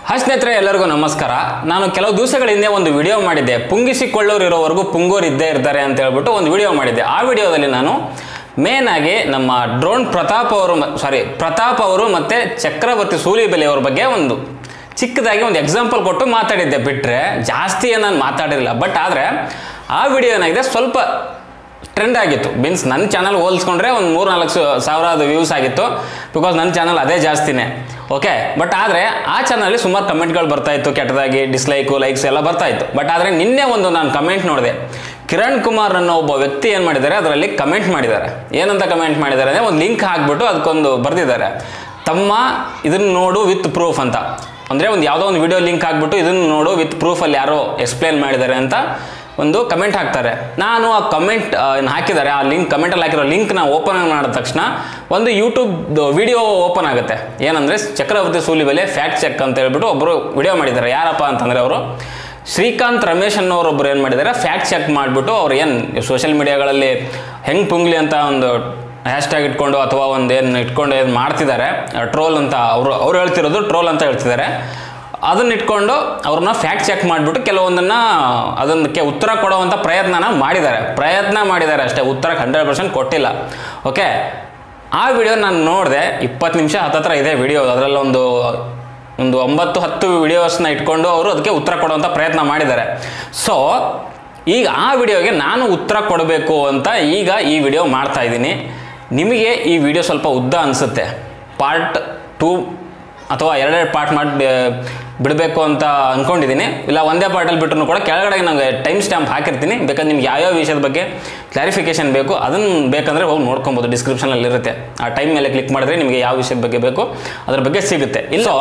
Hi ಸ್ನೇಹಿತರೆ ಎಲ್ಲರಿಗೂ ನಮಸ್ಕಾರ ನಾನು ಕೆಲವು ದಿವಸಗಳ ಹಿಂದೆ ಒಂದು ವಿಡಿಯೋ ಮಾಡಿದ್ದೆ ಪುಂಗಿಸಿಕೊಳ್ಳೋರು ಇರೋವರೆಗೂ ಪುಂಗೋರು ಇದ್ದೇ ಇರ್ತಾರೆ ಅಂತ ಹೇಳ್ಬಿಟ್ಟು ಒಂದು ವಿಡಿಯೋ ಮಾಡಿದ್ದೆ ಆ ವಿಡಿಯೋದಲ್ಲಿ ನಾನು ಮೇನ್ ಆಗಿ ನಮ್ಮ ಡ್ರೋನ್ ಪ್ರತಾಪ್ ಅವರು ಸಾರಿ ಪ್ರತಾಪ್ ಅವರು ಮತ್ತೆ ಚಕ್ರವರ್ತಿ ಸೂಲಿಬೆಲೆ ಅವ್ರ ಬಗ್ಗೆ ಒಂದು ಚಿಕ್ಕದಾಗಿ ಒಂದು ಎಕ್ಸಾಂಪಲ್ ಕೊಟ್ಟು ಮಾತಾಡಿದ್ದೆ ಬಿಟ್ಟರೆ ಜಾಸ್ತಿ ಏನು ನಾನು ಮಾತಾಡಿರಲಿಲ್ಲ ಬಟ್ ಆದರೆ ಆ ವಿಡಿಯೋ ಏನಾಗಿದೆ ಸ್ವಲ್ಪ ಟ್ರೆಂಡ್ ಆಗಿತ್ತು ಮೀನ್ಸ್ ನನ್ನ ಚಾನಲ್ ಹೋಲಿಸ್ಕೊಂಡ್ರೆ ಒಂದು ಮೂರು ನಾಲ್ಕು ಸಾವಿರದ ವ್ಯೂಸ್ ಆಗಿತ್ತು ಬಿಕಾಸ್ ನನ್ನ ಚಾನಲ್ ಅದೇ ಜಾಸ್ತಿನೇ ಓಕೆ ಬಟ್ ಆದರೆ ಆ ಚಾನಲಲ್ಲಿ ಸುಮಾರು ಕಮೆಂಟ್ಗಳು ಬರ್ತಾ ಇತ್ತು ಕೆಟ್ಟದಾಗಿ ಡಿಸ್ಲೈಕು ಲೈಕ್ಸ್ ಎಲ್ಲ ಬರ್ತಾ ಇತ್ತು ಬಟ್ ಆದರೆ ನಿನ್ನೆ ಒಂದು ನಾನು ಕಮೆಂಟ್ ನೋಡಿದೆ ಕಿರಣ್ ಕುಮಾರ್ ಅನ್ನೋ ಒಬ್ಬ ವ್ಯಕ್ತಿ ಏನು ಮಾಡಿದ್ದಾರೆ ಅದರಲ್ಲಿ ಕಮೆಂಟ್ ಮಾಡಿದ್ದಾರೆ ಏನಂತ ಕಮೆಂಟ್ ಮಾಡಿದ್ದಾರೆ ಅಂದರೆ ಒಂದು ಲಿಂಕ್ ಹಾಕ್ಬಿಟ್ಟು ಅದಕ್ಕೊಂದು ಬರೆದಿದ್ದಾರೆ ತಮ್ಮ ಇದನ್ನು ನೋಡು ವಿತ್ ಪ್ರೂಫ್ ಅಂತ ಅಂದರೆ ಒಂದು ಯಾವುದೋ ಒಂದು ವಿಡಿಯೋ ಲಿಂಕ್ ಹಾಕ್ಬಿಟ್ಟು ಇದನ್ನು ನೋಡು ವಿತ್ ಪ್ರೂಫಲ್ಲಿ ಯಾರೋ ಎಕ್ಸ್ಪ್ಲೇನ್ ಮಾಡಿದ್ದಾರೆ ಅಂತ ಒಂದು ಕಮೆಂಟ್ ಹಾಕ್ತಾರೆ ನಾನು ಆ ಕಮೆಂಟ್ ಹಾಕಿದ್ದಾರೆ ಆ ಲಿಂಕ್ ಕಮೆಂಟಲ್ಲಿ ಹಾಕಿರೋ ಲಿಂಕ್ನ ಓಪನ್ ಮಾಡಿದ ತಕ್ಷಣ ಒಂದು ಯೂಟ್ಯೂಬ್ ವಿಡಿಯೋ ಓಪನ್ ಆಗುತ್ತೆ ಏನಂದರೆ ಚಕ್ರವರ್ತಿ ಸೂಲಿಬೆಲೆ ಫ್ಯಾಕ್ಟ್ ಚೆಕ್ ಅಂತ ಹೇಳ್ಬಿಟ್ಟು ಒಬ್ಬರು ವಿಡಿಯೋ ಮಾಡಿದ್ದಾರೆ ಯಾರಪ್ಪ ಅಂತಂದರೆ ಅವರು ಶ್ರೀಕಾಂತ್ ರಮೇಶ್ ಅನ್ನೋರೊಬ್ಬರು ಏನು ಮಾಡಿದ್ದಾರೆ ಫ್ಯಾಕ್ಟ್ ಚೆಕ್ ಮಾಡಿಬಿಟ್ಟು ಅವ್ರು ಏನು ಸೋಷಿಯಲ್ ಮೀಡಿಯಾಗಳಲ್ಲಿ ಹೆಂಗೆ ಪುಂಗ್ಲಿ ಅಂತ ಒಂದು ಹ್ಯಾಶ್ಟ್ಯಾಗ್ ಇಟ್ಕೊಂಡು ಅಥವಾ ಒಂದು ಏನು ಇಟ್ಕೊಂಡು ಏನು ಮಾಡ್ತಿದ್ದಾರೆ ಟ್ರೋಲ್ ಅಂತ ಅವರು ಅವ್ರು ಹೇಳ್ತಿರೋದು ಟ್ರೋಲ್ ಅಂತ ಹೇಳ್ತಿದ್ದಾರೆ ಅದನ್ನ ಇಟ್ಕೊಂಡು ಅವ್ರನ್ನ ಫ್ಯಾಕ್ಟ್ ಚೆಕ್ ಮಾಡಿಬಿಟ್ಟು ಕೆಲವೊಂದನ್ನು ಅದಕ್ಕೆ ಉತ್ತರ ಕೊಡುವಂಥ ಪ್ರಯತ್ನನ ಮಾಡಿದ್ದಾರೆ ಪ್ರಯತ್ನ ಮಾಡಿದ್ದಾರೆ ಅಷ್ಟೇ ಉತ್ತರಕ್ಕೆ ಹಂಡ್ರೆಡ್ ಪರ್ಸೆಂಟ್ ಕೊಟ್ಟಿಲ್ಲ ಓಕೆ ಆ ವಿಡಿಯೋ ನಾನು ನೋಡಿದೆ ಇಪ್ಪತ್ತು ನಿಮಿಷ ಹತ್ತತ್ರ ಇದೆ ವಿಡಿಯೋ ಅದರಲ್ಲಿ ಒಂದು ಒಂದು ಒಂಬತ್ತು ಹತ್ತು ವಿಡಿಯೋಸ್ನ ಇಟ್ಕೊಂಡು ಅವರು ಅದಕ್ಕೆ ಉತ್ತರ ಕೊಡುವಂಥ ಪ್ರಯತ್ನ ಮಾಡಿದ್ದಾರೆ ಸೊ ಈಗ ಆ ವಿಡಿಯೋಗೆ ನಾನು ಉತ್ತರ ಕೊಡಬೇಕು ಅಂತ ಈಗ ಈ ವಿಡಿಯೋ ಮಾಡ್ತಾ ಇದ್ದೀನಿ ನಿಮಗೆ ಈ ವಿಡಿಯೋ ಸ್ವಲ್ಪ ಉದ್ದ ಅನಿಸುತ್ತೆ ಪಾರ್ಟ್ ಟೂ ಅಥವಾ ಎರಡೆರಡು ಪಾರ್ಟ್ ಮಾಡಿ ಬಿಡಬೇಕು ಅಂತ ಅಂದ್ಕೊಂಡಿದ್ದೀನಿ ಇಲ್ಲ ಒಂದೇ ಪಾರ್ಟಲ್ಲಿ ಬಿಟ್ಟರು ಕೂಡ ಕೆಳಗಡೆ ನನಗೆ ಟೈಮ್ ಸ್ಟ್ಯಾಂಪ್ ಹಾಕಿರ್ತೀನಿ ಬೇಕಾದ್ರೆ ನಿಮ್ಗೆ ಯಾವ್ಯಾವ ವಿಷಯದ ಬಗ್ಗೆ ಕ್ಲಾರಿಫಿಕೇಶನ್ ಬೇಕು ಅದನ್ನು ಬೇಕಂದರೆ ಹೋಗಿ ನೋಡ್ಕೊಬೋದು ಡಿಸ್ಕ್ರಿಪ್ಷನಲ್ಲಿ ಇರುತ್ತೆ ಆ ಟೈಮ್ ಮೇಲೆ ಕ್ಲಿಕ್ ಮಾಡಿದ್ರೆ ನಿಮಗೆ ಯಾವ ವಿಷಯದ ಬಗ್ಗೆ ಬೇಕು ಅದ್ರ ಬಗ್ಗೆ ಸಿಗುತ್ತೆ ಇಲ್ಲೋ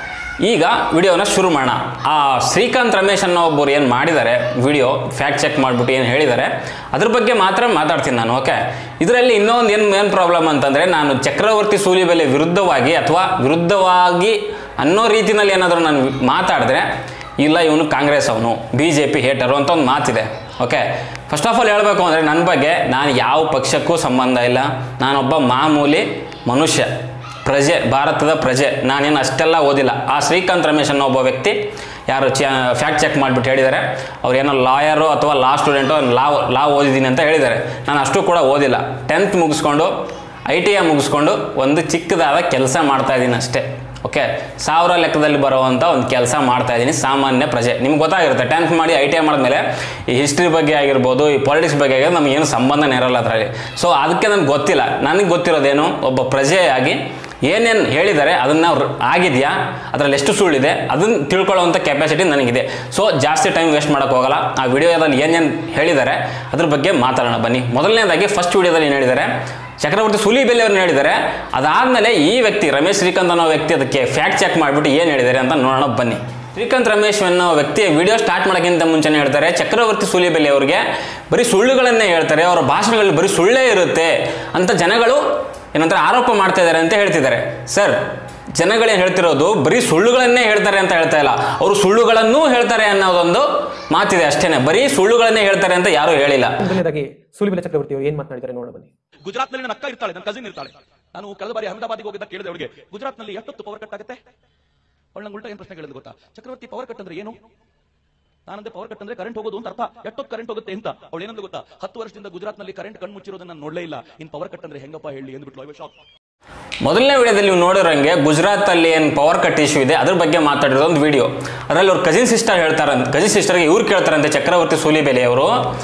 ಈಗ ವಿಡಿಯೋನ ಶುರು ಮಾಡೋಣ ಆ ಶ್ರೀಕಾಂತ್ ರಮೇಶ್ ಅನ್ನೋ ಒಬ್ಬರು ಏನು ಮಾಡಿದ್ದಾರೆ ವಿಡಿಯೋ ಫ್ಯಾಕ್ಟ್ ಚೆಕ್ ಮಾಡಿಬಿಟ್ಟು ಏನು ಹೇಳಿದ್ದಾರೆ ಅದ್ರ ಬಗ್ಗೆ ಮಾತ್ರ ಮಾತಾಡ್ತೀನಿ ನಾನು ಓಕೆ ಇದರಲ್ಲಿ ಇನ್ನೊಂದು ಏನು ಏನು ಪ್ರಾಬ್ಲಮ್ ಅಂತಂದರೆ ನಾನು ಚಕ್ರವರ್ತಿ ಸೂಲಿಬೆಲೆ ವಿರುದ್ಧವಾಗಿ ಅಥವಾ ವಿರುದ್ಧವಾಗಿ ಅನ್ನೋ ರೀತಿನಲ್ಲಿ ಏನಾದರೂ ನಾನು ಮಾತಾಡಿದ್ರೆ ಇಲ್ಲ ಇವನು ಕಾಂಗ್ರೆಸ್ ಅವನು ಬಿ ಜೆ ಪಿ ಹೇಟರು ಅಂತ ಒಂದು ಮಾತಿದೆ ಓಕೆ ಫಸ್ಟ್ ಆಫ್ ಆಲ್ ಹೇಳಬೇಕು ಅಂದರೆ ನನ್ನ ಬಗ್ಗೆ ನಾನು ಯಾವ ಪಕ್ಷಕ್ಕೂ ಸಂಬಂಧ ಇಲ್ಲ ನಾನೊಬ್ಬ ಮಾಮೂಲಿ ಮನುಷ್ಯ ಪ್ರಜೆ ಭಾರತದ ಪ್ರಜೆ ನಾನೇನು ಅಷ್ಟೆಲ್ಲ ಓದಿಲ್ಲ ಆ ಶ್ರೀಕಾಂತ್ ರಮೇಶ್ ಅನ್ನೋ ಒಬ್ಬ ವ್ಯಕ್ತಿ ಯಾರು ಚ ಫ್ಯಾಕ್ಟ್ ಚೆಕ್ ಮಾಡಿಬಿಟ್ಟು ಹೇಳಿದ್ದಾರೆ ಅವ್ರು ಏನೋ ಲಾಯರು ಅಥವಾ ಲಾ ಸ್ಟೂಡೆಂಟು ಲಾ ಲಾ ಓದಿದ್ದೀನಿ ಅಂತ ಹೇಳಿದ್ದಾರೆ ನಾನು ಅಷ್ಟು ಕೂಡ ಓದಿಲ್ಲ ಟೆಂತ್ ಮುಗಿಸ್ಕೊಂಡು ಐ ಟಿ ಐ ಮುಗಿಸ್ಕೊಂಡು ಒಂದು ಚಿಕ್ಕದಾದ ಕೆಲಸ ಮಾಡ್ತಾ ಇದ್ದೀನಿ ಅಷ್ಟೇ ಓಕೆ ಸಾವಿರ ಲೆಕ್ಕದಲ್ಲಿ ಬರುವಂಥ ಒಂದು ಕೆಲಸ ಮಾಡ್ತಾ ಇದ್ದೀನಿ ಸಾಮಾನ್ಯ ಪ್ರಜೆ ನಿಮ್ಗೆ ಗೊತ್ತಾಗಿರುತ್ತೆ ಟೆಂತ್ ಮಾಡಿ ಐ ಟಿ ಐ ಮಾಡಿದ್ಮೇಲೆ ಈ ಹಿಸ್ಟ್ರಿ ಬಗ್ಗೆ ಆಗಿರ್ಬೋದು ಈ ಪಾಲಿಟಿಕ್ಸ್ ಬಗ್ಗೆ ಆಗಿರೋದು ನಮ್ಗೆ ಏನು ಸಂಬಂಧನೇ ಇರಲ್ಲ ಅದರಲ್ಲಿ ಸೊ ಅದಕ್ಕೆ ನನಗೆ ಗೊತ್ತಿಲ್ಲ ನನಗೆ ಗೊತ್ತಿರೋದೇನು ಒಬ್ಬ ಪ್ರಜೆಯಾಗಿ ಏನೇನು ಹೇಳಿದ್ದಾರೆ ಅದನ್ನು ಅವ್ರು ಆಗಿದೆಯಾ ಅದರಲ್ಲಿ ಎಷ್ಟು ಸುಳ್ಳಿದೆ ಅದನ್ನು ತಿಳ್ಕೊಳ್ಳೋವಂಥ ಕೆಪಾಸಿಟಿ ನನಗಿದೆ ಸೊ ಜಾಸ್ತಿ ಟೈಮ್ ವೇಸ್ಟ್ ಮಾಡೋಕ್ಕೆ ಹೋಗಲ್ಲ ಆ ವಿಡಿಯೋದಲ್ಲಿ ಏನೇನು ಹೇಳಿದ್ದಾರೆ ಅದ್ರ ಬಗ್ಗೆ ಮಾತಾಡೋಣ ಬನ್ನಿ ಮೊದಲನೇದಾಗಿ ಫಸ್ಟ್ ವಿಡಿಯೋದಲ್ಲಿ ಏನು ಹೇಳಿದ್ದಾರೆ ಚಕ್ರವರ್ತಿ ಸುಲಿಬೆಲೆ ಅವ್ರನ್ನ ಹೇಳಿದ್ದಾರೆ ಅದಾದಮೇಲೆ ಈ ವ್ಯಕ್ತಿ ರಮೇಶ್ ಶ್ರೀಕಾಂತ್ ಅನ್ನೋ ವ್ಯಕ್ತಿ ಅದಕ್ಕೆ ಫ್ಯಾಕ್ಟ್ ಚೆಕ್ ಮಾಡಿಬಿಟ್ಟು ಏನು ಹೇಳಿದ್ದಾರೆ ಅಂತ ನೋಡೋಣ ಬನ್ನಿ ಶ್ರೀಕಾಂತ್ ರಮೇಶ್ ಅನ್ನೋ ವ್ಯಕ್ತಿ ವಿಡಿಯೋ ಸ್ಟಾರ್ಟ್ ಮಾಡೋಕ್ಕಿಂತ ಮುಂಚೆನೇ ಹೇಳ್ತಾರೆ ಚಕ್ರವರ್ತಿ ಸೂಲಿಬೆಲೆ ಅವರಿಗೆ ಬರೀ ಸುಳ್ಳುಗಳನ್ನೇ ಹೇಳ್ತಾರೆ ಅವರ ಭಾಷಣಗಳಲ್ಲಿ ಬರೀ ಸುಳ್ಳೇ ಇರುತ್ತೆ ಅಂತ ಜನಗಳು ಏನಂದ್ರೆ ಆರೋಪ ಮಾಡ್ತಾ ಇದ್ದಾರೆ ಅಂತ ಹೇಳ್ತಿದ್ದಾರೆ ಸರ್ ಜನಗಳೇನು ಹೇಳ್ತಿರೋದು ಬರೀ ಸುಳ್ಳುಗಳನ್ನೇ ಹೇಳ್ತಾರೆ ಅಂತ ಹೇಳ್ತಾ ಇಲ್ಲ ಅವರು ಸುಳ್ಳುಗಳನ್ನೂ ಹೇಳ್ತಾರೆ ಅನ್ನೋದೊಂದು ಮಾತಿದೆ ಅಷ್ಟೇನೆ ಬರೀ ಸುಳ್ಳುಗಳನ್ನೇ ಹೇಳ್ತಾರೆ ಅಂತ ಯಾರೂ ಹೇಳಿಲ್ಲ ಮೊದಲನೇದಾಗಿ ಸೂಲಿಬೆಲೆ ಚಕ್ರವರ್ತಿ ಅವರು ಏನ್ ಮಾತನಾಡಿದ್ದಾರೆ ನೋಡ ಬನ್ನಿ ಗುಜರಾತ್ ನಲ್ಲಿ ನನ್ನ ಅಕ್ಕ ಇರ್ತಾಳೆ ನನ್ನ ಕಸಿನ್ ಇರ್ತಾಳೆ ನಾನು ಕಳೆದ ಬಾರಿ ಅಹಮದಾಬಾದ್ಗೆ ಹೋಗಿದ್ದ ಕೇಳಿದೆ ಅವಳಿಗೆ ಗುಜರಾತ್ ನಲ್ಲಿ ಎಷ್ಟೊತ್ತು ಪವರ್ ಕಟ್ ಆಗುತ್ತೆ ಅವಳು ನಂಗೆ ಉಲ್ಟಾ ಏನ್ ಪ್ರಶ್ನೆ ಕೇಳಿದ್ರು ಗೊತ್ತಾ ಚಕ್ರವರ್ತಿ ಪವರ್ ಕಟ್ ಅಂದ್ರೆ ಏನು ನಾನಂದ್ರೆ ಪವರ್ ಕಟ್ ಅಂದ್ರೆ ಕರೆಂಟ್ ಹೋಗೋದು ಅಂತ ಅರ್ಥ ಎಷ್ಟೊತ್ತು ಕರೆಂಟ್ ಹೋಗುತ್ತೆ ಅಂತ ಅವಳು ಏನಂದ್ರೆ ಗೊತ್ತಾ ಹತ್ತು ವರ್ಷದಿಂದ ಗುಜರಾತ್ ನಲ್ಲಿ ಕರೆಂಟ್ ಕಣ್ಣು ಮುಚ್ಚಿರೋದನ್ನ ನಾನು ನೋಡಲೇ ಇಲ್ಲ ಇನ್ ಪವರ್ ಕಟ್ ಅಂದ್ರೆ ಹೆಂಗಪ್ಪ ಹೇಳಿ ಅಂದ್ಬಿಟ್ಲು ಐವ ಶಾಕ್ ಮೊದಲನೇ ವಿಡಿಯೋದಲ್ಲಿ ನೀವು ನೋಡಿರೋಂಗೆ ಗುಜರಾತಲ್ಲಿ ಏನು ಪವರ್ ಕಟ್ ಇಶ್ಯೂ ಇದೆ ಅದ್ರ ಬಗ್ಗೆ ಮಾತಾಡಿರೋ ಒಂದು ವಿಡಿಯೋ ಅದರಲ್ಲಿ ಅವ್ರ ಕಜಿನ್ ಸಿಸ್ಟರ್ ಹೇಳ್ತಾರಂತ ಕಜಿನ್ ಸಿಸ್ಟರ್ಗೆ ಇವ್ರು ಕೇಳ್ತಾರಂತೆ ಚಕ್ರವರ್ತಿ ಸೂಲಿಬೆಲೆ ಅವರು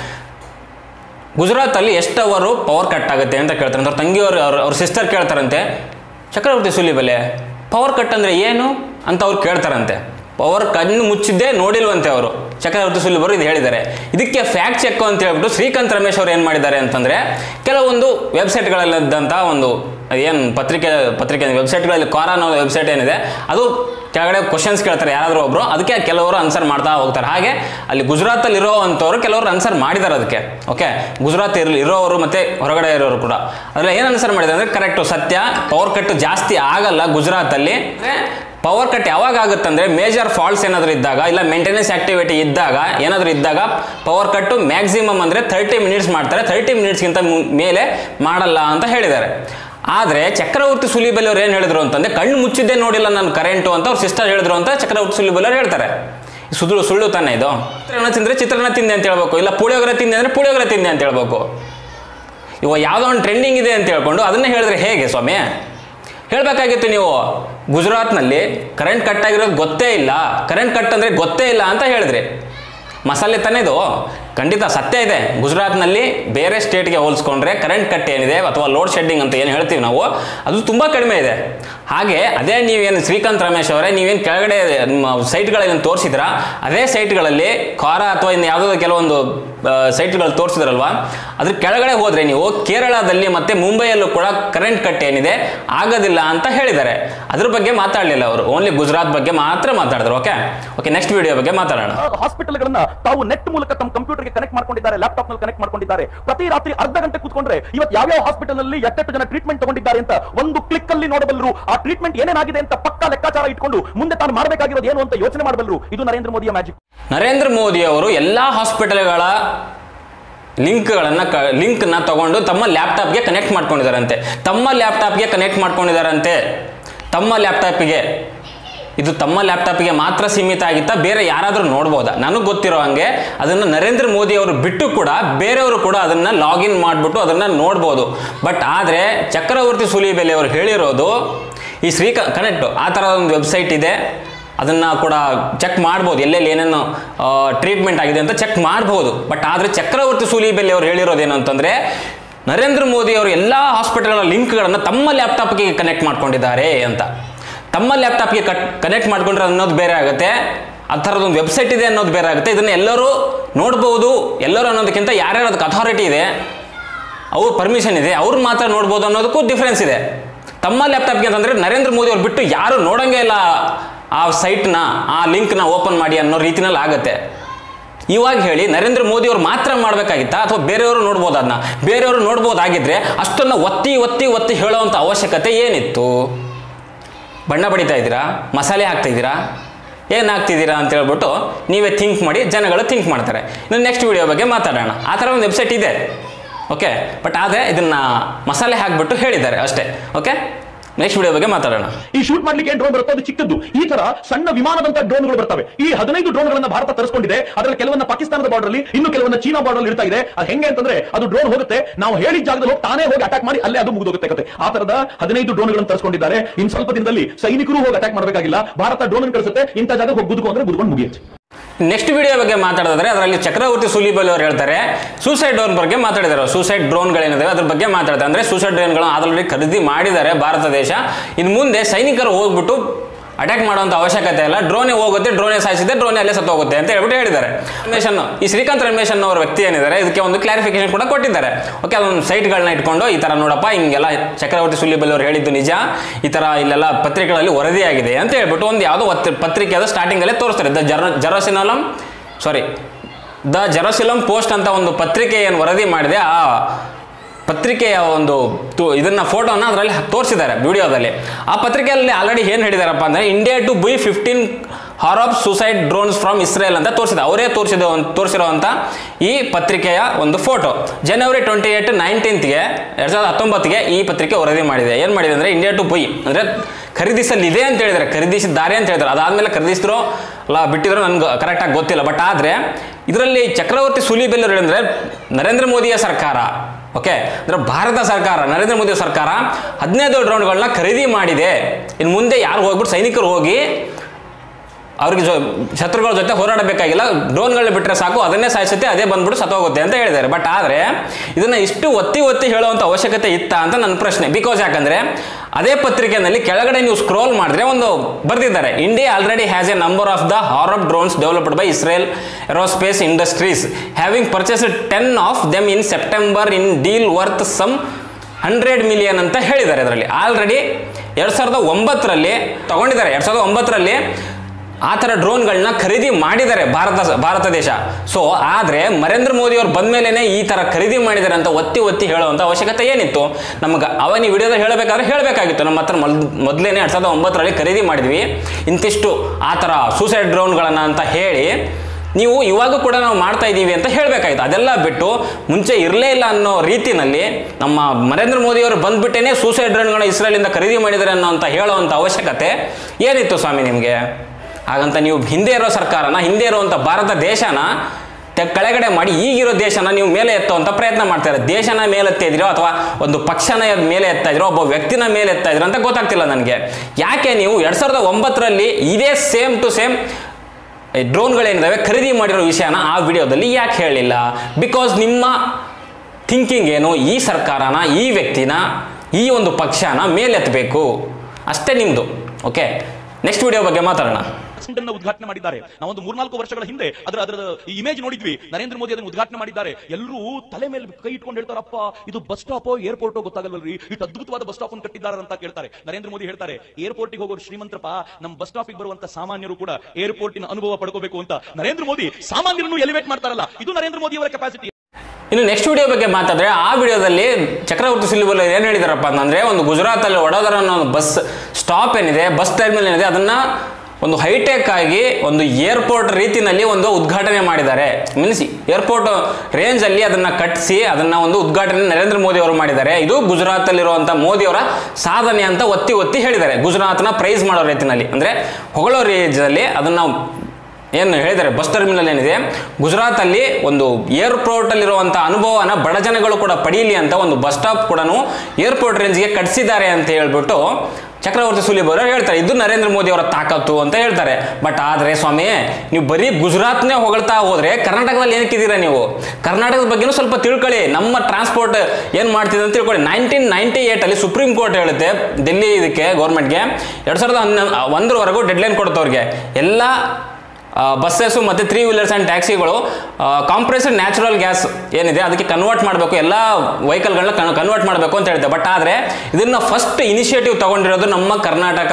ಗುಜರಾತಲ್ಲಿ ಎಷ್ಟು ಅವರು ಪವರ್ ಕಟ್ ಆಗುತ್ತೆ ಅಂತ ಕೇಳ್ತಾರೆ ಅವ್ರ ತಂಗಿಯವರು ಅವ್ರ ಅವ್ರ ಸಿಸ್ಟರ್ ಕೇಳ್ತಾರಂತೆ ಚಕ್ರವರ್ತಿ ಸೂಲಿಬೆಲೆ ಪವರ್ ಕಟ್ ಅಂದರೆ ಏನು ಅಂತ ಅವ್ರು ಕೇಳ್ತಾರಂತೆ ಪವರ್ ಕಣ್ಣು ಮುಚ್ಚಿದ್ದೇ ನೋಡಿಲ್ವಂತೆ ಅವರು ಚಕ್ರವರ್ತಿ ಸುಲಿಬರು ಇದು ಹೇಳಿದ್ದಾರೆ ಇದಕ್ಕೆ ಫ್ಯಾಕ್ಟ್ ಚೆಕ್ ಅಂತ ಹೇಳ್ಬಿಟ್ಟು ಶ್ರೀಕಾಂತ್ ರಮೇಶ್ ಅವರು ಏನು ಮಾಡಿದ್ದಾರೆ ಅಂತಂದರೆ ಕೆಲವೊಂದು ವೆಬ್ಸೈಟ್ಗಳಲ್ಲಿದ್ದಂಥ ಒಂದು ಏನು ಪತ್ರಿಕೆ ಪತ್ರಿಕೆ ವೆಬ್ಸೈಟ್ಗಳಲ್ಲಿ ಕ್ವಾರ ಅನ್ನೋ ವೆಬ್ಸೈಟ್ ಏನಿದೆ ಅದು ಕೆಳಗಡೆ ಕ್ವಶನ್ಸ್ ಕೇಳ್ತಾರೆ ಯಾರಾದರೂ ಒಬ್ರು ಅದಕ್ಕೆ ಕೆಲವರು ಆನ್ಸರ್ ಮಾಡ್ತಾ ಹೋಗ್ತಾರೆ ಹಾಗೆ ಅಲ್ಲಿ ಗುಜರಾತಲ್ಲಿ ಇರೋ ಅಂಥವ್ರು ಕೆಲವರು ಆನ್ಸರ್ ಮಾಡಿದ್ದಾರೆ ಅದಕ್ಕೆ ಓಕೆ ಗುಜರಾತ್ ಇರಲಿ ಇರೋರು ಮತ್ತೆ ಹೊರಗಡೆ ಇರೋರು ಕೂಡ ಅದರಲ್ಲಿ ಏನು ಆನ್ಸರ್ ಮಾಡಿದ್ದಾರೆ ಅಂದರೆ ಕರೆಕ್ಟು ಸತ್ಯ ಪವರ್ ಕಟ್ ಜಾಸ್ತಿ ಆಗಲ್ಲ ಗುಜರಾತಲ್ಲಿ ಪವರ್ ಕಟ್ ಯಾವಾಗ ಆಗುತ್ತಂದ್ರೆ ಮೇಜರ್ ಫಾಲ್ಟ್ಸ್ ಏನಾದರೂ ಇದ್ದಾಗ ಇಲ್ಲ ಮೇಂಟೆನೆನ್ಸ್ ಆಕ್ಟಿವಿಟಿ ಇದ್ದಾಗ ಏನಾದರೂ ಇದ್ದಾಗ ಪವರ್ ಕಟ್ಟು ಮ್ಯಾಕ್ಸಿಮಮ್ ಅಂದರೆ ತರ್ಟಿ ಮಿನಿಟ್ಸ್ ಮಾಡ್ತಾರೆ ತರ್ಟಿ ಮಿನಿಟ್ಸ್ಗಿಂತ ಮೇಲೆ ಮಾಡಲ್ಲ ಅಂತ ಹೇಳಿದ್ದಾರೆ ಆದರೆ ಚಕ್ರವರ್ತಿ ಸುಲಿಬೆಲ್ ಅವ್ರು ಏನು ಹೇಳಿದ್ರು ಅಂತಂದ್ರೆ ಕಣ್ಣು ಮುಚ್ಚಿದ್ದೇ ನೋಡಿಲ್ಲ ನಾನು ಕರೆಂಟು ಅಂತ ಅವ್ರ ಸಿಸ್ಟರ್ ಹೇಳಿದ್ರು ಅಂತ ಚಕ್ರವರ್ತಿ ಸುಲಿಬೆಲ್ ಅವ್ರು ಹೇಳ್ತಾರೆ ಸುಳ್ಳು ಸುಳ್ಳು ತಾನೇ ಇದು ಚಿತ್ರಾನ್ನ ತಿಂದ್ರೆ ಚಿತ್ರಾನ್ನ ತಿಂದೆ ಅಂತ ಹೇಳ್ಬೇಕು ಇಲ್ಲ ಪುಳಿಯೋಗರೆ ತಿಂದೆ ಅಂದ್ರೆ ಪುಳಿಯೋಗರೆ ತಿಂದೆ ಅಂತ ಹೇಳ್ಬೇಕು ಇವಾಗ ಯಾವುದೋ ಒಂದು ಟ್ರೆಂಡಿಂಗ್ ಇದೆ ಅಂತ ಹೇಳ್ಕೊಂಡು ಅದನ್ನೇ ಹೇಳಿದ್ರೆ ಹೇಗೆ ಸ್ವಾಮಿ ಹೇಳಬೇಕಾಗಿತ್ತು ನೀವು ಗುಜರಾತ್ನಲ್ಲಿ ಕರೆಂಟ್ ಕಟ್ ಆಗಿರೋದು ಗೊತ್ತೇ ಇಲ್ಲ ಕರೆಂಟ್ ಕಟ್ ಅಂದರೆ ಗೊತ್ತೇ ಇಲ್ಲ ಅಂತ ಹೇಳಿದ್ರಿ ಮಸಾಲೆ ತಾನೇ ಇದು ಖಂಡಿತ ಸತ್ಯ ಇದೆ ಗುಜರಾತ್ನಲ್ಲಿ ಬೇರೆ ಸ್ಟೇಟ್ಗೆ ಹೋಲಿಸ್ಕೊಂಡ್ರೆ ಕರೆಂಟ್ ಕಟ್ ಏನಿದೆ ಅಥವಾ ಲೋಡ್ ಶೆಡ್ಡಿಂಗ್ ಅಂತ ಏನು ಹೇಳ್ತೀವಿ ನಾವು ಅದು ತುಂಬ ಕಡಿಮೆ ಇದೆ ಹಾಗೆ ಅದೇ ನೀವೇನು ಶ್ರೀಕಾಂತ್ ರಮೇಶ್ ಅವರೇ ನೀವೇನು ಕೆಳಗಡೆ ನಿಮ್ಮ ಸೈಟ್ಗಳೇನು ತೋರಿಸಿದ್ರ ಅದೇ ಸೈಟ್ಗಳಲ್ಲಿ ಖಾರ ಅಥವಾ ಇನ್ನು ಯಾವುದಾದ್ರು ಕೆಲವೊಂದು ಸೈಟ್ಗಳು ತೋರಿಸಿದ್ರಲ್ವಾ ಅದ್ರ ಕೆಳಗಡೆ ಹೋದ್ರೆ ನೀವು ಕೇರಳದಲ್ಲಿ ಮತ್ತೆ ಮುಂಬೈಯಲ್ಲೂ ಕೂಡ ಕರೆಂಟ್ ಕಟ್ ಏನಿದೆ ಆಗೋದಿಲ್ಲ ಅಂತ ಹೇಳಿದ್ದಾರೆ ಅದ್ರ ಬಗ್ಗೆ ಮಾತಾಡಲಿಲ್ಲ ಅವರು ಓನ್ಲಿ ಗುಜರಾತ್ ಬಗ್ಗೆ ಮಾತ್ರ ಮಾತಾಡಿದ್ರು ಓಕೆ ಓಕೆ ನೆಕ್ಸ್ಟ್ ವಿಡಿಯೋ ಬಗ್ಗೆ ಮಾತಾಡೋಣ ಹಾಸ್ಪಿಟಲ್ ಗಳನ್ನ ತಾವು ನೆಟ್ ಮೂಲಕ ತಮ್ಮ ಕಂಪ್ಯೂಟರ್ಗೆ ಕನೆಕ್ಟ್ ಮಾಡ್ಕೊಂಡಿದ್ದಾರೆ ಲ್ಯಾಪ್ಟಾಪ್ ನಲ್ಲಿ ಕನೆಕ್ಟ್ ಮಾಡ್ಕೊಂಡಿದ್ದಾರೆ ಪ್ರತಿ ರಾತ್ರಿ ಅರ್ಧ ಗಂಟೆ ಕೂತ್ಕೊಂಡ್ರೆ ಇವತ್ತು ಯಾವ್ಯಾವ ಹಾಸ್ಪಿಟಲ್ ನಲ್ಲಿ ಎಷ್ಟೆಷ್ಟು ಜನ ಟ್ರೀಟ್ಮೆಂಟ್ ತಗೊಂಡಿದ್ದಾರೆ ಅಂತ ಒಂದು ಕ್ಲಿಕ್ ಅಲ್ಲಿ ನೋಡಬಲ್ಲರು ಆ ಟ್ರೀಟ್ಮೆಂಟ್ ಏನೇನಾಗಿದೆ ಅಂತ ಪಕ್ಕಾ ಲೆಕ್ಕಾಚಾರ ಇಟ್ಕೊಂಡು ಮುಂದೆ ತಾನು ಮಾಡಬೇಕಾಗಿರೋದು ಏನು ಅಂತ ಯೋಚನೆ ಮಾಡಬಲ್ಲರು ಇದು ನರೇಂದ್ರ ಮೋದಿಯ ಮ್ಯಾಜಿಕ್ ನರೇಂದ್ರ ಮೋದಿ ಅವರು ಎಲ್ಲ ಹಾಸ್ಪಿಟಲ್ಗಳ ಲಿಂಕ್ಗಳನ್ನು ಕ ಲಿಂಕ್ನ ತಗೊಂಡು ತಮ್ಮ ಲ್ಯಾಪ್ಟಾಪ್ಗೆ ಕನೆಕ್ಟ್ ಮಾಡ್ಕೊಂಡಿದ್ದಾರಂತೆ ತಮ್ಮ ಲ್ಯಾಪ್ಟಾಪ್ಗೆ ಕನೆಕ್ಟ್ ಮಾಡ್ಕೊಂಡಿದ್ದಾರಂತೆ ತಮ್ಮ ಲ್ಯಾಪ್ಟಾಪಿಗೆ ಇದು ತಮ್ಮ ಲ್ಯಾಪ್ಟಾಪ್ಗೆ ಮಾತ್ರ ಸೀಮಿತ ಆಗಿತ್ತಾ ಬೇರೆ ಯಾರಾದರೂ ನೋಡ್ಬೋದಾ ನನಗೆ ಗೊತ್ತಿರೋ ಹಂಗೆ ಅದನ್ನು ನರೇಂದ್ರ ಮೋದಿ ಅವರು ಬಿಟ್ಟು ಕೂಡ ಬೇರೆಯವರು ಕೂಡ ಅದನ್ನು ಲಾಗಿನ್ ಮಾಡಿಬಿಟ್ಟು ಅದನ್ನು ನೋಡ್ಬೋದು ಬಟ್ ಆದರೆ ಚಕ್ರವರ್ತಿ ಸುಲಿಬೆಲೆ ಅವರು ಹೇಳಿರೋದು ಈ ಶ್ರೀಕ ಕನೆಕ್ಟು ಆ ಥರದ ಒಂದು ವೆಬ್ಸೈಟ್ ಇದೆ ಅದನ್ನು ಕೂಡ ಚೆಕ್ ಮಾಡ್ಬೋದು ಎಲ್ಲೆಲ್ಲಿ ಏನೇನು ಟ್ರೀಟ್ಮೆಂಟ್ ಆಗಿದೆ ಅಂತ ಚೆಕ್ ಮಾಡ್ಬೋದು ಬಟ್ ಆದರೆ ಚಕ್ರವರ್ತಿ ಸೂಲಿಬೆಲ್ಲಿ ಅವರು ಹೇಳಿರೋದೇನು ಅಂತಂದರೆ ನರೇಂದ್ರ ಮೋದಿ ಅವರು ಎಲ್ಲ ಹಾಸ್ಪಿಟಲ್ಗಳ ಲಿಂಕ್ಗಳನ್ನು ತಮ್ಮ ಲ್ಯಾಪ್ಟಾಪ್ಗೆ ಕನೆಕ್ಟ್ ಮಾಡ್ಕೊಂಡಿದ್ದಾರೆ ಅಂತ ತಮ್ಮ ಲ್ಯಾಪ್ಟಾಪ್ಗೆ ಕಟ್ ಕನೆಕ್ಟ್ ಮಾಡ್ಕೊಂಡ್ರೆ ಅನ್ನೋದು ಬೇರೆ ಆಗುತ್ತೆ ಆ ಥರದೊಂದು ವೆಬ್ಸೈಟ್ ಇದೆ ಅನ್ನೋದು ಬೇರೆ ಆಗುತ್ತೆ ಇದನ್ನು ಎಲ್ಲರೂ ನೋಡ್ಬೋದು ಎಲ್ಲರೂ ಅನ್ನೋದಕ್ಕಿಂತ ಯಾರ್ಯಾರು ಅದಕ್ಕೆ ಅಥಾರಿಟಿ ಇದೆ ಅವ್ರ ಪರ್ಮಿಷನ್ ಇದೆ ಅವ್ರು ಮಾತ್ರ ನೋಡ್ಬೋದು ಅನ್ನೋದಕ್ಕೂ ಡಿಫ್ರೆನ್ಸ್ ಇದೆ ತಮ್ಮ ಲ್ಯಾಪ್ಟಾಪ್ಗೆ ಅಂತಂದರೆ ನರೇಂದ್ರ ಮೋದಿ ಅವ್ರು ಬಿಟ್ಟು ಯಾರು ನೋಡಂಗೇ ಇಲ್ಲ ಆ ಸೈಟ್ನ ಆ ಲಿಂಕ್ನ ಓಪನ್ ಮಾಡಿ ಅನ್ನೋ ರೀತಿನಲ್ಲಿ ಆಗುತ್ತೆ ಇವಾಗ ಹೇಳಿ ನರೇಂದ್ರ ಮೋದಿ ಅವ್ರು ಮಾತ್ರ ಮಾಡಬೇಕಾಗಿತ್ತಾ ಅಥವಾ ಬೇರೆಯವರು ನೋಡ್ಬೋದು ಅದನ್ನ ಬೇರೆಯವರು ನೋಡ್ಬೋದಾಗಿದ್ರೆ ಅಷ್ಟನ್ನು ಒತ್ತಿ ಒತ್ತಿ ಒತ್ತಿ ಹೇಳೋವಂಥ ಅವಶ್ಯಕತೆ ಏನಿತ್ತು ಬಣ್ಣ ಬಡಿತಾ ಇದ್ದೀರಾ ಮಸಾಲೆ ಹಾಕ್ತಾ ಇದ್ದೀರಾ ಏನು ಹಾಕ್ತಿದ್ದೀರಾ ಅಂತ ಹೇಳ್ಬಿಟ್ಟು ನೀವೇ ಥಿಂಕ್ ಮಾಡಿ ಜನಗಳು ಥಿಂಕ್ ಮಾಡ್ತಾರೆ ಇನ್ನು ನೆಕ್ಸ್ಟ್ ವಿಡಿಯೋ ಬಗ್ಗೆ ಮಾತಾಡೋಣ ಆ ಥರ ಒಂದು ವೆಬ್ಸೈಟ್ ಇದೆ ಓಕೆ ಬಟ್ ಆದರೆ ಇದನ್ನು ಮಸಾಲೆ ಹಾಕ್ಬಿಟ್ಟು ಹೇಳಿದ್ದಾರೆ ಅಷ್ಟೇ ಓಕೆ ನೆಕ್ಸ್ಟ್ ವಿಡಿಯೋ ಬಗ್ಗೆ ಮಾತಾಡೋಣ ಈ ಶೂಟ್ ಮಾಡ್ಲಿಕ್ಕೆ ಡ್ರೋನ್ ಬರುತ್ತೆ ಅದು ಚಿಕ್ಕದ್ದು ಈ ತರ ಸಣ್ಣ ವಿಮಾನದಂತ ಡ್ರೋನ್ಗಳು ಬರ್ತವೆ ಈ ಹದಿನೈದು ಡ್ರೋನ್ಗಳನ್ನ ಭಾರತ ತರಿಸ್ಕೊಂಡಿದೆ ಅದರಲ್ಲಿ ಕೆಲವನ್ನ ಪಾಕಿಸ್ತಾನದ ಬಾರ್ಡರ್ ಅಲ್ಲಿ ಇನ್ನು ಕೆಲವನ್ನ ಚೀನಾ ಬಾರ್ಡರ್ ಅಲ್ಲಿ ಇರ್ತಾ ಇದೆ ಅದು ಹೆಂಗೆ ಅಂತಂದ್ರೆ ಅದು ಡ್ರೋನ್ ಹೋಗುತ್ತೆ ನಾವು ಹೇಳಿದ ಜಾಗದಲ್ಲಿ ಹೋಗಿ ತಾನೇ ಹೋಗಿ ಅಟ್ಯಾಕ್ ಮಾಡಿ ಅಲ್ಲೇ ಅದು ಮುಗಿದೋಗುತ್ತೆ ಕತೆ ಆ ತರದ ಹದಿನೈದು ಡ್ರೋನ್ಗಳನ್ನು ತರಿಸ್ಕೊಂಡಿದ್ದಾರೆ ಇನ್ ಸ್ವಲ್ಪ ದಿನದಲ್ಲಿ ಸೈನಿಕರು ಹೋಗಿ ಅಟ್ಯಾಕ್ ಮಾಡಬೇಕಾಗಿಲ್ಲ ಭಾರತ ಡ್ರೋನ್ ಕಳಿಸುತ್ತೆ ಇಂಥ ಜಾಗ ಹೋಗಿ ಗುದ್ದುಕು ಅಂದ್ರೆ ಗುದ್ಕೊಂಡು ಮುಗಿಯುತ್ತೆ ನೆಕ್ಸ್ಟ್ ವಿಡಿಯೋ ಬಗ್ಗೆ ಮಾತಾಡಿದ್ರೆ ಅದರಲ್ಲಿ ಚಕ್ರವರ್ತಿ ಸುಲಿಬಲ್ ಅವರು ಹೇಳ್ತಾರೆ ಸೂಸೈಡ್ ಡ್ರೋನ್ ಬಗ್ಗೆ ಮಾತಾಡಿದ್ದಾರೆ ಸೂಸೈಡ್ ಡ್ರೋನ್ಗಳೇನಿದೆ ಅದ್ರ ಬಗ್ಗೆ ಮಾತಾಡ್ತಾರೆ ಅಂದ್ರೆ ಸೂಸೈಡ್ ಡ್ರೋನ್ಗಳು ಆಲ್ರೆಡಿ ಖರೀದಿ ಮಾಡಿದ್ದಾರೆ ಭಾರತ ದೇಶ ಇನ್ನು ಮುಂದೆ ಸೈನಿಕರು ಹೋಗ್ಬಿಟ್ಟು ಅಟ್ಯಾಕ್ ಮಾಡುವಂತ ಅವಶ್ಯಕತೆ ಇಲ್ಲ ಡ್ರೋನೇ ಹೋಗುತ್ತೆ ಡ್ರೋನೇ ಸಾಯಿಸಿದೆ ಡ್ರೋನೇ ಅಲ್ಲೇ ಸತ್ತು ಹೋಗುತ್ತೆ ಅಂತ ಹೇಳ್ಬಿಟ್ಟು ಹೇಳಿದ್ದಾರೆ ರಮೇಶ್ ಅನ್ನು ಈ ಶ್ರೀಕಾಂತ್ ರಮೇಶ್ ಅನ್ನೋ ಅವ್ರ ವ್ಯಕ್ತಿ ಏನಿದ್ದಾರೆ ಇದಕ್ಕೆ ಒಂದು ಕ್ಲಾರಿಫಿಕೇಶನ್ ಕೂಡ ಕೊಟ್ಟಿದ್ದಾರೆ ಓಕೆ ಅದೊಂದು ಸೈಟ್ಗಳನ್ನ ಇಟ್ಕೊಂಡು ಈ ತರ ನೋಡಪ್ಪ ಹಿಂಗೆಲ್ಲ ಚಕ್ರವರ್ತಿ ಸುಲಿಬಲ್ ಅವರು ಹೇಳಿದ್ದು ನಿಜ ಈ ತರ ಇಲ್ಲೆಲ್ಲ ಪತ್ರಿಕೆಗಳಲ್ಲಿ ವರದಿಯಾಗಿದೆ ಅಂತ ಹೇಳ್ಬಿಟ್ಟು ಒಂದು ಯಾವುದೋ ಒತ್- ಪತ್ರಿಕೆ ಅದು ಸ್ಟಾರ್ಟಿಂಗ್ ಅಲ್ಲೇ ತೋರಿಸ್ತಾರೆ ದ ಜರ ಜರೋಸಿನಲಂ ಸಾರಿ ದ ಜೆರೋಸಿಲಂ ಪೋಸ್ಟ್ ಅಂತ ಒಂದು ಪತ್ರಿಕೆ ಏನು ವರದಿ ಮಾಡಿದೆ ಆ ಪತ್ರಿಕೆಯ ಒಂದು ತು- ಇದನ್ನ ಫೋಟೋನ ಅದರಲ್ಲಿ ತೋರಿಸಿದ್ದಾರೆ ವಿಡಿಯೋದಲ್ಲಿ ಆ ಪತ್ರಿಕೆಯಲ್ಲಿ ಆಲ್ರೆಡಿ ಏನು ಹೇಳಿದಾರಪ್ಪ ಅಂದ್ರೆ India to buy fifteen Harop suicide drones from Israel ಅಂತ ತೋರಿಸಿದೆ ಅವರೇ ತೋರಿಸಿದ ತೋರಿಸಿರುವಂಥ ಈ ಪತ್ರಿಕೆಯ ಒಂದು ಫೋಟೋ ಜನವರಿ ಟ್ವೆಂಟಿ ಏಟ್ ನೈನ್ಟೀನ್ತ್ಗೆ ಎರಡು ಸಾವಿರದ ಹತ್ತೊಂಬತ್ತಿಗೆ ಈ ಪತ್ರಿಕೆ ವರದಿ ಮಾಡಿದೆ ಏನು ಮಾಡಿದೆ ಅಂದರೆ ಇಂಡಿಯಾ ಟು ಬೈ ಅಂದರೆ ಖರೀದಿಸಲಿದೆ ಅಂತ ಹೇಳಿದ್ದಾರೆ ಖರೀದಿಸಿದ್ದಾರೆ ಅಂತ ಹೇಳಿದ್ದಾರೆ ಅದಾದಮೇಲೆ ಖರೀದಿಸಿದ್ರೋ ಅಲ್ಲ ಬಿಟ್ಟಿದ್ರು ನನಗೆ ಕರೆಕ್ಟಾಗಿ ಗೊತ್ತಿಲ್ಲ ಬಟ್ ಆದರೆ ಇದರಲ್ಲಿ ಚಕ್ರವರ್ತಿ ಸುಲಿಬೆಲ್ಲರು ಹೇಳಿದ್ರೆ ನರೇಂದ್ರ ಮೋದಿಯ ಸರ್ಕಾರ ಓಕೆ ಅಂದರೆ ಭಾರತ ಸರ್ಕಾರ ನರೇಂದ್ರ ಮೋದಿ ಸರ್ಕಾರ ಹದಿನೈದು ಡ್ರೋನ್ಗಳನ್ನ ಖರೀದಿ ಮಾಡಿದೆ ಇನ್ನು ಮುಂದೆ ಯಾರು ಹೋಗ್ಬಿಟ್ಟು ಸೈನಿಕರು ಹೋಗಿ ಅವ್ರಿಗೆ ಜೊ ಶತ್ರುಗಳ ಜೊತೆ ಹೋರಾಡಬೇಕಾಗಿಲ್ಲ ಡ್ರೋನ್ಗಳನ್ನ ಬಿಟ್ಟರೆ ಸಾಕು ಅದನ್ನೇ ಸಾಯಿಸುತ್ತೆ ಅದೇ ಬಂದ್ಬಿಟ್ಟು ಸತ್ತೋಗುತ್ತೆ ಅಂತ ಹೇಳಿದ್ದಾರೆ ಬಟ್ ಆದರೆ ಇದನ್ನ ಇಷ್ಟು ಒತ್ತಿ ಒತ್ತಿ ಹೇಳುವಂಥ ಅವಶ್ಯಕತೆ ಇತ್ತ ಅಂತ ನನ್ನ ಪ್ರಶ್ನೆ ಬಿಕಾಸ್ ಯಾಕಂದ್ರೆ ಅದೇ ಪತ್ರಿಕೆಯಲ್ಲಿ ಕೆಳಗಡೆ ನೀವು ಸ್ಕ್ರೋಲ್ ಮಾಡಿದ್ರೆ ಒಂದು ಬರೆದಿದ್ದಾರೆ India already has a number of the Harop drones developed by Israel Aerospace Industries having purchased ten of them in September in deal worth some hundred million ಅಂತ ಹೇಳಿದ್ದಾರೆ ಅದರಲ್ಲಿ ಆಲ್ರೆಡಿ ಎರಡು ಸಾವಿರದ ಒಂಬತ್ತರಲ್ಲಿ ತಗೊಂಡಿದ್ದಾರೆ ಎರಡು ಸಾವಿರದ ಒಂಬತ್ತರಲ್ಲಿ ಆ ಥರ ಡ್ರೋನ್ಗಳನ್ನ ಖರೀದಿ ಮಾಡಿದ್ದಾರೆ ಭಾರತ ಭಾರತ ದೇಶ ಸೊ ಆದರೆ ನರೇಂದ್ರ ಮೋದಿ ಅವ್ರು ಬಂದ್ಮೇಲೆ ಈ ಥರ ಖರೀದಿ ಮಾಡಿದ್ದಾರೆ ಅಂತ ಒತ್ತಿ ಒತ್ತಿ ಹೇಳುವಂಥ ಅವಶ್ಯಕತೆ ಏನಿತ್ತು ನಮಗೆ ಅವಾಗ ನೀವು ವಿಡಿಯೋದಲ್ಲಿ ಹೇಳಬೇಕಾದ್ರೆ ಹೇಳಬೇಕಾಗಿತ್ತು ನಮ್ಮ ಹತ್ರ ಮೊದ್ ಮೊದಲೇನೆ ಎರಡು ಸಾವಿರದ ಒಂಬತ್ತರಲ್ಲಿ ಖರೀದಿ ಮಾಡಿದ್ವಿ ಇಂತಿಷ್ಟು ಆ ಥರ ಸೂಸೈಡ್ ಡ್ರೋನ್ಗಳನ್ನು ಅಂತ ಹೇಳಿ ನೀವು ಇವಾಗ ಕೂಡ ನಾವು ಮಾಡ್ತಾ ಇದ್ದೀವಿ ಅಂತ ಹೇಳಬೇಕಾಯ್ತು ಅದೆಲ್ಲ ಬಿಟ್ಟು ಮುಂಚೆ ಇರಲೇ ಇಲ್ಲ ಅನ್ನೋ ರೀತಿನಲ್ಲಿ ನಮ್ಮ ನರೇಂದ್ರ ಮೋದಿ ಅವರು ಬಂದ್ಬಿಟ್ಟೇನೆ ಸೂಸೈಡ್ ಡ್ರೋನ್ಗಳನ್ನ ಇಸ್ರೇಲಿಂದ ಖರೀದಿ ಮಾಡಿದ್ದಾರೆ ಅನ್ನೋ ಅಂತ ಹೇಳೋವಂಥ ಅವಶ್ಯಕತೆ ಏನಿತ್ತು ಸ್ವಾಮಿ ನಿಮಗೆ ಹಾಗಂತ ನೀವು ಹಿಂದೆ ಇರೋ ಸರ್ಕಾರನ ಹಿಂದೆ ಇರುವಂಥ ಭಾರತ ದೇಶನ ತೆ- ಕೆಳಗಡೆ ಮಾಡಿ ಈಗಿರೋ ದೇಶನ ನೀವು ಮೇಲೆ ಎತ್ತುವಂಥ ಪ್ರಯತ್ನ ಮಾಡ್ತಾರೆ ದೇಶನ ಮೇಲೆ ಎತ್ತಿದ್ರೋ ಅಥವಾ ಒಂದು ಪಕ್ಷನ ಎದ್- ಮೇಲೆ ಎತ್ತಾ ಇದ್ರೋ ಒಬ್ಬ ವ್ಯಕ್ತಿನ ಮೇಲೆ ಎತ್ತಾ ಇದ್ರೋ ಅಂತ ಗೊತ್ತಾಗ್ತಿಲ್ಲ ನನಗೆ ಯಾಕೆ ನೀವು ಎರಡ್ ಸಾವಿರದ ಒಂಬತ್ತರಲ್ಲಿ ಇದೇ ಸೇಮ್ ಟು ಸೇಮ್ ಡ್ರೋನ್ಗಳೇನಿದಾವೆ ಖರೀದಿ ಮಾಡಿರೋ ವಿಷಯನ ಆ ವಿಡಿಯೋದಲ್ಲಿ ಯಾಕೆ ಹೇಳಿಲ್ಲ ಬಿಕಾಸ್ ನಿಮ್ಮ ಥಿಂಕಿಂಗ್ ಏನು ಈ ಸರ್ಕಾರನ ಈ ವ್ಯಕ್ತಿನ ಈ ಒಂದು ಪಕ್ಷನ ಮೇಲೆತ್ತಬೇಕು ಅಷ್ಟೇ ನಿಮ್ಮದು ಓಕೆ ನೆಕ್ಸ್ಟ್ ವಿಡಿಯೋ ಬಗ್ಗೆ ಮಾತಾಡೋಣ ಆಕ್ಸಿಡೆಂಟ್ ಅನ್ನ ಉದ್ಘಾಟನೆ ಮಾಡಿದ್ದಾರೆ ನಾವೊಂದು ಮೂರ್ನಾಲ್ಕು ವರ್ಷಗಳ ಹಿಂದೆ ಅದರ ಅದರ ಇಮೇಜ್ ನೋಡಿದ್ವಿ ನರೇಂದ್ರ ಮೋದಿ ಅದನ್ನು ಉದ್ಘಾಟನೆ ಮಾಡಿದ್ದಾರೆ ಎಲ್ಲರೂ ತಲೆ ಮೇಲೆ ಕೈ ಇಟ್ಕೊಂಡು ಹೇಳ್ತಾರಪ್ಪ ಇದು ಬಸ್ ಸ್ಟಾಪ್ ಏರ್ಪೋರ್ಟ್ ಗೊತ್ತಾಗಲ್ವಲ್ರಿ ಇಷ್ಟು ಅದ್ಭುತವಾದ ಬಸ್ ಸ್ಟಾಪ್ ಅನ್ನು ಕಟ್ಟಿದ್ದಾರೆ ಅಂತ ಕೇಳ್ತಾರೆ ನರೇಂದ್ರ ಮೋದಿ ಹೇಳ್ತಾರೆ ಏರ್ಪೋರ್ಟ್ಗೆ ಹೋಗೋರು ಶ್ರೀಮಂತರಪ್ಪ ನಮ್ಮ ಬಸ್ ಸ್ಟಾಪಿಗೆ ಬರುವಂತ ಸಾಮಾನ್ಯರು ಕೂಡ ಏರ್ಪೋರ್ಟಿನ ಅನುಭವ ಪಡ್ಕೋಬೇಕು ಅಂತ ನರೇಂದ್ರ ಮೋದಿ ಸಾಮಾನ್ಯರನ್ನು ಎಲಿವೇಟ್ ಮಾಡ್ತಾರಲ್ಲ ಇದು ನರೇಂದ್ರ ಮೋದಿ ಅವರ ಕೆಪಾಸಿಟಿ ಇನ್ನು ನೆಕ್ಸ್ಟ್ ವಿಡಿಯೋ ಬಗ್ಗೆ ಮಾತಾಡಿದ್ರೆ ಆ ವಿಡಿಯೋದಲ್ಲಿ ಚಕ್ರವರ್ತಿ ಸಿಲಿಬಲ್ ಏನು ಹೇಳಿದಾರಪ್ಪ ಅಂತಂದ್ರೆ ಒಂದು ಗುಜರಾತಲ್ಲಿ ವಡೋದರ ಅನ್ನೋ ಒಂದು ಬಸ್ ಸ್ಟಾಪ್ ಏನಿದೆ ಬಸ್ ಟರ್ಮಿನಲ್ ಏನಿದೆ ಅದನ್ನ ಒಂದು ಹೈಟೆಕ್ ಆಗಿ ಒಂದು ಏರ್ಪೋರ್ಟ್ ರೀತಿನಲ್ಲಿ ಒಂದು ಉದ್ಘಾಟನೆ ಮಾಡಿದ್ದಾರೆ ಮೀನ್ಸ್ ಏರ್ಪೋರ್ಟ್ ರೇಂಜ್ ಅಲ್ಲಿ ಅದನ್ನ ಕಟ್ಟಿಸಿ ಅದನ್ನ ಒಂದು ಉದ್ಘಾಟನೆ ನರೇಂದ್ರ ಮೋದಿ ಅವರು ಮಾಡಿದ್ದಾರೆ ಇದು ಗುಜರಾತಲ್ಲಿರುವಂತ ಮೋದಿ ಅವರ ಸಾಧನೆ ಅಂತ ಒತ್ತಿ ಒತ್ತಿ ಹೇಳಿದ್ದಾರೆ ಗುಜರಾತ್ನ ಪ್ರೈಸ್ ಮಾಡೋ ರೀತಿನಲ್ಲಿ ಅಂದ್ರೆ ಹೊಗಳೋ ರೇಂಜಲ್ಲಿ ಅದನ್ನ ಏನು ಹೇಳಿದ್ದಾರೆ ಬಸ್ ಟರ್ಮಿನಲ್ ಏನಿದೆ ಗುಜರಾತಲ್ಲಿ ಒಂದು ಏರ್ಪೋರ್ಟ್ ಅಲ್ಲಿರುವಂತಹ ಅನುಭವನ ಬಡ ಜನಗಳು ಕೂಡ ಪಡೀಲಿ ಅಂತ ಒಂದು ಬಸ್ ಸ್ಟಾಪ್ ಕೂಡ ಏರ್ಪೋರ್ಟ್ ರೇಂಜ್ಗೆ ಕಟ್ಸಿದ್ದಾರೆ ಅಂತ ಹೇಳ್ಬಿಟ್ಟು ಚಕ್ರವರ್ತಿ ಸುಲಿಬ್ ಅವರು ಹೇಳ್ತಾರೆ ಇದು ನರೇಂದ್ರ ಮೋದಿ ಅವರ ತಾಕತ್ತು ಅಂತ ಹೇಳ್ತಾರೆ ಬಟ್ ಆದ್ರೆ ಸ್ವಾಮಿ ನೀವು ಬರೀ ಗುಜರಾತ್ನೇ ಹೊಗಳ್ತಾ ಹೋದ್ರೆ ಕರ್ನಾಟಕದಲ್ಲಿ ಏನಕ್ಕಿದ್ದೀರಾ ನೀವು ಕರ್ನಾಟಕದ ಬಗ್ಗೆನೂ ಸ್ವಲ್ಪ ತಿಳ್ಕೊಳ್ಳಿ ನಮ್ಮ ಟ್ರಾನ್ಸ್ಪೋರ್ಟ್ ಏನ್ ಮಾಡ್ತಿದೆ ಅಂತ ತಿಳ್ಕೊಳ್ಳಿ ನೈನ್ಟೀನ್ ನೈನ್ಟಿ ಏಟ್ ಅಲ್ಲಿ ಸುಪ್ರೀಂ ಕೋರ್ಟ್ ಹೇಳುತ್ತೆ ಡೆಲ್ಲಿ ಇದಕ್ಕೆ ಗೌರ್ಮೆಂಟ್ಗೆ ಎರಡ್ ಸಾವಿರದ ಹನ್ನೊಂದು ಒಂದರವರೆಗೂ ಡೆಡ್ಲೈನ್ ಕೊಡ್ತವ್ರಿಗೆ ಎಲ್ಲ ಬಸ್ಸಸ್ಸು ಮತ್ತು ತ್ರೀ ವೀಲರ್ಸ್ ಆ್ಯಂಡ್ ಟ್ಯಾಕ್ಸಿಗಳು ಕಾಂಪ್ರೆಸ್ಡ್ ನ್ಯಾಚುರಲ್ ಗ್ಯಾಸ್ ಏನಿದೆ ಅದಕ್ಕೆ ಕನ್ವರ್ಟ್ ಮಾಡಬೇಕು ಎಲ್ಲ ವೆಹಿಕಲ್ಗಳನ್ನ ಕನ್ವರ್ಟ್ ಮಾಡಬೇಕು ಅಂತ ಹೇಳ್ತೆ ಬಟ್ ಆದರೆ ಇದನ್ನ ಫಸ್ಟ್ ಇನಿಷಿಯೇಟಿವ್ ತಗೊಂಡಿರೋದು ನಮ್ಮ ಕರ್ನಾಟಕ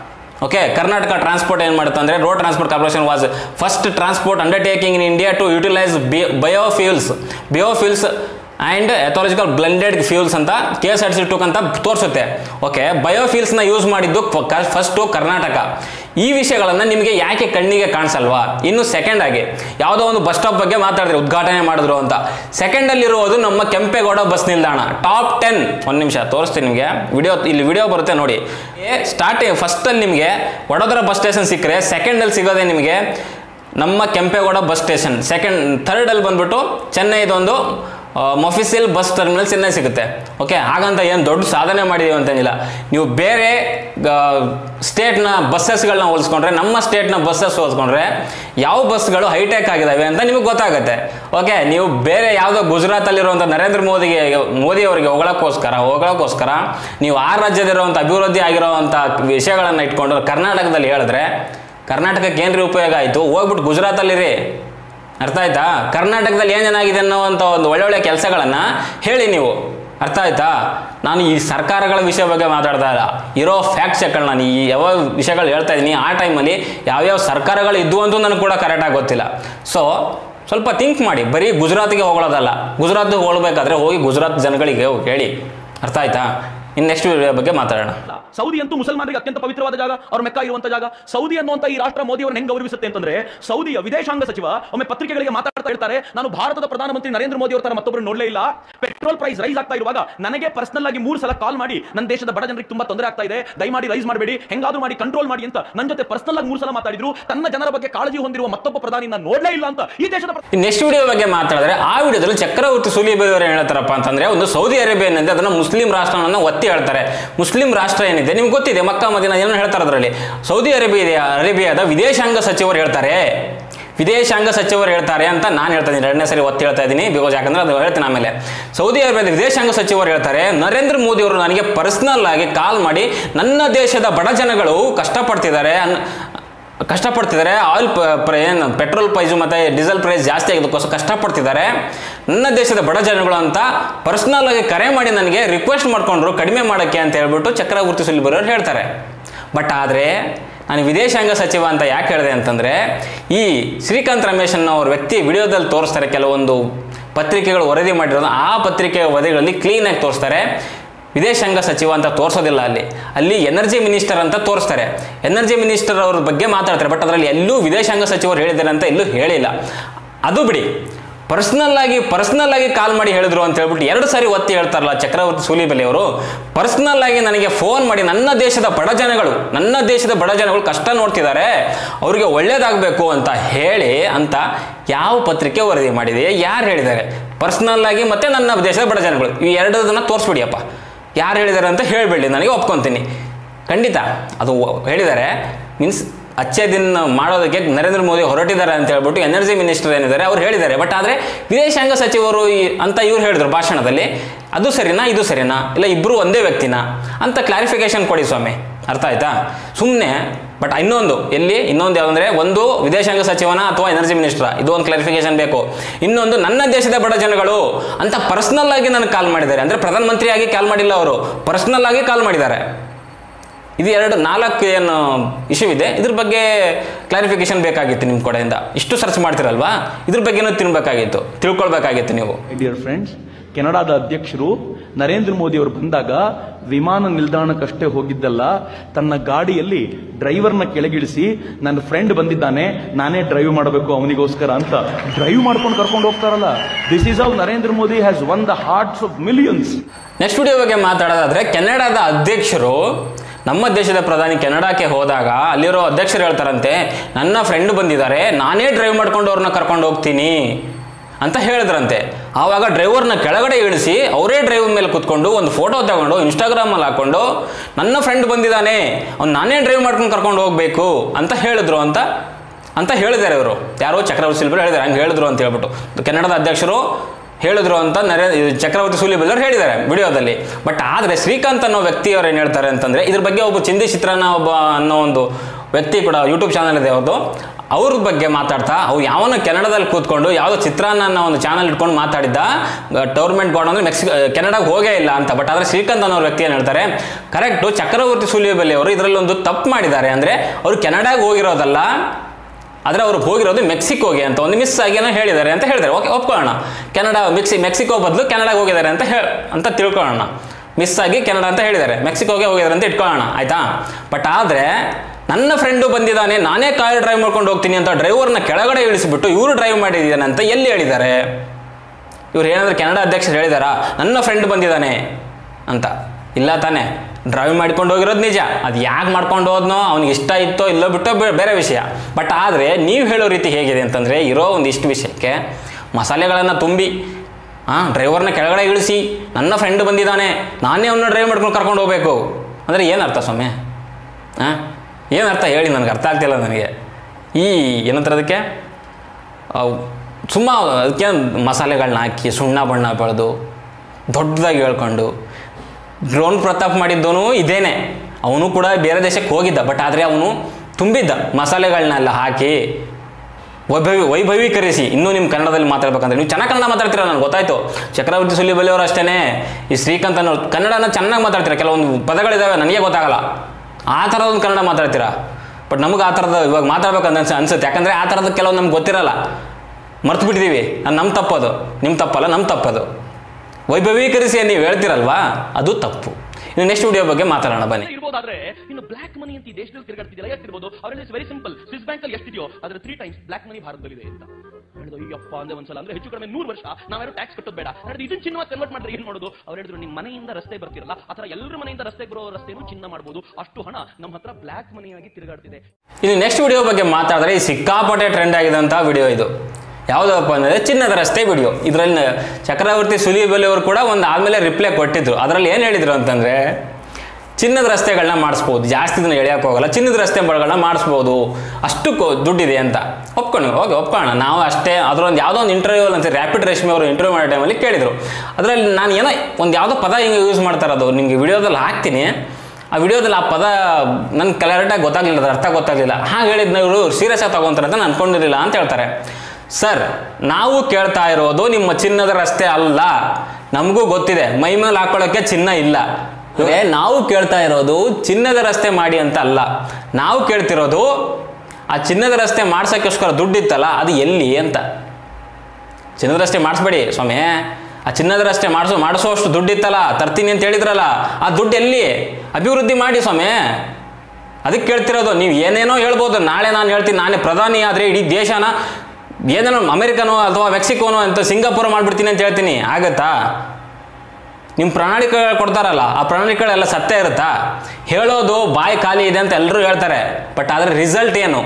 ಓಕೆ ಕರ್ನಾಟಕ ಟ್ರಾನ್ಸ್ಪೋರ್ಟ್ ಏನು ಮಾಡುತ್ತೆ ಅಂದರೆ road transport corporation was first transport undertaking in India to utilise biofuels biofuels and ethological blended fuels ಅಂತ K S R C took ಅಂತ ತೋರಿಸುತ್ತೆ ಓಕೆ ಬಯೋಫ್ಯೂಲ್ಸ್ನ ಯೂಸ್ ಮಾಡಿದ್ದು ಫಸ್ಟು ಕರ್ನಾಟಕ ಈ ವಿಷಯಗಳನ್ನು ನಿಮಗೆ ಯಾಕೆ ಕಣ್ಣಿಗೆ ಕಾಣಿಸಲ್ವಾ ಇನ್ನು ಸೆಕೆಂಡ್ ಆಗಿ ಯಾವುದೋ ಒಂದು ಬಸ್ ಸ್ಟಾಪ್ ಬಗ್ಗೆ ಮಾತಾಡಿದ್ರೆ ಉದ್ಘಾಟನೆ ಮಾಡಿದ್ರು ಅಂತ ಸೆಕೆಂಡ್ ಅಲ್ಲಿರುವುದು ನಮ್ಮ ಕೆಂಪೇಗೌಡ ಬಸ್ ನಿಲ್ದಾಣ ಟಾಪ್ ಟೆನ್ ಒಂದು ನಿಮಿಷ ತೋರಿಸ್ತೀನಿ ನಿಮಗೆ ವಿಡಿಯೋ ಇಲ್ಲಿ ವಿಡಿಯೋ ಬರುತ್ತೆ ನೋಡಿ ಸ್ಟಾರ್ಟಿಂಗ್ ಫಸ್ಟಲ್ಲಿ ನಿಮಗೆ ವಡೋದರ ಬಸ್ ಸ್ಟೇಷನ್ ಸಿಕ್ಕರೆ ಸೆಕೆಂಡಲ್ಲಿ ಸಿಗೋದೇ ನಿಮಗೆ ನಮ್ಮ ಕೆಂಪೇಗೌಡ ಬಸ್ ಸ್ಟೇಷನ್ ಸೆಕೆಂಡ್ ಥರ್ಡಲ್ಲಿ ಬಂದ್ಬಿಟ್ಟು ಚೆನ್ನೈದೊಂದು ಮೊಫಿಸಿಲ್ ಬಸ್ ಟರ್ಮಿನಲ್ ಚೆನ್ನೈ ಸಿಗುತ್ತೆ ಓಕೆ ಹಾಗಂತ ಏನು ದೊಡ್ಡ ಸಾಧನೆ ಮಾಡಿದೀವಿ ಅಂತೇನಿಲ್ಲ ನೀವು ಬೇರೆ ಸ್ಟೇಟ್ನ ಬಸ್ಸಸ್ಗಳನ್ನ ಹೋಲಿಸ್ಕೊಂಡ್ರೆ ನಮ್ಮ ಸ್ಟೇಟ್ನ ಬಸ್ಸಸ್ ಹೋಲಿಸ್ಕೊಂಡ್ರೆ ಯಾವ ಬಸ್ಗಳು ಹೈಟೆಕ್ ಆಗಿದಾವೆ ಅಂತ ನಿಮಗೆ ಗೊತ್ತಾಗುತ್ತೆ ಓಕೆ ನೀವು ಬೇರೆ ಯಾವುದೋ ಗುಜರಾತಲ್ಲಿರುವಂಥ ನರೇಂದ್ರ ಮೋದಿಗೆ ಮೋದಿ ಅವರಿಗೆ ಹೊಗಳಕ್ಕೋಸ್ಕರ ಹೊಗಳಕ್ಕೋಸ್ಕರ ನೀವು ಆ ರಾಜ್ಯದಲ್ಲಿರುವಂಥ ಅಭಿವೃದ್ಧಿ ಆಗಿರುವಂಥ ವಿಷಯಗಳನ್ನು ಇಟ್ಕೊಂಡು ಕರ್ನಾಟಕದಲ್ಲಿ ಹೇಳಿದ್ರೆ ಕರ್ನಾಟಕಕ್ಕೆ ಏನ್ರಿ ಉಪಯೋಗ ಆಯಿತು ಹೋಗ್ಬಿಟ್ಟು ಗುಜರಾತಲ್ಲಿರಿ ಅರ್ಥ ಆಯ್ತಾ ಕರ್ನಾಟಕದಲ್ಲಿ ಏನೇನಾಗಿದೆ ಅನ್ನೋವಂಥ ಒಂದು ಒಳ್ಳೊಳ್ಳೆ ಕೆಲಸಗಳನ್ನು ಹೇಳಿ ನೀವು ಅರ್ಥ ಆಯ್ತಾ ನಾನು ಈ ಸರ್ಕಾರಗಳ ವಿಷಯ ಬಗ್ಗೆ ಮಾತಾಡ್ತಾ ಇಲ್ಲ ಇರೋ ಫ್ಯಾಕ್ಟ್ ಚೆಕ್ಗಳು ನಾನು ಈ ಯಾವ ವಿಷಯಗಳು ಹೇಳ್ತಾ ಇದ್ದೀನಿ ಆ ಟೈಮಲ್ಲಿ ಯಾವ್ಯಾವ ಸರ್ಕಾರಗಳು ಇದ್ವು ಅಂತೂ ನನಗೆ ಕೂಡ ಕರೆಕ್ಟಾಗಿ ಗೊತ್ತಿಲ್ಲ ಸೊ ಸ್ವಲ್ಪ ಥಿಂಕ್ ಮಾಡಿ ಬರೀ ಗುಜರಾತ್ಗೆ ಹೋಗೋದಲ್ಲ ಗುಜರಾತ್ಗೆ ಹೋಗ್ಬೇಕಾದ್ರೆ ಹೋಗಿ ಗುಜರಾತ್ ಜನಗಳಿಗೆ ಹೋಗಿ ಹೇಳಿ ಅರ್ಥ ಆಯ್ತಾ ಇನ್ನು ನೆಕ್ಸ್ಟ್ ಬಗ್ಗೆ ಮಾತಾಡೋಣ ಸೌದಿ ಅಂತೂ ಮುಸಲ್ಮಾನರಿಗೆ ಅತ್ಯಂತ ಪವಿತ್ರವಾದ ಜಾಗ ಅವ್ರ ಮೆಕ್ಕ ಇರುವಂತ ಜಾಗ ಸೌದಿ ಅನ್ನುವಂತ ಈ ರಾಷ್ಟ್ರ ಮೋದಿ ಅವರನ್ನು ಹೆಂಗ್ ಗೌರವಿಸುತ್ತೆ ಅಂತಂದ್ರೆ ಸೌದಿಯ ವಿದೇಶಾಂಗ ಸಚಿವ ಒಮ್ಮೆ ಪತ್ರಿಕೆಗಳಿಗೆ ಮಾತಾಡ್ತಾ ಹೇಳ್ತಾರೆ ನಾನು ಭಾರತದ ಪ್ರಧಾನಮಂತ್ರಿ ನರೇಂದ್ರ ಮೋದಿ ಅವರ ತರ ಮತ್ತೊಬ್ಬರು ನೋಡಲೇ ಇಲ್ಲ ಪೆಟ್ರೋಲ್ ಪ್ರೈಸ್ ರೈಸ್ ಆಗ್ತಾ ಇರುವಾಗ ನನಗೆ ಪರ್ಸನಲ್ ಆಗಿ ಮೂರು ಸಲ ಕಾಲ್ ಮಾಡಿ ನನ್ನ ದೇಶದ ಬಡ ಜನರಿಗೆ ತುಂಬಾ ತೊಂದರೆ ಆಗ್ತಾ ಇದೆ ದಯಮಾಡಿ ರೈಸ್ ಮಾಡಬೇಡಿ ಹೆಂಗಾದ್ರೂ ಮಾಡಿ ಕಂಟ್ರೋಲ್ ಮಾಡಿ ಅಂತ ನನ್ನ ಜೊತೆ ಪರ್ಸನಲ್ ಆಗಿ ಮೂರು ಸಲ ಮಾತಾಡಿದ್ರು ತನ್ನ ಜನರ ಬಗ್ಗೆ ಕಾಳಜಿ ಹೊಂದಿರುವ ಮತ್ತೊಬ್ಬ ಪ್ರಧಾನಿ ನಾನು ನೋಡಲೇ ಇಲ್ಲ ಅಂತ ಈ ದೇಶದ ಪ್ರ- ನೆಕ್ಸ್ಟ್ ವಿಡಿಯೋ ಬಗ್ಗೆ ಮಾತಾಡಿದ್ರೆ ಆ ವಿಡಿಯೋದಲ್ಲಿ ಚಕ್ರವರ್ತಿ ಸುಲಿಬಾಯಿ ಅವರು ಏನ್ ಹೇಳ್ತಾರಪ್ಪ ಅಂತಂದ್ರೆ ಒಂದು ಸೌದಿ ಅರೇಬಿಯಾ ಏನಿದೆ ಅದನ್ನ ಮುಸ್ಲಿಂ ರಾಷ್ಟ್ರವನ್ನು ಒತ್ತಿ ಹೇಳ್ತಾರೆ ಮುಸ್ಲಿಂ ರಾಷ್ಟ್ರ ಏನಿದೆ ನಿಮ್ಗೆ ಗೊತ್ತಿದೆ ಮಕ್ಕ ಮದಿನ ಏನೋ ಹೇಳ್ತಾರೆ ಅದರಲ್ಲಿ ಸೌದಿ ಅರೇಬಿಯಾ ಅರೇಬಿಯಾದ ವಿದೇಶಾಂಗ ಸಚಿವರು ಹೇಳ್ತಾರೆ ವಿದೇಶಾಂಗ ಸಚಿವರು ಹೇಳ್ತಾರೆ ಅಂತ ನಾನು ಹೇಳ್ತಾ ಇದ್ದೀನಿ ಎರಡನೇ ಸರಿ ಒತ್ತಿ ಹೇಳ್ತಾ ಇದ್ದೀನಿ ಬಿಕಾಸ್ ಯಾಕಂದ್ರೆ ಅದು ಹೇಳ್ತೀನಿ ಆಮೇಲೆ ಸೌದಿ ಅರೇಬಿಯಾದ ವಿದೇಶಾಂಗ ಸಚಿವರು ಹೇಳ್ತಾರೆ ನರೇಂದ್ರ ಮೋದಿ ಅವರು ನನಗೆ ಪರ್ಸನಲ್ ಆಗಿ ಕಾಲ್ ಮಾಡಿ ನನ್ನ ದೇಶದ ಬಡ ಜನಗಳು ಕಷ್ಟಪಡ್ತಿದ್ದಾರೆ ಅನ್- ಕಷ್ಟಪಡ್ತಿದ್ದಾರೆ ಆಯಿಲ್ ಏನು ಪೆಟ್ರೋಲ್ ಪ್ರೈಸು ಮತ್ತು ಡೀಸೆಲ್ ಪ್ರೈಸ್ ಜಾಸ್ತಿ ಆಗಿದ್ದಕ್ಕೋಸ್ಕರ ಕಷ್ಟಪಡ್ತಿದ್ದಾರೆ ನನ್ನ ದೇಶದ ಬಡ ಜನಗಳು ಅಂತ ಪರ್ಸ್ನಲ್ ಆಗಿ ಕರೆ ಮಾಡಿ ನನಗೆ ರಿಕ್ವೆಸ್ಟ್ ಮಾಡ್ಕೊಂಡ್ರು ಕಡಿಮೆ ಮಾಡೋಕ್ಕೆ ಅಂತ ಹೇಳ್ಬಿಟ್ಟು ಚಕ್ರವರ್ತಿ ಸುಲಿಬರೋರು ಹೇಳ್ತಾರೆ ಬಟ್ ಆದರೆ ನಾನು ವಿದೇಶಾಂಗ ಸಚಿವ ಅಂತ ಯಾಕೆ ಹೇಳಿದೆ ಅಂತಂದರೆ ಈ ಶ್ರೀಕಾಂತ್ ರಮೇಶ್ ಅನ್ನೋ ಅವ್ರ ವ್ಯಕ್ತಿ ವಿಡಿಯೋದಲ್ಲಿ ತೋರಿಸ್ತಾರೆ ಕೆಲವೊಂದು ಪತ್ರಿಕೆಗಳು ವರದಿ ಮಾಡಿರೋದು ಆ ಪತ್ರಿಕೆಯ ವರದಿಗಳಲ್ಲಿ ಕ್ಲೀನಾಗಿ ತೋರಿಸ್ತಾರೆ ವಿದೇಶಾಂಗ ಸಚಿವ ಅಂತ ತೋರಿಸೋದಿಲ್ಲ ಅಲ್ಲಿ ಅಲ್ಲಿ ಎನರ್ಜಿ ಮಿನಿಸ್ಟರ್ ಅಂತ ತೋರಿಸ್ತಾರೆ ಎನರ್ಜಿ ಮಿನಿಸ್ಟರ್ ಅವ್ರ ಬಗ್ಗೆ ಮಾತಾಡ್ತಾರೆ ಬಟ್ ಅದರಲ್ಲಿ ಎಲ್ಲೂ ವಿದೇಶಾಂಗ ಸಚಿವರು ಹೇಳಿದ್ದಾರೆ ಅಂತ ಎಲ್ಲೂ ಹೇಳಿಲ್ಲ ಅದು ಬಿಡಿ ಪರ್ಸ್ನಲ್ ಆಗಿ ಪರ್ಸ್ನಲ್ ಆಗಿ ಕಾಲ್ ಮಾಡಿ ಹೇಳಿದ್ರು ಅಂತ ಹೇಳ್ಬಿಟ್ಟು ಎರಡು ಸಾರಿ ಒತ್ತಿ ಹೇಳ್ತಾರಲ್ಲ ಚಕ್ರವರ್ತಿ ಸೂಲಿಬೆಲೆ ಅವರು ಪರ್ಸ್ನಲ್ ಆಗಿ ನನಗೆ ಫೋನ್ ಮಾಡಿ ನನ್ನ ದೇಶದ ಬಡ ಜನಗಳು ನನ್ನ ದೇಶದ ಬಡ ಜನಗಳು ಕಷ್ಟ ನೋಡ್ತಿದ್ದಾರೆ ಅವರಿಗೆ ಒಳ್ಳೇದಾಗಬೇಕು ಅಂತ ಹೇಳಿ ಅಂತ ಯಾವ ಪತ್ರಿಕೆ ವರದಿ ಮಾಡಿದೆ ಯಾರು ಹೇಳಿದ್ದಾರೆ ಪರ್ಸ್ನಲ್ ಆಗಿ ಮತ್ತೆ ನನ್ನ ದೇಶದ ಬಡ ಜನಗಳು ಈ ಎರಡದನ್ನ ತೋರಿಸ್ಬಿಡಿಯಪ್ಪ ಯಾರು ಹೇಳಿದ್ದಾರೆ ಅಂತ ಹೇಳಬೇಡಿ ನನಗೆ ಒಪ್ಕೊತೀನಿ ಖಂಡಿತ ಅದು ಒ- ಹೇಳಿದ್ದಾರೆ ಮೀನ್ಸ್ ಅಚ್ಚೆ ದಿನ ಮಾಡೋದಕ್ಕೆ ನರೇಂದ್ರ ಮೋದಿ ಹೊರಟಿದ್ದಾರೆ ಅಂತ ಹೇಳ್ಬಿಟ್ಟು ಎನರ್ಜಿ ಮಿನಿಸ್ಟರ್ ಏನಿದ್ದಾರೆ ಅವ್ರು ಹೇಳಿದ್ದಾರೆ ಬಟ್ ಆದರೆ ವಿದೇಶಾಂಗ ಸಚಿವರು ಈ- ಅಂತ ಇವ್ರು ಹೇಳಿದ್ರು ಭಾಷಣದಲ್ಲಿ ಅದು ಸರಿನಾ ಇದು ಸರಿನಾ ಇಲ್ಲ ಇಬ್ಬರು ಒಂದೇ ವ್ಯಕ್ತಿನಾ ಅಂತ ಕ್ಲಾರಿಫಿಕೇಶನ್ ಕೊಡಿ ಸ್ವಾಮಿ ಅರ್ಥ ಆಯ್ತಾ ಸುಮ್ಮನೆ ಬಟ್ ಇನ್ನೊಂದು ಎಲ್ಲಿ ಇನ್ನೊಂದು ಯಾವುದಂದ್ರೆ ಒಂದು ವಿದೇಶಾಂಗ ಸಚಿವನ ಅಥವಾ ಎನರ್ಜಿ ಮಿನಿಸ್ಟರ್ ಇದು ಒಂದು ಕ್ಲಾರಿಫಿಕೇಶನ್ ಬೇಕು ಇನ್ನೊಂದು ನನ್ನ ದೇಶದ ಬಡ ಜನಗಳು ಅಂತ ಪರ್ಸನಲ್ ಆಗಿ ನನಗೆ ಕಾಲ್ ಮಾಡಿದ್ದಾರೆ ಅಂದ್ರೆ ಪ್ರಧಾನಮಂತ್ರಿಯಾಗಿ ಕಾಲ್ ಮಾಡಿಲ್ಲ ಅವರು ಪರ್ಸನಲ್ ಆಗಿ ಕಾಲ್ ಮಾಡಿದ್ದಾರೆ ಇದು ಎರಡು ನಾಲ್ಕು ಏನು ಇಶ್ಯೂ ಇದೆ ಇದ್ರ ಬಗ್ಗೆ ಕ್ಲಾರಿಫಿಕೇಶನ್ ಬೇಕಾಗಿತ್ತು ನಿಮ್ಮ ಕಡೆಯಿಂದ ಇಷ್ಟು ಸರ್ಚ್ ಮಾಡ್ತಿರಲ್ವಾ ಇದ್ರ ಬಗ್ಗೆನೂ ತಿನ್ಬೇಕಾಗಿತ್ತು ತಿಳ್ಕೊಳ್ಬೇಕಾಗಿತ್ತು ನೀವು ಡಿಯರ್ ಫ್ರೆಂಡ್ಸ್ ಕೆನಡಾದ ಅಧ್ಯಕ್ಷರು ನರೇಂದ್ರ ಮೋದಿ ಅವರು ಬಂದಾಗ ವಿಮಾನ ನಿಲ್ದಾಣಕ್ಕಷ್ಟೇ ಹೋಗಿದ್ದಲ್ಲ ತನ್ನ ಗಾಡಿಯಲ್ಲಿ ಡ್ರೈವರ್ನ ಕೆಳಗಿಳಿಸಿ ನನ್ನ ಫ್ರೆಂಡ್ ಬಂದಿದ್ದಾನೆ ನಾನೇ ಡ್ರೈವ್ ಮಾಡಬೇಕು ಅವನಿಗೋಸ್ಕರ ಅಂತ ಡ್ರೈವ್ ಮಾಡ್ಕೊಂಡು ಕರ್ಕೊಂಡು ಹೋಗ್ತಾರಲ್ಲ this is how Narendra Modi has won the hearts of millions next video ಬಗ್ಗೆ ಮಾತಾಡೋದಾದ್ರೆ ಕೆನಡಾದ ಅಧ್ಯಕ್ಷರು ನಮ್ಮ ದೇಶದ ಪ್ರಧಾನಿ ಕೆನಡಾಕ್ಕೆ ಹೋದಾಗ ಅಲ್ಲಿರೋ ಅಧ್ಯಕ್ಷರು ಹೇಳ್ತಾರಂತೆ ನನ್ನ ಫ್ರೆಂಡ್ ಬಂದಿದ್ದಾರೆ ನಾನೇ ಡ್ರೈವ್ ಮಾಡ್ಕೊಂಡು ಅವ್ರನ್ನ ಕರ್ಕೊಂಡು ಹೋಗ್ತೀನಿ ಅಂತ ಹೇಳಿದ್ರಂತೆ ಆವಾಗ ಡ್ರೈವರ್ನ ಕೆಳಗಡೆ ಇಳಿಸಿ ಅವರೇ ಡ್ರೈವ್ ಮೇಲೆ ಕುತ್ಕೊಂಡು ಒಂದು ಫೋಟೋ ತಗೊಂಡು ಇನ್ಸ್ಟಾಗ್ರಾಮಲ್ಲಿ ಹಾಕೊಂಡು ನನ್ನ ಫ್ರೆಂಡ್ ಬಂದಿದ್ದಾನೆ ಅವ್ನು ನಾನೇ ಡ್ರೈವ್ ಮಾಡ್ಕೊಂಡು ಕರ್ಕೊಂಡು ಹೋಗ್ಬೇಕು ಅಂತ ಹೇಳಿದ್ರು ಅಂತ ಅಂತ ಹೇಳಿದ್ದಾರೆ ಇವರು ಯಾರೋ ಚಕ್ರವರ್ತಿ ಶಿಲ್ಪರು ಹೇಳಿದ್ದಾರೆ ಹಂಗೆ ಹೇಳಿದ್ರು ಅಂತ ಹೇಳ್ಬಿಟ್ಟು ಕೆನಡಾದ ಅಧ್ಯಕ್ಷರು ಹೇಳಿದ್ರು ಅಂತ ನರೇ ಇದು ಚಕ್ರವರ್ತಿ ಸೂಲಿಬೆಲ್ಲರು ಹೇಳಿದ್ದಾರೆ ವಿಡಿಯೋದಲ್ಲಿ ಬಟ್ ಆದರೆ ಶ್ರೀಕಾಂತ್ ಅನ್ನೋ ವ್ಯಕ್ತಿಯವರು ಏನು ಹೇಳ್ತಾರೆ ಅಂತಂದ್ರೆ ಇದ್ರ ಬಗ್ಗೆ ಒಬ್ಬ ಚಿಂದಿ ಚಿತ್ರನ ಒಬ್ಬ ಅನ್ನೋ ಒಂದು ವ್ಯಕ್ತಿ ಕೂಡ ಯೂಟ್ಯೂಬ್ ಚಾನಲ್ ಇದೆ ಅವ್ರದ್ದು ಅವ್ರ ಬಗ್ಗೆ ಮಾತಾಡ್ತಾ ಅವ್ರು ಯಾವನ ಕೆನಡಾದಲ್ಲಿ ಕೂತ್ಕೊಂಡು ಯಾವುದೋ ಚಿತ್ರಾನ್ನ ಅನ್ನೋ ಒಂದು ಚಾನಲ್ ಇಟ್ಕೊಂಡು ಮಾತಾಡಿದ್ದ ಟೋರ್ಮೆಂಟ್ ಗಾರ್ಡ್ ಅಂದ್ರೆ ಮೆಕ್ಸಿಕೋ ಕೆನಡಾಗೆ ಹೋಗೇ ಇಲ್ಲ ಅಂತ ಬಟ್ ಆದರೆ ಶ್ರೀಕಾಂತ್ ಅನ್ನೋ ವ್ಯಕ್ತಿ ಏನು ಹೇಳ್ತಾರೆ ಕರೆಕ್ಟು ಚಕ್ರವರ್ತಿ ಸೂಲಿಬೆಲೆ ಅವರು ಇದರಲ್ಲಿ ಒಂದು ತಪ್ಪು ಮಾಡಿದ್ದಾರೆ ಅಂದ್ರೆ ಅವರು ಕೆನಡಾಗೆ ಹೋಗಿರೋದಲ್ಲ ಆದರೆ ಅವ್ರು ಹೋಗಿರೋದು ಮೆಕ್ಸಿಕೋಗೆ ಅಂತ ಒಂದು ಮಿಸ್ ಆಗಿ ಏನೋ ಹೇಳಿದ್ದಾರೆ ಅಂತ ಹೇಳಿದ್ದಾರೆ ಓಕೆ ಒಪ್ಕೊಳ್ಳೋಣ ಕೆನಡಾ ಮೆಕ್ಸಿ ಮೆಕ್ಸಿಕೋ ಬದಲು ಕೆನಡಾಗೆ ಹೋಗಿದ್ದಾರೆ ಅಂತ ಹೇ ಅಂತ ತಿಳ್ಕೊಳ್ಳೋಣ ಮಿಸ್ ಆಗಿ ಕೆನಡಾ ಅಂತ ಹೇಳಿದ್ದಾರೆ ಮೆಕ್ಸಿಕೋಗೆ ಹೋಗಿದ್ದಾರೆ ಅಂತ ಇಟ್ಕೊಳ್ಳೋಣ ಆಯ್ತಾ ಬಟ್ ಆದರೆ ನನ್ನ ಫ್ರೆಂಡು ಬಂದಿದ್ದಾನೆ ನಾನೇ ಕಾರ್ ಡ್ರೈವ್ ಮಾಡ್ಕೊಂಡು ಹೋಗ್ತೀನಿ ಅಂತ ಡ್ರೈವರ್ನ ಕೆಳಗಡೆ ಇಳಿಸಿಬಿಟ್ಟು ಇವರು ಡ್ರೈವ್ ಮಾಡಿದ್ದಾನೆ ಅಂತ ಎಲ್ಲಿ ಹೇಳಿದ್ದಾರೆ ಇವ್ರು ಏನಂದ್ರೆ ಕೆನಡಾ ಅಧ್ಯಕ್ಷರು ಹೇಳಿದಾರಾ ನನ್ನ ಫ್ರೆಂಡ್ ಬಂದಿದ್ದಾನೆ ಅಂತ ಇಲ್ಲ ತಾನೇ ಡ್ರೈವ್ ಮಾಡ್ಕೊಂಡು ಹೋಗಿರೋದು ನಿಜ ಅದು ಯಾಕೆ ಮಾಡ್ಕೊಂಡು ಹೋದ್ನೋ ಅವ್ನಿಗೆ ಇಷ್ಟ ಇತ್ತೋ ಇಲ್ಲೋ ಬಿಟ್ಟೋ ಬೇ- ಬೇರೆ ವಿಷಯ ಬಟ್ ಆದರೆ ನೀವು ಹೇಳೋ ರೀತಿ ಹೇಗಿದೆ ಅಂತಂದರೆ ಇರೋ ಒಂದಿಷ್ಟು ವಿಷಯಕ್ಕೆ ಮಸಾಲೆಗಳನ್ನು ತುಂಬಿ ಹಾಂ ಡ್ರೈವರ್ನ ಕೆಳಗಡೆ ಇಳಿಸಿ ನನ್ನ ಫ್ರೆಂಡ್ ಬಂದಿದ್ದಾನೆ ನಾನೇ ಅವನ್ನ ಡ್ರೈವ್ ಮಾಡ್ಕೊಂಡು ಕರ್ಕೊಂಡು ಹೋಗ್ಬೇಕು ಅಂದರೆ ಏನರ್ಥ ಸ್ವಾಮಿ ಹಾಂ ಏನರ್ಥ ಹೇಳಿ ನನಗೆ ಅರ್ಥ ಆಗ್ತಿಲ್ಲ ನನಗೆ ಈ ಏನಂತಾರೆ ಅದಕ್ಕೆ ಅವು ಸುಮ್ಮ ಅದಕ್ಕೆ ಮಸಾಲೆಗಳನ್ನ ಹಾಕಿ ಸುಣ್ಣ ಬಣ್ಣ ಬೆಳೆದು ದೊಡ್ಡದಾಗಿ ಹೇಳ್ಕೊಂಡು ಡ್ರೋನ್ ಪ್ರತಾಪ್ ಮಾಡಿದ್ದವನು ಇದೇನೆ ಅವನು ಕೂಡ ಬೇರೆ ದೇಶಕ್ಕೆ ಹೋಗಿದ್ದ ಬಟ್ ಆದರೆ ಅವನು ತುಂಬಿದ್ದ ಮಸಾಲೆಗಳನ್ನೆಲ್ಲ ಹಾಕಿ ವೈಭವಿ ವೈಭವೀಕರಿಸಿ ಇನ್ನೂ ನಿಮ್ಮ ಕನ್ನಡದಲ್ಲಿ ಮಾತಾಡ್ಬೇಕಂದ್ರೆ ನೀವು ಚೆನ್ನಾಗಿ ಕನ್ನಡ ಮಾತಾಡ್ತೀರ ನನಗೆ ಗೊತ್ತಾಯ್ತು ಚಕ್ರವರ್ತಿ ಸುಲಿಬಲಿ ಅವರು ಅಷ್ಟೇ ಈ ಶ್ರೀಕಾಂತ್ ಅನ್ನೋ ಕನ್ನಡನ ಚೆನ್ನಾಗಿ ಮಾತಾಡ್ತೀರಾ ಕೆಲವೊಂದು ಪದಗಳಿದ್ದಾವೆ ನನಗೆ ಗೊತ್ತಾಗಲ್ಲ ಆ ಥರದ ಒಂದು ಕನ್ನಡ ಮಾತಾಡ್ತೀರಾ ಬಟ್ ನಮ್ಗೆ ಆ ಥರದ ಇವಾಗ ಮಾತಾಡ್ಬೇಕಂತ ಅನ್ಸ ಅನ್ಸುತ್ತೆ ಯಾಕಂದರೆ ಆ ಥರದ್ದು ಕೆಲವೊಂದು ನಮ್ಗೆ ಗೊತ್ತಿರಲ್ಲ ಮರ್ತು ಬಿಟ್ಟಿದ್ದೀವಿ ಅದು ನಮ್ಮ ತಪ್ಪದು ನಿಮ್ಮ ತಪ್ಪಲ್ಲ ನಮ್ಮ ತಪ್ಪದು ವೈಭವೀಕರಿಸಿ ನೀವು ಹೇಳ್ತೀರಲ್ವಾ ಅದು ತಪ್ಪು ಇನ್ನು ನೆಕ್ಸ್ಟ್ ವಿಡಿಯೋ ಬಗ್ಗೆ ಮಾತಾಡೋಣ ಬನ್ನಿ ಇರ್ಬೋದಾದ್ರೆ ಇನ್ನು ಬ್ಲಾಕ್ ಮನಿ ಅಂತ ಈ ದೇಶದಲ್ಲಿ ತಿರುಗಾಡ್ತಿದೆಯಲ್ಲ ಎಷ್ಟಿರ್ಬೋದು ಅವರಲ್ಲಿ ವೆರಿ ಸಿಂಪಲ್ ಸ್ವಿಸ್ ಬ್ಯಾಂಕ್ ಅಲ್ಲಿ ಎಷ್ಟಿದೆಯೋ ಅದ್ರ ತ್ರೀ ಟೈಮ್ಸ್ ಬ್ಲಾಕ್ ಮನಿ ಭಾರತದಲ್ಲಿದೆ ಅಂತ ಹೇಳಿದ್ರು ಅಯ್ಯಪ್ಪ ಅಂದೆ ಒಂದ್ಸಲ ಅಂದ್ರೆ ಹೆಚ್ಚು ಕಡಿಮೆ ನೂರು ವರ್ಷ ನಾವ್ಯಾರು ಟ್ಯಾಕ್ಸ್ ಕಟ್ಟೋದು ಬೇಡ ಹೇಳಿದ್ರು ಇದನ್ನ ಚಿನ್ನವಾಗಿ ಕನ್ವರ್ಟ್ ಮಾಡಿದ್ರೆ ಏನ್ ಮಾಡೋದು ಅವ್ರು ಹೇಳಿದ್ರು ನಿಮ್ಮ ಮನೆಯಿಂದ ರಸ್ತೆ ಬರ್ತಿರಲ್ಲ ಆ ಥರ ಎಲ್ಲರ ಮನೆಯಿಂದ ರಸ್ತೆ ಬರೋ ರಸ್ತೆನೂ ಚಿನ್ನ ಮಾಡ್ಬೋದು ಅಷ್ಟು ಹಣ ನಮ್ಮ ಹತ್ರ ಬ್ಲಾಕ್ ಮನಿಯಾಗಿ ತಿರುಗಾಡ್ತಿದೆ ಇನ್ನು ನೆಕ್ಸ್ಟ್ ವಿಡಿಯೋ ಬಗ್ಗೆ ಮಾತಾಡಿದ್ರೆ ಈ ಸಿಕ್ಕಾಪಟ್ಟೆ ಟ್ರೆಂಡ್ ಆಗಿದಂಥ ವಿಡಿಯೋ ಇದು ಯಾವುದಪ್ಪ ಅಂದರೆ ಚಿನ್ನದ ರಸ್ತೆ ವಿಡಿಯೋ ಇದರಲ್ಲಿ ಚಕ್ರವರ್ತಿ ಸುಲಿಬೆಲೆ ಅವರು ಕೂಡ ಒಂದು ಆದಮೇಲೆ ರಿಪ್ಲೈ ಕೊಟ್ಟಿದ್ರು ಅದರಲ್ಲಿ ಏನು ಹೇಳಿದ್ರು ಅಂತಂದರೆ ಚಿನ್ನದ ರಸ್ತೆಗಳನ್ನ ಮಾಡಿಸ್ಬೋದು ಜಾಸ್ತಿ ದಿನ ಎಳೆಯೋಕೆ ಹೋಗಲ್ಲ ಚಿನ್ನದ ರಸ್ತೆಗಳನ್ನ ಮಾಡಿಸ್ಬೋದು ಅಷ್ಟು ಕೊ- ದುಡ್ಡಿದೆ ಅಂತ ಒಪ್ಕೊಂಡು ಹೋಗಿ ಒಪ್ಕೊಳ್ಳೋಣ ನಾವು ಅಷ್ಟೇ ಅದರೊಂದು ಯಾವುದೋ ಒಂದು ಇಂಟರ್ವ್ಯೂ ಅಂತ ರ್ಯಾಪಿಡ್ ರೇಷ್ಮೆ ಅವರು ಇಂಟರ್ವ್ಯೂ ಮಾಡೋ ಟೈಮಲ್ಲಿ ಕೇಳಿದರು ಅದರಲ್ಲಿ ನಾನು ಏನೋ ಒಂದು ಯಾವುದೋ ಪದ ಹಿಂಗೆ ಯೂಸ್ ಮಾಡ್ತಾರೆ ಅದು ನಿಮಗೆ ವಿಡಿಯೋದಲ್ಲಿ ಹಾಕ್ತೀನಿ ಆ ವಿಡಿಯೋದಲ್ಲಿ ಆ ಪದ ನನ್ಗೆ ಕರೆಕ್ಟಾಗಿ ಗೊತ್ತಾಗ್ಲಿಲ್ಲ ಅದ್ರ ಅರ್ಥ ಗೊತ್ತಾಗ್ಲಿಲ್ಲ ಹಾಗೆ ಹೇಳಿದ್ನ ಇವರು ಸೀರಿಯಸ್ ಆಗಿ ತಗೊಂತಾರೆ ಅಂತ ನಾನು ಅನ್ಕೊಂಡಿರಲಿಲ್ಲ ಅಂತ ಹೇಳ್ತಾರೆ ಸರ್ ನಾವು ಕೇಳ್ತಾ ಇರೋದು ನಿಮ್ಮ ಚಿನ್ನದ ರಸ್ತೆ ಅಲ್ಲ ನಮಗೂ ಗೊತ್ತಿದೆ ಮೈ ಮೇಲೆ ಹಾಕೊಳ್ಳೋಕ್ಕೆ ಚಿನ್ನ ಇಲ್ಲ ಇವ್ರೆ, ನಾವು ಕೇಳ್ತಾ ಇರೋದು ಚಿನ್ನದ ರಸ್ತೆ ಮಾಡಿ ಅಂತ ಅಲ್ಲ ನಾವು ಕೇಳ್ತಿರೋದು ಆ ಚಿನ್ನದ ರಸ್ತೆ ಮಾಡ್ಸೋಕ್ಕೋಸ್ಕರ ದುಡ್ಡಿತ್ತಲ್ಲ ಅದು ಎಲ್ಲಿ ಅಂತ ಚಿನ್ನದ ರಸ್ತೆ ಮಾಡಿಸ್ಬೇಡಿ ಸ್ವಾಮಿ ಆ ಚಿನ್ನದ ರಸ್ತೆ ಮಾಡಿಸೋ ಮಾಡಿಸೋಷ್ಟು ದುಡ್ಡಿತ್ತಲ್ಲ ತರ್ತೀನಿ ಅಂತ ಹೇಳಿದ್ರಲ್ಲ ಆ ದುಡ್ಡು ಎಲ್ಲಿ ಅಭಿವೃದ್ಧಿ ಮಾಡಿ ಸ್ವಾಮಿ ಅದಕ್ಕೆ ಕೇಳ್ತಿರೋದು ನೀವು ಏನೇನೋ ಹೇಳ್ಬೋದು ನಾಳೆ ನಾನು ಹೇಳ್ತೀನಿ ನಾನೇ ಪ್ರಧಾನಿ ಆದರೆ ಇಡೀ ದೇಶನ ಏನೇನೋ ಅಮೆರಿಕನೋ ಅಥವಾ ಮೆಕ್ಸಿಕೋನೋ ಅಂತ ಸಿಂಗಾಪುರ ಮಾಡ್ಬಿಡ್ತೀನಿ ಅಂತ ಹೇಳ್ತೀನಿ ಆಗತ್ತಾ ನಿಮ್ಮ ಪ್ರಣಾಳಿಕೆಗಳು ಕೊಡ್ತಾರಲ್ಲ ಆ ಪ್ರಣಾಳಿಕೆಗಳೆಲ್ಲ ಸತ್ಯ ಇರುತ್ತಾ ಹೇಳೋದು ಬಾಯಿ ಖಾಲಿ ಇದೆ ಅಂತ ಎಲ್ಲರೂ ಹೇಳ್ತಾರೆ ಬಟ್ ಅದರ ರಿಸಲ್ಟ್ ಏನು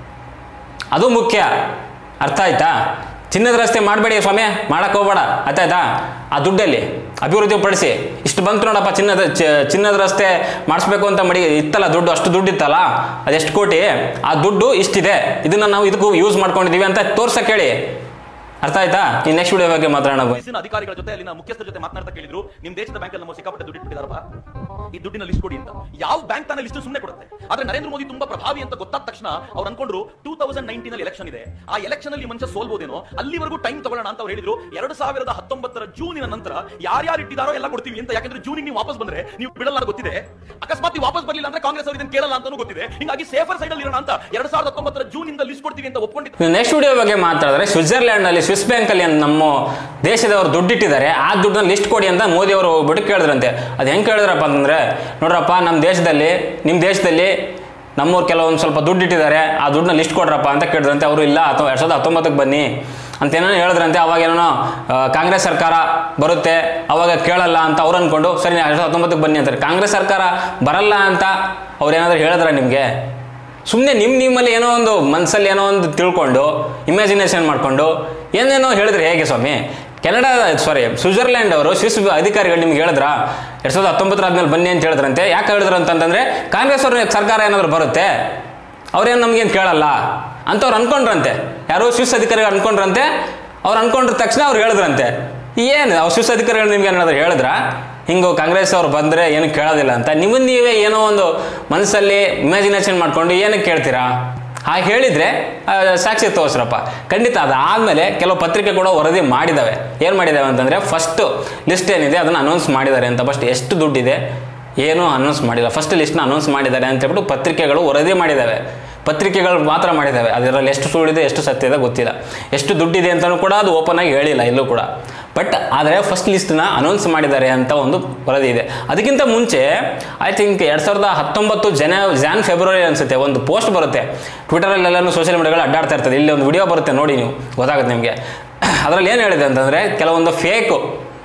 ಅದು ಮುಖ್ಯ ಅರ್ಥ ಆಯ್ತಾ ಚಿನ್ನದ ರಸ್ತೆ ಮಾಡಬೇಡಿ ಸ್ವಾಮಿ ಮಾಡಕ್ಕೆ ಹೋಗ್ಬೇಡ ಆಯ್ತಾಯ್ತಾ ಆ ದುಡ್ಡಲ್ಲಿ ಅಭಿವೃದ್ಧಿ ಪಡಿಸಿ ಇಷ್ಟು ಬಂತು ನೋಡಪ್ಪ ಚಿನ್ನದ ಚ- ಚಿನ್ನದ ರಸ್ತೆ ಮಾಡಿಸ್ಬೇಕು ಅಂತ ಮಡಿ ಇತ್ತಲ್ಲ ದುಡ್ಡು ಅಷ್ಟು ದುಡ್ಡು ಇತ್ತಲ್ಲ ಅದೆಷ್ಟು ಕೋಟಿ ಆ ದುಡ್ಡು ಇಷ್ಟಿದೆ ಇದನ್ನ ನಾವು ಇದಕ್ಕೂ ಯೂಸ್ ಮಾಡ್ಕೊಂಡಿದೀವಿ ಅಂತ ತೋರ್ಸಕ್ಕೆ ಹೇಳಿ ಅರ್ಥ ಆಯ್ತಾ ಈ ನೆಕ್ಸ್ಟ್ ವಿಡಿಯೋ ಬಗ್ಗೆ ಮಾತಾಡೋಣ ಬನ್ನಿ. ಪೊಲೀಸಿನ ಅಧಿಕಾರಿಗಳ ಜೊತೆ ಅಲ್ಲಿನ ಮುಖ್ಯಸ್ಥರ ಜೊತೆ ಮಾತನಾಡ್ತಾ ಕೇಳಿದ್ರು ನಿಮ್ ದೇಶದ ಬ್ಯಾಂಕ್ ಅಲ್ಲಿ ನಮ್ಮ ಸಿಕ್ಕಾಪಟ್ಟೆ ದುಡ್ಡು ಇಟ್ಬಿಟ್ಟಿದಾರಪ್ಪ ಈ ದುಡ್ಡಿನ ಲಿಸ್ಟ್ ಕೊಡಿ ಅಂತ ಯಾವ ಬ್ಯಾಂಕ್ ತಾನೇ ಲಿಸ್ಟ್ ಸುಮ್ಮನೆ ಕೊಡುತ್ತೆ ಆದ್ರೆ ನರೇಂದ್ರ ಮೋದಿ ತುಂಬಾ ಪ್ರಭಾವಿ ಅಂತ ಗೊತ್ತಾದ ತಕ್ಷಣ ಅವ್ರು ಅನ್ಕೊಂಡ್ರು ಟೂ ತೌಸಂಡ್ ನೈನ್ಟೀನ್ ಅಲ್ಲಿ ಎಲೆಕ್ಷನ್ ಇದೆ ಆ ಎಲೆಕ್ಷನ್ ಅಲ್ಲಿ ಮನುಷ್ಯ ಸೋಲ್ಬೋದೇನೋ ಅಲ್ಲಿವರೆಗೂ ಟೈಮ್ ತಗೊಳ್ಳೋಣ ಅಂತ ಅವ್ರು ಹೇಳಿದ್ರು ಎರಡು ಸಾವಿರದ ಹತ್ತೊಂಬತ್ತರ ಜೂನಿನ ನಂತರ ಯಾರ್ಯಾರು ಇಟ್ಟಿದಾರೋ ಎಲ್ಲ ಕೊಡ್ತೀವಿ ಅಂತ ಯಾಕಂದ್ರೆ ಜೂನಿಗೆ ನೀವು ವಾಪಸ್ ಬಂದ್ರೆ ನೀವು ಬಿಡಲ್ಲ ಅಂತ ಗೊತ್ತಿದೆ ಅಕಸ್ಮಾತ್ ನೀವು ವಾಪಸ್ ಬರ್ಲಿಲ್ಲ ಅಂದ್ರೆ ಕಾಂಗ್ರೆಸ್ ಅವರು ಇದನ್ನ ಕೇಳಲ್ಲ ಅಂತಾನೂ ಗೊತ್ತಿದೆ ಹಿಂಗಾಗಿ ಸೇಫರ್ ಸೈಡ್ ಅಲ್ಲಿ ಇರೋಣ ಅಂತ ಎರಡ್ ಸಾವಿರದ ಹತ್ತೊಂಬತ್ತರ ಜೂನ್ ಇಂದ ಲಿಸ್ಟ್ ಕೊಡ್ತೀವಿ ಅಂತ ಒಪ್ಕೊಂಡಿದ್ದು ನೆಕ್ಸ್ಟ್ ವಿಡಿಯೋ ಬಗ್ಗೆ ಮಾತಾಡಿದ್ರೆ ಸ್ವಿಟ್ಜರ್ಲ್ಯಾಂಡ್ ಅಲ್ಲಿ ಸ್ವಿಸ್ ಬ್ಯಾಂಕ್ ಅಲ್ಲಿ ನಮ್ಮ ದೇಶದವರು ದುಡ್ಡಿಟ್ಟಿದ್ದಾರೆ ಆ ದುಡ್ಡನ್ನ ಲಿಸ್ಟ್ ಕೊಡಿ ಅಂತ ಮೋದಿ ಅವರು ಹೋಗ್ಬಿಟ್ಟು ಕೇಳಿದ್ರಂತೆ ಅದು ಹೆಂಗೆ ಕೇಳಿದ್ರಪ್ಪ ಅಂತಂದ್ರೆ ನೋಡ್ರಪ್ಪ ನಮ್ಮ ದೇಶದಲ್ಲಿ ನಿಮ್ಮ ದೇಶದಲ್ಲಿ ನಮ್ಮವ್ರು ಕೆಲವೊಂದು ಸ್ವಲ್ಪ ದುಡ್ಡು ಇಟ್ಟಿದ್ದಾರೆ ಆ ದುಡ್ಡನ್ನ ಲಿಸ್ಟ್ ಕೊಡ್ರಪ್ಪ ಅಂತ ಕೇಳಿದ್ರಂತೆ ಅವರು ಇಲ್ಲ ಅಥವಾ ಎರಡ್ ಸಾವಿರದ ಹತ್ತೊಂಬತ್ತಕ್ಕೆ ಬನ್ನಿ ಅಂತ ಏನೋ ಹೇಳಿದ್ರಂತೆ ಅವಾಗ ಏನೋ ಆ, ಕಾಂಗ್ರೆಸ್ ಸರ್ಕಾರ ಬರುತ್ತೆ ಅವಾಗ ಕೇಳಲ್ಲ ಅಂತ ಅವ್ರು ಅನ್ಕೊಂಡು ಸರಿ ಎರಡ್ ಸಾವಿರದ ಹತ್ತೊಂಬತ್ತಕ್ಕೆ ಬನ್ನಿ ಅಂತಾರೆ ಕಾಂಗ್ರೆಸ್ ಸರ್ಕಾರ ಬರಲ್ಲ ಅಂತ ಅವ್ರು ಏನಾದ್ರು ಹೇಳಿದ್ರ ನಿಮಗೆ ಸುಮ್ಮನೆ ನಿಮ್ಮ ನಿಮ್ಮಲ್ಲಿ ಏನೋ ಒಂದು ಮನಸ್ಸಲ್ಲಿ ಏನೋ ಒಂದು ತಿಳ್ಕೊಂಡು ಇಮ್ಯಾಜಿನೇಷನ್ ಮಾಡಿಕೊಂಡು ಏನೇನೋ ಹೇಳಿದ್ರೆ ಹೇಗೆ ಸ್ವಾಮಿ ಕೆನಡಾ ಸಾರಿ ಸ್ವಿಟ್ಜರ್ಲ್ಯಾಂಡ್ ಅವರು ಸ್ವಿಸ್ ಅಧಿಕಾರಿಗಳು ನಿಮ್ಗೆ ಹೇಳಿದ್ರ ಎರಡ್ ಸಾವಿರದ ಹತ್ತೊಂಬತ್ತರ ಆದ್ಮೇಲೆ ಬನ್ನಿ ಅಂತ ಹೇಳಿದ್ರಂತೆ ಯಾಕೆ ಹೇಳಿದ್ರು ಅಂತಂದ್ರೆ ಕಾಂಗ್ರೆಸ್ ಅವ್ರ ಸರ್ಕಾರ ಏನಾದ್ರು ಬರುತ್ತೆ ಅವ್ರೇನು ನಮ್ಗೇನು ಕೇಳಲ್ಲ ಅಂತ ಅವ್ರು ಅನ್ಕೊಂಡ್ರಂತೆ ಯಾರೋ ಸ್ವಿಸ್ ಅಧಿಕಾರಿಗಳು ಅನ್ಕೊಂಡ್ರಂತೆ ಅವ್ರು ಅನ್ಕೊಂಡ್ರ ತಕ್ಷಣ ಅವ್ರು ಹೇಳಿದ್ರಂತೆ ಏನು ಅವ್ರು ಸ್ವಿಸ್ ಅಧಿಕಾರಿಗಳು ನಿಮ್ಗೆ ಏನಾದ್ರು ಹೇಳಿದ್ರ ಹಿಂಗು ಕಾಂಗ್ರೆಸ್ ಅವ್ರು ಬಂದರೆ ಏನು ಕೇಳೋದಿಲ್ಲ ಅಂತ ನಿಮ್ಮನ್ನ ನೀವೇ ಏನೋ ಒಂದು ಮನಸ್ಸಲ್ಲಿ ಇಮ್ಯಾಜಿನೇಷನ್ ಮಾಡ್ಕೊಂಡು ಏನಕ್ಕೆ ಕೇಳ್ತೀರಾ ಹಾಗೆ ಹೇಳಿದರೆ ಸಾಕ್ಷಿ ತೋರಿಸ್ರಪ್ಪ ಖಂಡಿತ ಅದಾದಮೇಲೆ ಕೆಲವು ಪತ್ರಿಕೆ ಕೂಡ ವರದಿ ಮಾಡಿದ್ದಾವೆ ಏನು ಮಾಡಿದ್ದಾವೆ ಅಂತಂದರೆ ಫಸ್ಟು ಲಿಸ್ಟ್ ಏನಿದೆ ಅದನ್ನು ಅನೌನ್ಸ್ ಮಾಡಿದ್ದಾರೆ ಅಂತ ಫಸ್ಟ್ ಎಷ್ಟು ದುಡ್ಡಿದೆ ಏನೂ ಅನೌನ್ಸ್ ಮಾಡಿಲ್ಲ ಫಸ್ಟ್ ಲಿಸ್ಟ್ನ ಅನೌನ್ಸ್ ಮಾಡಿದ್ದಾರೆ ಅಂತ ಹೇಳ್ಬಿಟ್ಟು ಪತ್ರಿಕೆಗಳು ವರದಿ ಮಾಡಿದ್ದಾವೆ ಪತ್ರಿಕೆಗಳು ಮಾತ್ರ ಮಾಡಿದ್ದಾವೆ ಅದರಲ್ಲಿ ಎಷ್ಟು ಸುಳ್ಳಿದೆ ಎಷ್ಟು ಸತ್ಯ ಇದೆ ಗೊತ್ತಿಲ್ಲ ಎಷ್ಟು ದುಡ್ಡಿದೆ ಅಂತಲೂ ಕೂಡ ಅದು ಓಪನ್ ಆಗಿ ಹೇಳಿಲ್ಲ ಎಲ್ಲೂ ಕೂಡ ಬಟ್ ಆದರೆ ಫಸ್ಟ್ ಲಿಸ್ಟ್ನ ಅನೌನ್ಸ್ ಮಾಡಿದ್ದಾರೆ ಅಂತ ಒಂದು ವರದಿ ಇದೆ ಅದಕ್ಕಿಂತ ಮುಂಚೆ ಐ ಥಿಂಕ್ ಎರಡು ಸಾವಿರದ ಹತ್ತೊಂಬತ್ತು ಜನ ಜಾನ್ ಫೆಬ್ರವರಿ ಅನಿಸುತ್ತೆ ಒಂದು ಪೋಸ್ಟ್ ಬರುತ್ತೆ ಟ್ವಿಟರಲ್ಲೆಲ್ಲನೂ ಸೋಷಿಯಲ್ ಮೀಡಿಯಾಗಳು ಅಡ್ಡಾಡ್ತಾ ಇರ್ತದೆ ಇಲ್ಲಿ ಒಂದು ವಿಡಿಯೋ ಬರುತ್ತೆ ನೋಡಿ ನೀವು ಗೊತ್ತಾಗುತ್ತೆ ನಿಮಗೆ ಅದರಲ್ಲಿ ಏನು ಹೇಳಿದೆ ಅಂತಂದರೆ ಕೆಲವೊಂದು ಫೇಕು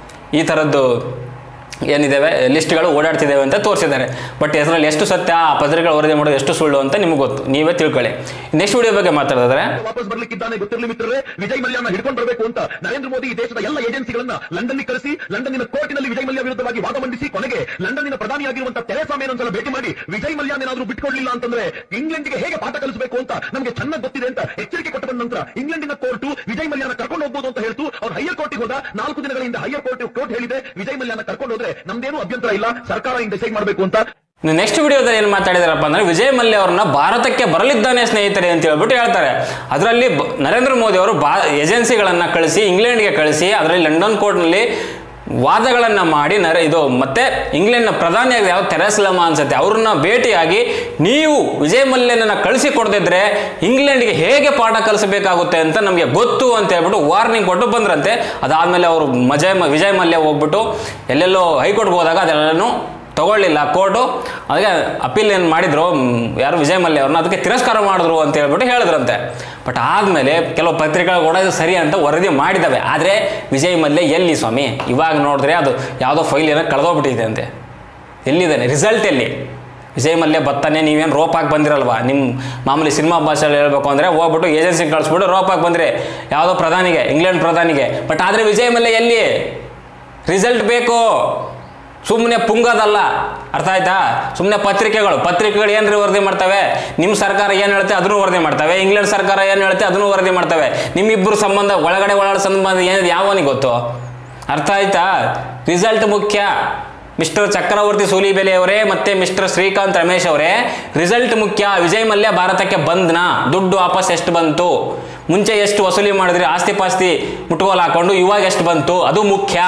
ಈ ಥರದ್ದು ಏನಿದ್ದಾವೆ ಲಿಸ್ಟ್ಗಳು ಓಡಾಡ್ತಿದ್ದಾವೆ ಅಂತ ತೋರಿಸಿದ್ದಾರೆ ಬಟ್ ಇದರಲ್ಲಿ ಎಷ್ಟು ಸತ್ಯ ಆ ಪತ್ರಿಕೆಗಳು ವರದಿ ಮಾಡೋದು ಎಷ್ಟು ಸುಳ್ಳು ಅಂತ ನಿಮ್ಗೆ ಗೊತ್ತು ನೀವೇ ತಿಳ್ಕೊಳ್ಳಿ ನೆಕ್ಸ್ಟ್ ವಿಡಿಯೋ ಬಗ್ಗೆ ಮಾತಾಡಿದ್ರೆ ವಾಪಸ್ ಬರ್ಲಿಕ್ಕಿದ್ದಾನೆ ಗೊತ್ತಿರಲಿ ಮಿತ್ರರೇ ವಿಜಯ್ ಮಲ್ಯನ ಹಿಡ್ಕೊಂಡು ಬರಬೇಕು ಅಂತ ನರೇಂದ್ರ ಮೋದಿ ಈ ದೇಶದ ಎಲ್ಲ ಏಜೆನ್ಸಿಗಳನ್ನ ಲಂಡನ್ ಕರೆಸಿ ಲಂಡನ್ನಿನ ಕೋರ್ಟಿನಲ್ಲಿ ವಿಜಯ್ ಮಲ್ಯ ವಿರುದ್ಧವಾಗಿ ವಾದ ಮಂಡಿಸಿ ಕೊನೆಗೆ ಲಂಡನ್ನಿನ ಪ್ರಧಾನಿಯಾಗಿರುವಂತಹ ತೆರೆಸಾ ಮೇ ಒಂದ್ಸಲ ಭೇಟಿ ಮಾಡಿ ವಿಜಯ್ ಮಲ್ಯನ್ ಏನಾದ್ರೂ ಬಿಟ್ಕೊಡ್ಲಿಲ್ಲ ಅಂತಂದ್ರೆ ಇಂಗ್ಲೆಂಡ್ಗೆ ಹೇಗೆ ಪಾಠ ಕಲಿಸಬೇಕು ಅಂತ ನಮಗೆ ಚೆನ್ನಾಗಿ ಗೊತ್ತಿದೆ ಅಂತ ಎಚ್ಚರಿಕೆ ಕೊಟ್ಟ ಬಂದ ನಂತರ ಇಂಗ್ಲೆಂಡಿನ ಕೋರ್ಟ್ ವಿಜಯ್ ಮಲ್ಯನ ಕರ್ಕೊಂಡು ಹೋಗ್ಬೋದು ಅಂತ ಹೇಳ್ತು ಅವ್ರು ಹೈಯರ್ ಕೋರ್ಟ್ಗೆ ಹೋದ ನಾಲ್ಕು ದಿನಗಳಿಂದ ಹೈಯರ್ ಕೋರ್ಟ್ ಕೋರ್ಟ್ ಹೇಳಿದೆ ವಿಜಯ್ ಮಲ್ಯನ ಕರ್ಕೊಂಡು ಹೋದ್ರೆ ನಮ್ದೇನು ಅಭ್ಯಂತರ ಇಲ್ಲ ಸರ್ಕಾರ ಹಿಂಗ್ ಡಿಸೈಡ್ ಮಾಡಬೇಕು ಅಂತ ನೆಕ್ಸ್ಟ್ ವಿಡಿಯೋದಲ್ಲಿ ಏನು ಮಾತಾಡಿದಾರಪ್ಪ ಅಂದ್ರೆ ವಿಜಯ್ ಮಲ್ಯ ಅವ್ರನ್ನ ಭಾರತಕ್ಕೆ ಬರಲಿದ್ದಾನೆ ಸ್ನೇಹಿತರೆ ಅಂತ ಹೇಳ್ಬಿಟ್ಟು ಹೇಳ್ತಾರೆ ಅದರಲ್ಲಿ ಬ- ನರೇಂದ್ರ ಮೋದಿ ಅವರು ಬಾ ಏಜೆನ್ಸಿಗಳನ್ನ ಕಳಿಸಿ ಇಂಗ್ಲೆಂಡ್ಗೆ ಕಳಿಸಿ ಅದರಲ್ಲಿ ಲಂಡನ್ ಕೋರ್ಟ್ನಲ್ಲಿ ವಾದಗಳನ್ನು ಮಾಡಿ ನರ ಇದು ಮತ್ತೆ ಇಂಗ್ಲೆಂಡ್ನ ಪ್ರಧಾನಿಯಾಗಿ ಯಾವ ತೆರೆಸ್ಲಮ್ಮ ಅನ್ಸುತ್ತೆ ಅವ್ರನ್ನ ಭೇಟಿಯಾಗಿ ನೀವು ವಿಜಯ್ ಮಲ್ಯನನ್ನ ಕಳಿಸಿ ಕೊಡದಿದ್ರೆ ಇಂಗ್ಲೆಂಡ್ಗೆ ಹೇಗೆ ಪಾಠ ಕಲಿಸಬೇಕಾಗುತ್ತೆ ಅಂತ ನಮಗೆ ಗೊತ್ತು ಅಂತ ಹೇಳ್ಬಿಟ್ಟು ವಾರ್ನಿಂಗ್ ಕೊಟ್ಟು ಬಂದ್ರಂತೆ ಅದಾದ್ಮೇಲೆ ಅವರು ಮಜಯ್ ಮ- ವಿಜಯ್ ಮಲ್ಯ ಹೋಗ್ಬಿಟ್ಟು ಎಲ್ಲೆಲ್ಲೋ ಹೈಕೋರ್ಟ್ಗೆ ಹೋದಾಗ ಅದೆಲ್ಲನೂ ತಗೊಳ್ಳಿಲ್ಲ ಕೋರ್ಟು ಅದಕ್ಕೆ ಅಪೀಲ್ ಏನು ಮಾಡಿದ್ರು ಮ್, ಯಾರು ವಿಜಯ್ ಮಲ್ಯ ಅವ್ರನ್ನ ಅದಕ್ಕೆ ತಿರಸ್ಕಾರ ಮಾಡಿದ್ರು ಅಂತ ಹೇಳ್ಬಿಟ್ಟು ಹೇಳಿದ್ರಂತೆ ಬಟ್ ಆದಮೇಲೆ ಕೆಲವು ಪತ್ರಿಕೆಗಳು ಕೂಡ ಇದು ಸರಿ ಅಂತ ವರದಿ ಮಾಡಿದ್ದಾವೆ ಆದರೆ ವಿಜಯ್ ಮಲ್ಯ ಎಲ್ಲಿ ಸ್ವಾಮಿ ಇವಾಗ ನೋಡಿದ್ರೆ ಅದು ಯಾವುದೋ ಫೈಲ್ ಏನೋ ಕಳೆದೋಗ್ಬಿಟ್ಟಿದೆ ಅಂತೆ ಎಲ್ಲಿದ್ದಾನೆ ರಿಸಲ್ಟ್ ಎಲ್ಲಿ ವಿಜಯ್ ಮಲ್ಯ ಬತ್ತಾನೆ ನೀವೇನು ರೋಪ್ ಹಾಕಿ ಬಂದಿರಲ್ವಾ ನಿಮ್ಮ ಮಾಮೂಲಿ ಸಿನಿಮಾ ಭಾಷೆಯಲ್ಲಿ ಹೇಳ್ಬೇಕು ಅಂದರೆ ಹೋಗ್ಬಿಟ್ಟು ಏಜೆನ್ಸಿಗೆ ಕಳಿಸ್ಬಿಟ್ಟು ರೋಪ್ ಹಾಕಿ ಬಂದ್ರೆ ಯಾವುದೋ ಪ್ರಧಾನಿಗೆ ಇಂಗ್ಲೆಂಡ್ ಪ್ರಧಾನಿಗೆ ಬಟ್ ಆದರೆ ವಿಜಯ್ ಮಲ್ಯ ಎಲ್ಲಿ ರಿಸಲ್ಟ್ ಬೇಕು ಸುಮ್ಮನೆ ಪುಂಗದಲ್ಲ ಅರ್ಥ ಆಯ್ತಾ ಸುಮ್ಮನೆ ಪತ್ರಿಕೆಗಳು ಪತ್ರಿಕೆಗಳು ಏನ್ರಿ ವರದಿ ಮಾಡ್ತವೆ ನಿಮ್ಮ ಸರ್ಕಾರ ಏನು ಹೇಳುತ್ತೆ ಅದನ್ನು ವರದಿ ಮಾಡ್ತವೆ ಇಂಗ್ಲೆಂಡ್ ಸರ್ಕಾರ ಏನು ಹೇಳುತ್ತೆ ಅದನ್ನು ವರದಿ ಮಾಡ್ತವೆ ನಿಮ್ಮಿಬ್ಬರು ಸಂಬಂಧ ಒಳಗಡೆ ಒಳಗಡೆ ಸಂಬಂಧ ಏನಿದೆ ಯಾವನಿಗೆ ಗೊತ್ತು ಅರ್ಥ ಆಯ್ತಾ ರಿಸಲ್ಟ್ ಮುಖ್ಯ ಮಿಸ್ಟರ್ ಚಕ್ರವರ್ತಿ ಸೂಲಿಬೆಲೆ ಅವರೇ ಮತ್ತೆ ಮಿಸ್ಟರ್ ಶ್ರೀಕಾಂತ್ ರಮೇಶ್ ಅವರೇ ರಿಸಲ್ಟ್ ಮುಖ್ಯ ವಿಜಯ್ ಮಲ್ಯ ಭಾರತಕ್ಕೆ ಬಂದ್ನಾ ದುಡ್ಡು ವಾಪಸ್ ಎಷ್ಟು ಬಂತು ಮುಂಚೆ ಎಷ್ಟು ವಸೂಲಿ ಮಾಡಿದ್ರಿ ಆಸ್ತಿ ಪಾಸ್ತಿ ಮುಟ್ಕೋಲ್ ಹಾಕೊಂಡು ಇವಾಗ ಎಷ್ಟು ಬಂತು ಅದು ಮುಖ್ಯ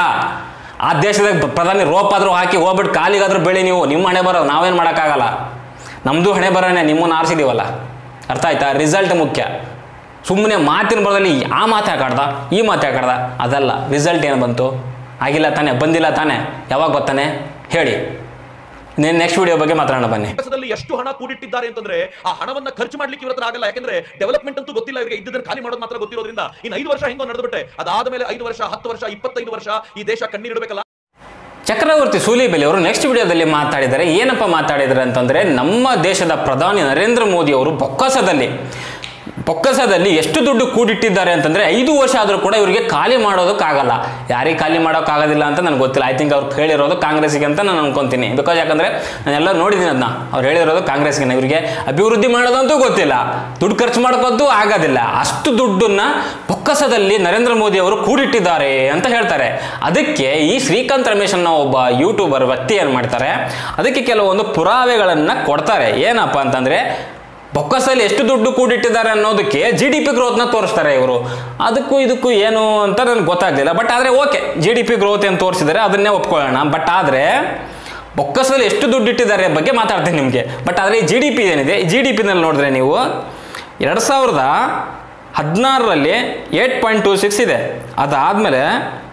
ಆ ದೇಶದ ಪ್ರಧಾನಿ ರೋಪ್ ಆದ್ರೂ ಹಾಕಿ ಹೋಗ್ಬಿಟ್ಟು ಕಾಲಿಗಾದ್ರೂ ಬೆಳಿ ನೀವು ನಿಮ್ಮ ಹಣೆ ಬರೋ ನಾವೇನು ಮಾಡೋಕ್ಕಾಗಲ್ಲ ನಮ್ಮದು ಹಣೆ ಬರೋನೆ ನಿಮ್ಮನ್ನು ಆರಿಸಿದೀವಲ್ಲ ಅರ್ಥ ಆಯ್ತಾ ರಿಸಲ್ಟ್ ಮುಖ್ಯ ಸುಮ್ಮನೆ ಮಾತಿನ ಬರದಲ್ಲಿ ಆ ಮಾತು ಯಾಕಾಡ್ದ ಈ ಮಾತು ಯಾಕಾಡ್ದ ಅದಲ್ಲ ರಿಸಲ್ಟ್ ಏನು ಬಂತು ಆಗಿಲ್ಲ ತಾನೆ ಬಂದಿಲ್ಲ ತಾನೆ ಯಾವಾಗ ಬರ್ತಾನೆ ಹೇಳಿ ನೀನು ನೆಕ್ಸ್ಟ್ ವಿಡಿಯೋ ಬಗ್ಗೆ ಮಾತಾಡೋಣ ಬನ್ನಿ ಕೆಲಸದಲ್ಲಿ ಎಷ್ಟು ಹಣ ಕೂಡಿಟ್ಟಿದ್ದಾರೆ ಅಂತಂದ್ರೆ ಆ ಹಣವನ್ನ ಖರ್ಚು ಮಾಡ್ಲಿಕ್ಕೆ ಇವ್ರ ಹತ್ರ ಆಗಲ್ಲ ಯಾಕಂದ್ರೆ ಡೆವಲಪ್ಮೆಂಟ್ ಅಂತೂ ಗೊತ್ತಿಲ್ಲ ಇವರಿಗೆ ಇದ್ದದನ್ನ ಖಾಲಿ ಮಾಡೋದು ಮಾತ್ರ ಗೊತ್ತಿರೋದ್ರಿಂದ ಇನ್ನು ಐದು ವರ್ಷ ಹೆಂಗೋ ನಡೆದ್ಬಿಟ್ಟೆ ಅದಾದ ಮೇಲೆ ಐದು ವರ್ಷ ಹತ್ತು ವರ್ಷ ಇಪ್ಪತ್ತೈದು ವರ್ಷ ಈ ದೇಶ ಕಣ್ಣೀರಿಡಬೇಕಲ್ಲ ಚಕ್ರವರ್ತಿ ಸೂಲಿಬೆಲೆ ಅವರು ನೆಕ್ಸ್ಟ್ ವಿಡಿಯೋದಲ್ಲಿ ಮಾತಾಡಿದ್ದಾರೆ ಏನಪ್ಪ ಮಾತಾಡಿದ್ದಾರೆ ಅಂತಂದರೆ ನಮ್ಮ ದೇಶದ ಪ್ರಧಾನಿ ನರೇಂದ್ರ ಮೋದಿ ಅವರು ಬೊಕ್ಕಸದಲ್ಲಿ ಬೊಕ್ಕಸದಲ್ಲಿ ಎಷ್ಟು ದುಡ್ಡು ಕೂಡಿಟ್ಟಿದ್ದಾರೆ ಅಂತಂದರೆ ಐದು ವರ್ಷ ಆದರೂ ಕೂಡ ಇವರಿಗೆ ಖಾಲಿ ಮಾಡೋದಕ್ಕಾಗಲ್ಲ ಯಾರಿಗೆ ಖಾಲಿ ಮಾಡೋಕ್ಕಾಗೋದಿಲ್ಲ ಅಂತ ನನಗೆ ಗೊತ್ತಿಲ್ಲ ಐ ಥಿಂಕ್ ಅವ್ರು ಹೇಳಿರೋದು ಕಾಂಗ್ರೆಸ್ಸಿಗೆ ಅಂತ ನಾನು ಅನ್ಕೊಂತೀನಿ ಬಿಕಾಸ್ ಯಾಕಂದರೆ ನಾನೆಲ್ಲ ನೋಡಿದ್ದೀನಿ ಅದನ್ನ ಅವ್ರು ಹೇಳಿರೋದು ಕಾಂಗ್ರೆಸ್ಗೆ ಇವರಿಗೆ ಅಭಿವೃದ್ಧಿ ಮಾಡೋದಂತೂ ಗೊತ್ತಿಲ್ಲ ದುಡ್ಡು ಖರ್ಚು ಮಾಡೋಕ್ಕಂತೂ ಆಗೋದಿಲ್ಲ ಅಷ್ಟು ದುಡ್ಡನ್ನ ಬೊಕ್ಕಸದಲ್ಲಿ ನರೇಂದ್ರ ಮೋದಿ ಅವರು ಕೂಡಿಟ್ಟಿದ್ದಾರೆ ಅಂತ ಹೇಳ್ತಾರೆ ಅದಕ್ಕೆ ಈ ಶ್ರೀಕಾಂತ್ ರಮೇಶ್ ಅನ್ನೋ ಒಬ್ಬ ಯೂಟ್ಯೂಬರ್ ವ್ಯಕ್ತಿ ಏನು ಮಾಡ್ತಾರೆ ಅದಕ್ಕೆ ಕೆಲವೊಂದು ಪುರಾವೆಗಳನ್ನು ಕೊಡ್ತಾರೆ ಏನಪ್ಪ ಅಂತಂದರೆ ಬೊಕ್ಕಸಲ್ಲಿ ಎಷ್ಟು ದುಡ್ಡು ಕೂಡಿಟ್ಟಿದ್ದಾರೆ ಅನ್ನೋದಕ್ಕೆ ಜಿ ಡಿ ಪಿ ಗ್ರೋತ್ನ ತೋರಿಸ್ತಾರೆ ಇವರು ಅದಕ್ಕೂ ಇದಕ್ಕೂ ಏನು ಅಂತ ನನಗೆ ಗೊತ್ತಾಗಲಿಲ್ಲ ಬಟ್ ಆದರೆ okay G D P growth ಏನು ತೋರಿಸಿದ್ದಾರೆ ಅದನ್ನೇ ಒಪ್ಕೊಳ್ಳೋಣ ಬಟ್ ಆದರೆ ಬೊಕ್ಕಸದಲ್ಲಿ ಎಷ್ಟು ದುಡ್ಡು ಇಟ್ಟಿದ್ದಾರೆ ಬಗ್ಗೆ ಮಾತಾಡ್ತೀನಿ ನಿಮಗೆ ಬಟ್ ಆದರೆ ಈ ಜಿ ಡಿ ಪಿ ಏನಿದೆ ಜಿ ಡಿ ಪಿನಲ್ಲಿ ನೋಡಿದ್ರೆ ನೀವು ಎರಡು ಸಾವಿರದ ಹದಿನಾರರಲ್ಲಿ ಏಯ್ಟ್ ಪಾಯಿಂಟ್ ಟೂ ಸಿಕ್ಸ್ ಇದೆ ಅದಾದಮೇಲೆ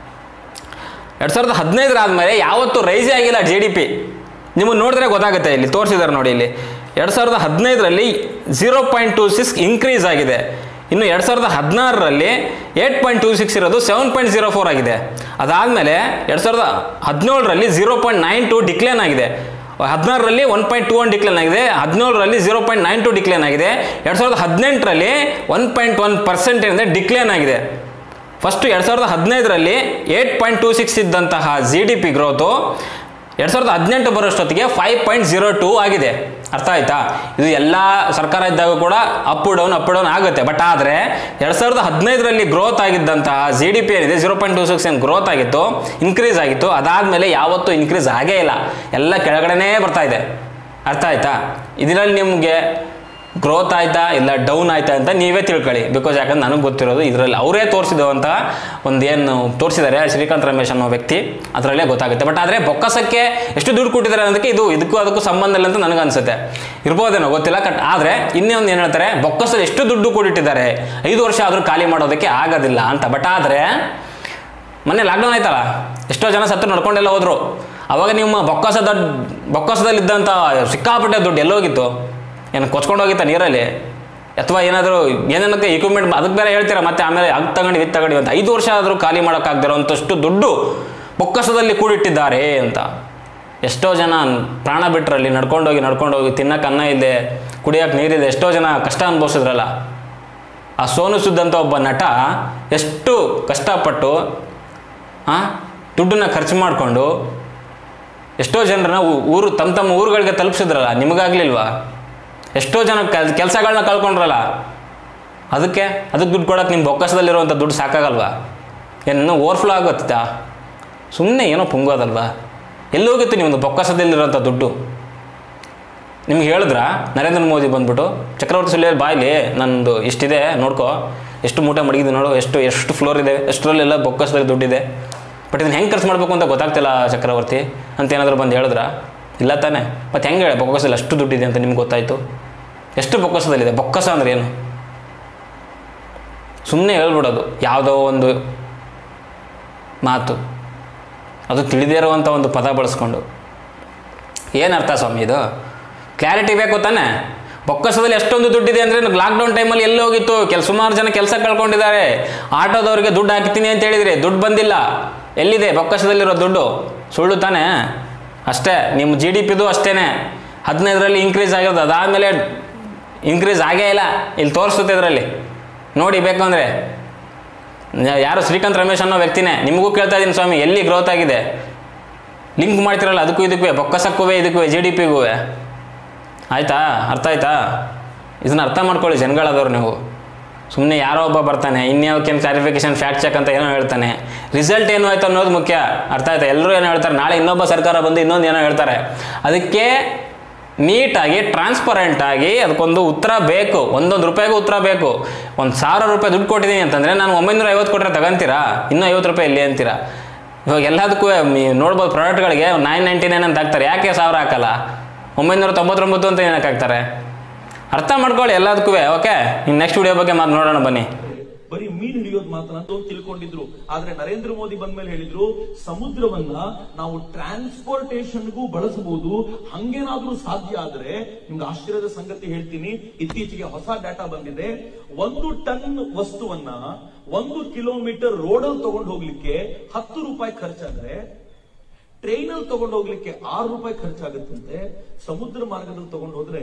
ಎರಡು ಸಾವಿರದ ಹದಿನೈದರ ಆದಮೇಲೆ ಯಾವತ್ತೂ ರೈಸೇ ಆಗಿಲ್ಲ ಜಿ ಡಿ ಪಿ ನಿಮಗೆ ನೋಡಿದ್ರೆ ಗೊತ್ತಾಗುತ್ತೆ ಇಲ್ಲಿ ತೋರಿಸಿದ್ದಾರೆ ನೋಡಿ ಇಲ್ಲಿ ಎರಡು ಸಾವಿರದ ಹದಿನೈದರಲ್ಲಿ zero point two six increase ಆಗಿದೆ ಇನ್ನು ಎರಡು ಸಾವಿರದ ಹದಿನಾರರಲ್ಲಿ ಏಯ್ಟ್ ಪಾಯಿಂಟ್ ಟೂ ಸಿಕ್ಸ್ ಇರೋದು ಸೆವೆನ್ ಪಾಯಿಂಟ್ ಜೀರೋ ಫೋರ್ ಆಗಿದೆ ಅದಾದಮೇಲೆ ಎರಡು ಸಾವಿರದ ಹದಿನೇಳರಲ್ಲಿ zero point nine two decline ಆಗಿದೆ ಹದಿನಾರರಲ್ಲಿ one point two one decline ಆಗಿದೆ ಹದಿನೇಳರಲ್ಲಿ zero point nine two decline ಆಗಿದೆ ಎರಡು ಸಾವಿರದ ಹದಿನೆಂಟರಲ್ಲಿ ಒನ್ ಪಾಯಿಂಟ್ ಒನ್ ಪರ್ಸೆಂಟ್ ಏನಿದೆ ಡಿಕ್ಲೇನ್ ಆಗಿದೆ ಫಸ್ಟ್ ಎರಡು ಸಾವಿರದ ಹದಿನೈದರಲ್ಲಿ ಏಯ್ಟ್ ಪಾಯಿಂಟ್ ಟೂ ಸಿಕ್ಸ್ ಇದ್ದಂತಹ ಜಿ ಡಿ ಪಿ ಗ್ರೋತು ಎರಡು ಸಾವಿರದ ಹದಿನೆಂಟು ಬರೋಷ್ಟೊತ್ತಿಗೆ ಫೈವ್ ಪಾಯಿಂಟ್ ಜೀರೋ ಟೂ ಆಗಿದೆ ಅರ್ಥ ಆಯ್ತಾ ಇದು ಎಲ್ಲ ಸರ್ಕಾರ ಇದ್ದಾಗ ಕೂಡ ಅಪ್ ಡೌನ್ ಅಪ್ ಡೌನ್ ಆಗುತ್ತೆ ಬಟ್ ಆದರೆ ಎರಡು ಸಾವಿರದ ಹದಿನೈದರಲ್ಲಿ ಗ್ರೋತ್ ಆಗಿದ್ದಂತಹ ಜಿ ಡಿ ಪಿ ಏನಿದೆ ಜೀರೋ ಪಾಯಿಂಟ್ ಟೂ ಸಿಕ್ಸ್ ಏನು ಗ್ರೋತ್ ಆಗಿತ್ತು ಇನ್ಕ್ರೀಸ್ ಆಗಿತ್ತು ಅದಾದಮೇಲೆ ಯಾವತ್ತೂ ಇನ್ಕ್ರೀಸ್ ಆಗೇ ಇಲ್ಲ ಎಲ್ಲ ಕೆಳಗಡೆನೇ ಬರ್ತಾ ಇದೆ ಅರ್ಥ ಆಯ್ತಾ ಇದರಲ್ಲಿ ನಿಮಗೆ ಗ್ರೋತ್ ಆಯ್ತಾ ಇಲ್ಲ ಡೌನ್ ಆಯ್ತಾ ಅಂತ ನೀವೇ ತಿಳ್ಕೊಳ್ಳಿ ಬಿಕಾಸ್ ಯಾಕಂದ್ರೆ ನನಗೆ ಗೊತ್ತಿರೋದು ಇದರಲ್ಲಿ ಅವರೇ ತೋರಿಸಿದಂಥ ಒಂದು ಏನು ತೋರಿಸಿದ್ದಾರೆ ಶ್ರೀಕಾಂತ್ ರಮೇಶ್ ಅನ್ನೋ ವ್ಯಕ್ತಿ ಅದರಲ್ಲೇ ಗೊತ್ತಾಗುತ್ತೆ ಬಟ್ ಆದರೆ ಬೊಕ್ಕಸಕ್ಕೆ ಎಷ್ಟು ದುಡ್ಡು ಕೊಟ್ಟಿದ್ದಾರೆ ಅನ್ನೋದಕ್ಕೆ ಇದು ಇದಕ್ಕೂ ಅದಕ್ಕೂ ಸಂಬಂಧ ಇಲ್ಲ ಅಂತ ನನಗೆ ಅನ್ಸುತ್ತೆ ಇರ್ಬೋದೇನೋ ಗೊತ್ತಿಲ್ಲ ಕಟ್ ಆದರೆ ಇನ್ನೊಂದು ಏನು ಹೇಳ್ತಾರೆ ಬೊಕ್ಕಸಲ್ಲಿ ಎಷ್ಟು ದುಡ್ಡು ಕೂಡಿಟ್ಟಿದ್ದಾರೆ ಐದು ವರ್ಷ ಆದರೂ ಖಾಲಿ ಮಾಡೋದಕ್ಕೆ ಆಗೋದಿಲ್ಲ ಅಂತ ಬಟ್ ಆದರೆ ಮೊನ್ನೆ ಲಾಕ್ಡೌನ್ ಆಯ್ತಲ್ಲ ಎಷ್ಟೋ ಜನ ಸತ್ತು ನಡ್ಕೊಂಡೆಲ್ಲ ಹೋದ್ರು ಅವಾಗ ನಿಮ್ಮ ಬೊಕ್ಕಸದ ಬೊಕ್ಕಸದಲ್ಲಿದ್ದಂಥ ಸಿಕ್ಕಾಪಟ್ಟೆ ದುಡ್ಡು ಎಲ್ಲೋಗಿತ್ತು ಏನು ಕೊಚ್ಕೊಂಡು ಹೋಗಿತ್ತ ನೀರಲ್ಲಿ ಅಥವಾ ಏನಾದರೂ ಏನೇನಕ್ಕೆ ಇಕ್ವಿಪ್ಮೆಂಟ್ ಅದಕ್ಕೆ ಬೇರೆ ಹೇಳ್ತೀರಾ ಮತ್ತೆ ಆಮೇಲೆ ಅದು ತಗೊಂಡು ಇದು ತಗೊಂಡು ಅಂತ ಐದು ವರ್ಷ ಆದರೂ ಖಾಲಿ ಮಾಡೋಕ್ಕಾಗದಿರೋಂಥಷ್ಟು ದುಡ್ಡು ಬೊಕ್ಕಸದಲ್ಲಿ ಕೂಡಿಟ್ಟಿದ್ದಾರೆ ಅಂತ ಎಷ್ಟೋ ಜನ ಪ್ರಾಣ ಬಿಟ್ರಲ್ಲಿ ನಡ್ಕೊಂಡೋಗಿ ನಡ್ಕೊಂಡೋಗಿ ತಿನ್ನಕ್ಕೆ ಅನ್ನ ಇದೆ ಕುಡಿಯೋಕೆ ನೀರಿದೆ ಎಷ್ಟೋ ಜನ ಕಷ್ಟ ಅನುಭವಿಸಿದ್ರಲ್ಲ ಆ ಸೋನು ಸುದ್ ಅಂತ ಒಬ್ಬ ನಟ ಎಷ್ಟು ಕಷ್ಟಪಟ್ಟು ಆ ದುಡ್ಡನ್ನ ಖರ್ಚು ಮಾಡಿಕೊಂಡು ಎಷ್ಟೋ ಜನರನ್ನ ಊ- ಊರು ತಮ್ಮ ತಮ್ಮ ಊರುಗಳಿಗೆ ತಲುಪಿಸಿದ್ರಲ್ಲ ನಿಮಗಾಗ್ಲಿಲ್ವಾ ಎಷ್ಟೋ ಜನ ಕೆಲ್ ಕೆಲಸಗಳನ್ನ ಕಳ್ಕೊಂಡ್ರಲ್ಲ ಅದಕ್ಕೆ ಅದಕ್ಕೆ ದುಡ್ಡು ಕೊಡೋಕೆ ನಿಮ್ಮ ಬೊಕ್ಕಸದಲ್ಲಿರುವಂಥ ದುಡ್ಡು ಸಾಕಾಗಲ್ವಾ ಏನು ಓವರ್ಫ್ಲೋ ಆಗುತ್ತಾ ಸುಮ್ಮನೆ ಏನೋ ಪುಂಗೋದಲ್ವಾ ಎಲ್ಲಿ ಹೋಗುತ್ತೆ ನಿಮ್ಮದು ಬೊಕ್ಕಸದಲ್ಲಿರೋಂಥ ದುಡ್ಡು ನಿಮ್ಗೆ ಹೇಳಿದ್ರ ನರೇಂದ್ರ ಮೋದಿ ಬಂದ್ಬಿಟ್ಟು ಚಕ್ರವರ್ತಿ ಸುಳ್ಳಿಯಲ್ಲಿ ಬಾಯ್ಲಿ ನಂದು ಇಷ್ಟಿದೆ ನೋಡ್ಕೋ ಎಷ್ಟು ಮೂಟೆ ಮಡಗಿದೆ ನೋಡು ಎಷ್ಟು ಎಷ್ಟು ಫ್ಲೋರ್ ಇದೆ ಎಷ್ಟರಲ್ಲೆಲ್ಲ ಬೊಕ್ಕಸದಲ್ಲಿ ದುಡ್ಡಿದೆ ಬಟ್ ಇದನ್ನ ಹೆಂಗೆ ಖರ್ಚು ಮಾಡಬೇಕು ಅಂತ ಗೊತ್ತಾಗ್ತಿಲ್ಲ ಚಕ್ರವರ್ತಿ ಅಂತ ಏನಾದರೂ ಬಂದು ಹೇಳಿದ್ರ ಇಲ್ಲ ತಾನೇ ಮತ್ತು ಹೆಂಗೆ ಹೇಳಿ ಬೊಕ್ಕಸದಲ್ಲಿ ಅಷ್ಟು ದುಡ್ಡಿದೆ ಅಂತ ನಿಮ್ಗೆ ಗೊತ್ತಾಯಿತು ಎಷ್ಟು ಬೊಕ್ಕಸದಲ್ಲಿದೆ ಬೊಕ್ಕಸ ಅಂದ್ರೆ ಏನು ಸುಮ್ಮನೆ ಹೇಳ್ಬಿಡೋದು ಯಾವುದೋ ಒಂದು ಮಾತು ಅದು ತಿಳಿದೇ ಇರುವಂಥ ಒಂದು ಪದ ಬಳಸ್ಕೊಂಡು ಏನರ್ಥ ಸ್ವಾಮಿ ಇದು ಕ್ಲಾರಿಟಿ ಬೇಕು ತಾನೆ ಬೊಕ್ಕಸದಲ್ಲಿ ಎಷ್ಟೊಂದು ದುಡ್ಡಿದೆ ಅಂದರೆ ಲಾಕ್ಡೌನ್ ಟೈಮಲ್ಲಿ ಎಲ್ಲಿ ಹೋಗಿತ್ತು ಕೆಲ ಸುಮಾರು ಜನ ಕೆಲಸ ಕಳ್ಕೊಂಡಿದ್ದಾರೆ ಆಟೋದವ್ರಿಗೆ ದುಡ್ಡು ಹಾಕ್ತೀನಿ ಅಂತ ಹೇಳಿದ್ರಿ ದುಡ್ಡು ಬಂದಿಲ್ಲ ಎಲ್ಲಿದೆ ಬೊಕ್ಕಸದಲ್ಲಿರೋ ದುಡ್ಡು ಸುಳ್ಳು ತಾನೆ ಅಷ್ಟೇ ನಿಮ್ಮ ಜಿ ಡಿ ಪಿದು ಅಷ್ಟೇ ಹದಿನೈದರಲ್ಲಿ ಇನ್ಕ್ರೀಸ್ ಆಗಿರೋದು ಅದಾದಮೇಲೆ ಇನ್ಕ್ರೀಸ್ ಆಗೇ ಇಲ್ಲ ಇಲ್ಲಿ ತೋರಿಸುತ್ತೆ ಇದರಲ್ಲಿ ನೋಡಿ ಬೇಕು ಅಂದರೆ ಯಾರು ಶ್ರೀಕಾಂತ್ ರಮೇಶ್ ಅನ್ನೋ ವ್ಯಕ್ತಿನೇ ನಿಮಗೂ ಕೇಳ್ತಾ ಇದ್ದೀನಿ ಸ್ವಾಮಿ ಎಲ್ಲಿ ಗ್ರೋತ್ ಆಗಿದೆ ಲಿಂಕ್ ಮಾಡ್ತಿರಲ್ಲ ಅದಕ್ಕೂ ಇದಕ್ಕೂ ಬೊಕ್ಕಸಕ್ಕೂ ಇದಕ್ಕೂ ಜಿ ಡಿ ಪಿಗೂ ಆಯ್ತಾ ಅರ್ಥ ಆಯ್ತಾ ಇದನ್ನ ಅರ್ಥ ಮಾಡ್ಕೊಳ್ಳಿ ಜನಗಳಾದವ್ರು ನೀವು ಸುಮ್ಮನೆ ಯಾರೋ ಒಬ್ಬ ಬರ್ತಾನೆ ಇನ್ಯಾವಕ್ಕೇನು ಕ್ಲಾರಿಫಿಕೇಶನ್ ಫ್ಯಾಕ್ಟ್ ಚೆಕ್ ಅಂತ ಏನೋ ಹೇಳ್ತಾನೆ ರಿಸಲ್ಟ್ ಏನು ಆಯ್ತು ಅನ್ನೋದು ಮುಖ್ಯ ಅರ್ಥ ಆಯ್ತಾ ಎಲ್ಲರೂ ಏನೋ ಹೇಳ್ತಾರೆ ನಾಳೆ ಇನ್ನೊಬ್ಬ ಸರ್ಕಾರ ಬಂದು ಇನ್ನೊಂದು ಏನೋ ಹೇಳ್ತಾರೆ ಅದಕ್ಕೆ ನೀಟಾಗಿ ಟ್ರಾನ್ಸ್ಪರೆಂಟ್ ಆಗಿ ಅದಕ್ಕೊಂದು ಉತ್ತರ ಬೇಕು ಒಂದೊಂದು ರೂಪಾಯಿಗೂ ಉತ್ತರ ಬೇಕು ಒಂದು ಸಾವಿರ ರೂಪಾಯಿ ದುಡ್ಡು ಕೊಟ್ಟಿದ್ದೀನಿ ಅಂತಂದರೆ ನಾನು ಒಂಬೈನೂರ ಐವತ್ತು ಕೊಟ್ಟರೆ ತಗೊಂತೀರಾ ಇನ್ನೂ ಐವತ್ತು ರೂಪಾಯಿ ಇಲ್ಲಿ ಅಂತೀರಾ ಇವಾಗ ಎಲ್ಲದಕ್ಕೂ ನೀವು ನೋಡ್ಬೋದು ಪ್ರಾಡಕ್ಟ್ಗಳಿಗೆ ನೈನ್ ನೈಂಟಿ ನೈನ್ ಅಂತ ಹಾಕ್ತಾರೆ ಯಾಕೆ ಸಾವಿರ ಹಾಕಲ್ಲ ಒಂಬೈನೂರ ತೊಂಬತ್ತೊಂಬತ್ತು ಅಂತ ಏನಕ್ಕೆ ಹಾಕ್ತಾರೆ ಅರ್ಥ ಮಾಡ್ಕೊಳ್ಳಿ ಎಲ್ಲದಕ್ಕೂ ಓಕೆ ಇನ್ನು ನೆಕ್ಸ್ಟ್ ವಿಡಿಯೋ ಬಗ್ಗೆ ಮಾತು ನೋಡೋಣ ಬನ್ನಿ ಬರೀ ಮೀನು ಹಿಡಿಯೋದು ಮಾತನ್ನ ಅಂತ ತಿಳ್ಕೊಂಡಿದ್ರು ಆದ್ರೆ ನರೇಂದ್ರ ಮೋದಿ ಬಂದ್ಮೇಲೆ ಹೇಳಿದ್ರು ಸಮುದ್ರವನ್ನ ನಾವು ಟ್ರಾನ್ಸ್ಪೋರ್ಟೇಷನ್ಗೂ ಬಳಸಬಹುದು ಹಂಗೇನಾದ್ರೂ ಸಾಧ್ಯ ಆದ್ರೆ ನಿಮ್ಗೆ ಆಶ್ಚರ್ಯದ ಸಂಗತಿ ಹೇಳ್ತೀನಿ ಇತ್ತೀಚೆಗೆ ಹೊಸ ಡಾಟಾ ಬಂದಿದೆ ಒಂದು ಟನ್ ವಸ್ತುವನ್ನ ಒಂದು ಕಿಲೋಮೀಟರ್ ರೋಡಲ್ಲಿ ತಗೊಂಡು ಹೋಗ್ಲಿಕ್ಕೆ ಹತ್ತು ರೂಪಾಯಿ ಖರ್ಚಾದ್ರೆ ಟ್ರೈನಲ್ಲಿ ತಗೊಂಡು ಹೋಗ್ಲಿಕ್ಕೆ ಆರು ರೂಪಾಯಿ ಖರ್ಚಾಗುತ್ತಂತೆ ಸಮುದ್ರ ಮಾರ್ಗದಲ್ಲಿ ತಗೊಂಡು ಹೋದ್ರೆ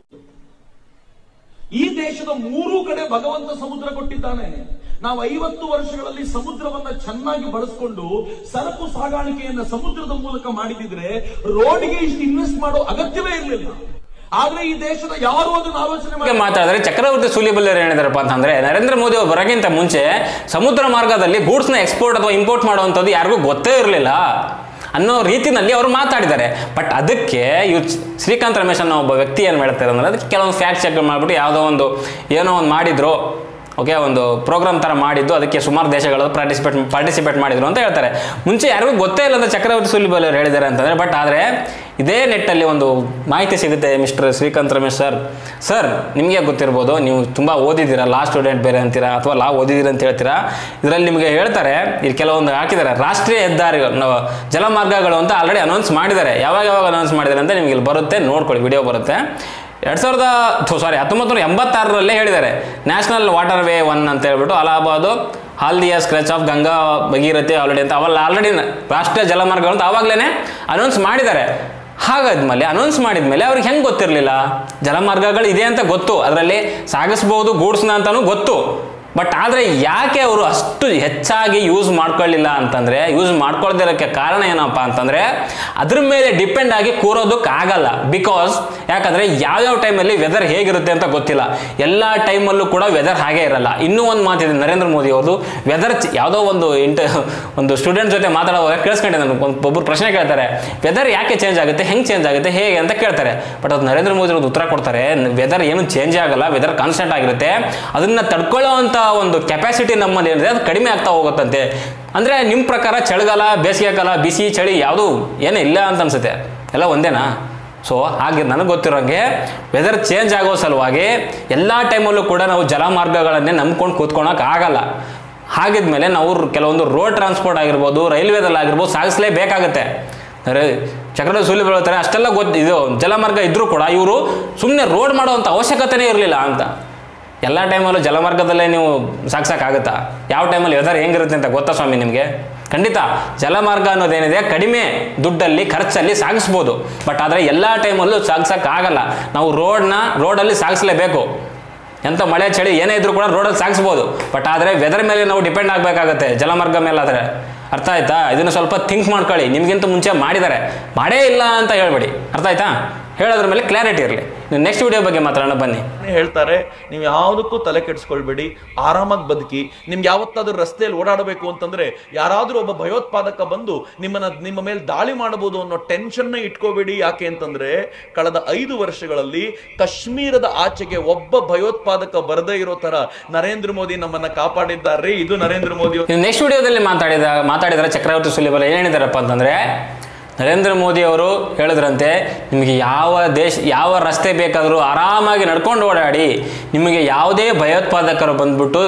ಈ ದೇಶದ ಮೂರೂ ಕಡೆ ಭಗವಂತ ಸಮುದ್ರ ಕೊಟ್ಟಿದ್ದಾನೆ ನಾವು ಐವತ್ತು ವರ್ಷಗಳಲ್ಲಿ ಸಮುದ್ರವನ್ನ ಚೆನ್ನಾಗಿ ಬಳಸಿಕೊಂಡು ಸರಕು ಸಾಗಾಣಿಕೆಯನ್ನ ಸಮುದ್ರದ ಮೂಲಕ ಮಾಡಿದಿದ್ರೆ ರೋಡ್ಗೆ ಇಷ್ಟು ಇನ್ವೆಸ್ಟ್ ಮಾಡೋ ಅಗತ್ಯವೇ ಇರಲಿಲ್ಲ ಆದ್ರೆ ಈ ದೇಶದ ಯಾರು ಅದನ್ನ ಆಲೋಚನೆ ಬಗ್ಗೆ ಮಾಡಿ ಮಾತಾಡಿದ್ರೆ ಚಕ್ರವರ್ತಿ ಸೂಲಿಬೆಲ್ಲರು ಏನಿದಾರಪ್ಪ ಅಂತಂದ್ರೆ ನರೇಂದ್ರ ಮೋದಿ ಅವರು ಬರೋಕ್ಕಿಂತ ಮುಂಚೆ ಸಮುದ್ರ ಮಾರ್ಗದಲ್ಲಿ ಗೂಡ್ಸ್ನ ಎಕ್ಸ್ಪೋರ್ಟ್ ಅಥವಾ ಇಂಪೋರ್ಟ್ ಮಾಡುವಂಥದ್ದು ಯಾರಿಗೂ ಗೊತ್ತೇ ಇರಲಿಲ್ಲ ಅನ್ನೋ ರೀತಿನಲ್ಲಿ ಅವರು ಮಾತಾಡಿದ್ದಾರೆ ಬಟ್ ಅದಕ್ಕೆ ಇವ್ ಶ್ರೀಕಾಂತ್ ರಮೇಶ್ ಅನ್ನೋ ಒಬ್ಬ ವ್ಯಕ್ತಿ ಏನು ಹೇಳ್ತಾರೆ ಅಂದ್ರೆ ಅದಕ್ಕೆ ಕೆಲವೊಂದು ಫ್ಯಾಕ್ಟ್ ಚೆಕ್ ಮಾಡಿಬಿಟ್ಟು ಯಾವುದೋ ಒಂದು ಏನೋ ಒಂದು ಮಾಡಿದ್ರು ಓಕೆ ಒಂದು ಪ್ರೋಗ್ರಾಮ್ ಥರ ಮಾಡಿದ್ದು ಅದಕ್ಕೆ ಸುಮಾರು ದೇಶಗಳು ಪಾರ್ಟಿಸಿಪೇಟ್ ಪಾರ್ಟಿಸಿಪೇಟ್ ಮಾಡಿದ್ರು ಅಂತ ಹೇಳ್ತಾರೆ ಮುಂಚೆ ಯಾರಿಗೂ ಗೊತ್ತೇ ಇಲ್ಲ ಅಂತ ಚಕ್ರವರ್ತಿ ಸುಲಿಬಲ್ ಅವರು ಹೇಳಿದ್ದಾರೆ ಅಂತಂದರೆ ಬಟ್ ಆದರೆ ಇದೇ ನೆಟ್ಟಲ್ಲಿ ಒಂದು ಮಾಹಿತಿ ಸಿಗುತ್ತೆ mister Srikanth Ramesh sir sir ನಿಮಗೆ ಗೊತ್ತಿರ್ಬೋದು ನೀವು ತುಂಬ ಓದಿದ್ದೀರಾ ಲಾ ಸ್ಟೂಡೆಂಟ್ ಬೇರೆ ಅಂತೀರಾ ಅಥವಾ ಲಾ ಓದಿದ್ದೀರಾ ಅಂತ ಹೇಳ್ತೀರಾ ಇದರಲ್ಲಿ ನಿಮಗೆ ಹೇಳ್ತಾರೆ ಇಲ್ಲಿ ಕೆಲವೊಂದು ಹಾಕಿದ್ದಾರೆ ರಾಷ್ಟ್ರೀಯ ಹೆದ್ದಾರಿಗಳು ನಾವು ಜಲಮಾರ್ಗಗಳು ಅಂತ ಆಲ್ರೆಡಿ ಅನೌನ್ಸ್ ಮಾಡಿದ್ದಾರೆ ಯಾವಾಗ ಯಾವಾಗ ಅನೌನ್ಸ್ ಮಾಡಿದ್ದಾರೆ ಅಂತ ನಿಮಗೆ ಇಲ್ಲಿ ಬರುತ್ತೆ ನೋಡ್ಕೊಳ್ಳಿ ವಿಡಿಯೋ ಬರುತ್ತೆ ಎರಡು ಸಾವಿರದ ಸಾರಿ ಹತ್ತೊಂಬತ್ತು ನೂರ ಎಂಬತ್ತಾರರಲ್ಲೇ ಹೇಳಿದ್ದಾರೆ ನ್ಯಾಷನಲ್ ವಾಟರ್ ವೇ ಒನ್ ಅಂತ ಹೇಳ್ಬಿಟ್ಟು Allahabad Haldia stretch of Ganga Bhagirathi already ಅಂತ ಅವೆಲ್ಲ ಆಲ್ರೆಡಿ ರಾಷ್ಟ್ರೀಯ ಜಲಮಾರ್ಗಗಳು ಅಂತ ಆವಾಗಲೇ ಅನೌನ್ಸ್ ಮಾಡಿದ್ದಾರೆ ಹಾಗಾದ್ಮೇಲೆ ಅನೌನ್ಸ್ ಮಾಡಿದ್ಮೇಲೆ ಅವ್ರಿಗೆ ಹೆಂಗೆ ಗೊತ್ತಿರಲಿಲ್ಲ ಜಲಮಾರ್ಗಗಳು ಇದೆ ಅಂತ ಗೊತ್ತು ಅದರಲ್ಲಿ ಸಾಗಿಸ್ಬೋದು ಗೂಡ್ಸ್ನ ಅಂತಾನೂ ಗೊತ್ತು ಬಟ್ ಆದರೆ ಯಾಕೆ ಅವರು ಅಷ್ಟು ಹೆಚ್ಚಾಗಿ ಯೂಸ್ ಮಾಡ್ಕೊಳ್ಳಿಲ್ಲ ಅಂತಂದರೆ ಯೂಸ್ ಮಾಡ್ಕೊಳ್ದಿರೋಕ್ಕೆ ಕಾರಣ ಏನಪ್ಪ ಅಂತಂದರೆ ಅದ್ರ ಮೇಲೆ ಡಿಪೆಂಡ್ ಆಗಿ ಕೂರೋದಕ್ಕಾಗಲ್ಲ ಬಿಕಾಸ್ ಯಾಕಂದರೆ ಯಾವ್ಯಾವ ಟೈಮಲ್ಲಿ ವೆದರ್ ಹೇಗಿರುತ್ತೆ ಅಂತ ಗೊತ್ತಿಲ್ಲ ಎಲ್ಲ ಟೈಮಲ್ಲೂ ಕೂಡ ವೆದರ್ ಹಾಗೆ ಇರಲ್ಲ ಇನ್ನೂ ಒಂದು ಮಾತಿದೆ ನರೇಂದ್ರ ಮೋದಿ ಅವ್ರದ್ದು ವೆದರ್ ಯಾವುದೋ ಒಂದು ಇಂಟ ಒಂದು ಸ್ಟೂಡೆಂಟ್ ಜೊತೆ ಮಾತಾಡುವಾಗ ಕೇಳಿಸ್ಕೊಂಡಿದ್ದೆ ನಾನು ಒಂದು ಒಬ್ಬರು ಪ್ರಶ್ನೆ ಕೇಳ್ತಾರೆ ವೆದರ್ ಯಾಕೆ ಚೇಂಜ್ ಆಗುತ್ತೆ ಹೆಂಗೆ ಚೇಂಜ್ ಆಗುತ್ತೆ ಹೇಗೆ ಅಂತ ಕೇಳ್ತಾರೆ ಬಟ್ ಅದು ನರೇಂದ್ರ ಮೋದಿ ಅವ್ರದ್ದು ಉತ್ತರ ಕೊಡ್ತಾರೆ ವೆದರ್ ಏನು ಚೇಂಜ್ ಆಗಲ್ಲ ವೆದರ್ ಕಾನ್ಸ್ಟೆಂಟ್ ಆಗಿರುತ್ತೆ ಅದನ್ನ ತಡ್ಕೊಳ್ಳೋವಂಥ ಒಂದು ಕೆಪಾಸಿಟಿ ನಮ್ಮಲ್ಲಿ ಏನಿದೆ ಅದು ಕಡಿಮೆ ಆಗ್ತಾ ಹೋಗುತ್ತಂತೆ ಅಂದರೆ ನಿಮ್ಮ ಪ್ರಕಾರ ಚಳಿಗಾಲ ಬೇಸಿಗೆ ಕಾಲ ಬಿಸಿ ಚಳಿ ಯಾವುದು ಏನೂ ಇಲ್ಲ ಅಂತ ಅನ್ಸುತ್ತೆ ಎಲ್ಲ ಒಂದೇನಾ ಸೊ ಹಾಗೆ ನನಗೆ ಗೊತ್ತಿರೋಂಗೆ ವೆದರ್ ಚೇಂಜ್ ಆಗೋ ಸಲುವಾಗಿ ಎಲ್ಲ ಟೈಮಲ್ಲೂ ಕೂಡ ನಾವು ಜಲಮಾರ್ಗಗಳನ್ನೇ ನಂಬ್ಕೊಂಡು ಕೂತ್ಕೊಳಕ್ಕೆ ಆಗಲ್ಲ ಹಾಗಿದ್ಮೇಲೆ ನಾವು ಕೆಲವೊಂದು ರೋಡ್ ಟ್ರಾನ್ಸ್ಪೋರ್ಟ್ ಆಗಿರ್ಬೋದು ರೈಲ್ವೇದಲ್ಲಿ ಆಗಿರ್ಬೋದು ಸಾಗಿಸಲೇಬೇಕಾಗತ್ತೆ ಅಂದರೆ ಚಕ್ರದ ಸೂಲಿ ಬೆಳೀತಾರೆ ಅಷ್ಟೆಲ್ಲ ಗೊತ್ತು ಇದು ಜಲಮಾರ್ಗ ಇದ್ರೂ ಕೂಡ ಇವರು ಸುಮ್ಮನೆ ರೋಡ್ ಮಾಡೋವಂಥ ಅವಶ್ಯಕತೆನೇ ಇರಲಿಲ್ಲ ಅಂತ ಎಲ್ಲ ಟೈಮಲ್ಲೂ ಜಲಮಾರ್ಗದಲ್ಲೇ ನೀವು ಸಾಗ್ಸೋಕ್ಕಾಗುತ್ತಾ ಯಾವ ಟೈಮಲ್ಲಿ ವೆದರ್ ಹೆಂಗಿರುತ್ತೆ ಅಂತ ಗೊತ್ತಾ ಸ್ವಾಮಿ ನಿಮಗೆ ಖಂಡಿತ ಜಲಮಾರ್ಗ ಅನ್ನೋದೇನಿದೆ ಕಡಿಮೆ ದುಡ್ಡಲ್ಲಿ ಖರ್ಚಲ್ಲಿ ಸಾಗಿಸ್ಬೋದು ಬಟ್ ಆದರೆ ಎಲ್ಲ ಟೈಮಲ್ಲೂ ಸಾಗಿಸೋಕ್ಕಾಗಲ್ಲ ನಾವು ರೋಡ್ನ ರೋಡಲ್ಲಿ ಸಾಗಿಸಲೇಬೇಕು ಎಂಥ ಮಳೆ ಚಳಿ ಏನೇ ಇದ್ರೂ ಕೂಡ ರೋಡಲ್ಲಿ ಸಾಗಿಸ್ಬೋದು ಬಟ್ ಆದರೆ ವೆದರ್ ಮೇಲೆ ನಾವು ಡಿಪೆಂಡ್ ಆಗಬೇಕಾಗತ್ತೆ ಜಲಮಾರ್ಗ ಮೇಲೆ ಆದರೆ ಅರ್ಥ ಆಯ್ತಾ ಇದನ್ನು ಸ್ವಲ್ಪ ಥಿಂಕ್ ಮಾಡ್ಕೊಳ್ಳಿ ನಿಮಗಿಂತ ಮುಂಚೆ ಮಾಡಿದ್ದಾರೆ ಮಾಡೇ ಇಲ್ಲ ಅಂತ ಹೇಳ್ಬೇಡಿ ಅರ್ಥ ಆಯ್ತಾ ಹೇಳೋದ್ರ ಮೇಲೆ ಕ್ಲಾರಿಟಿ ಇರಲಿ ನೆಕ್ಸ್ಟ್ ವಿಡಿಯೋ ಬಗ್ಗೆ ಮಾತಾಡೋಣ ಬನ್ನಿ ಹೇಳ್ತಾರೆ ನೀವು ಯಾವುದಕ್ಕೂ ತಲೆ ಕೆಡಿಸ್ಕೊಳ್ಬೇಡಿ ಆರಾಮಾಗಿ ಬದುಕಿ ನಿಮ್ಗೆ ಯಾವತ್ತಾದ್ರೂ ರಸ್ತೆಯಲ್ಲಿ ಓಡಾಡಬೇಕು ಅಂತಂದ್ರೆ ಯಾರಾದ್ರೂ ಒಬ್ಬ ಭಯೋತ್ಪಾದಕ ಬಂದು ನಿಮ್ಮನ್ನ ನಿಮ್ಮ ಮೇಲೆ ದಾಳಿ ಮಾಡಬಹುದು ಅನ್ನೋ ಟೆನ್ಷನ್ ಇಟ್ಕೋಬೇಡಿ ಯಾಕೆ ಅಂತಂದ್ರೆ ಕಳೆದ ಐದು ವರ್ಷಗಳಲ್ಲಿ ಕಾಶ್ಮೀರದ ಆಚೆಗೆ ಒಬ್ಬ ಭಯೋತ್ಪಾದಕ ಬರದೇ ಇರೋ ತರ ನರೇಂದ್ರ ಮೋದಿ ನಮ್ಮನ್ನ ಕಾಪಾಡಿದ್ದಾರೆ ಇದು ನರೇಂದ್ರ ಮೋದಿ ಇನ್ನು ನೆಕ್ಸ್ಟ್ ವಿಡಿಯೋದಲ್ಲಿ ಮಾತಾಡಿದ ಮಾತಾಡಿದರೆ ಚಕ್ರವರ್ತಿ ಸುಲಿಬಲ್ ಏನು ಹೇಳಿದಾರಪ್ಪ ಅಂತಂದರೆ ನರೇಂದ್ರ ಮೋದಿ ಅವರು ಹೇಳಿದ್ರಂತೆ ನಿಮಗೆ ಯಾವ ದೇಶ ಯಾವ ರಸ್ತೆ ಬೇಕಾದರೂ ಆರಾಮಾಗಿ ನಡ್ಕೊಂಡು ಓಡಾಡಿ ನಿಮಗೆ ಯಾವುದೇ ಭಯೋತ್ಪಾದಕರು ಬಂದ್ಬಿಟ್ಟು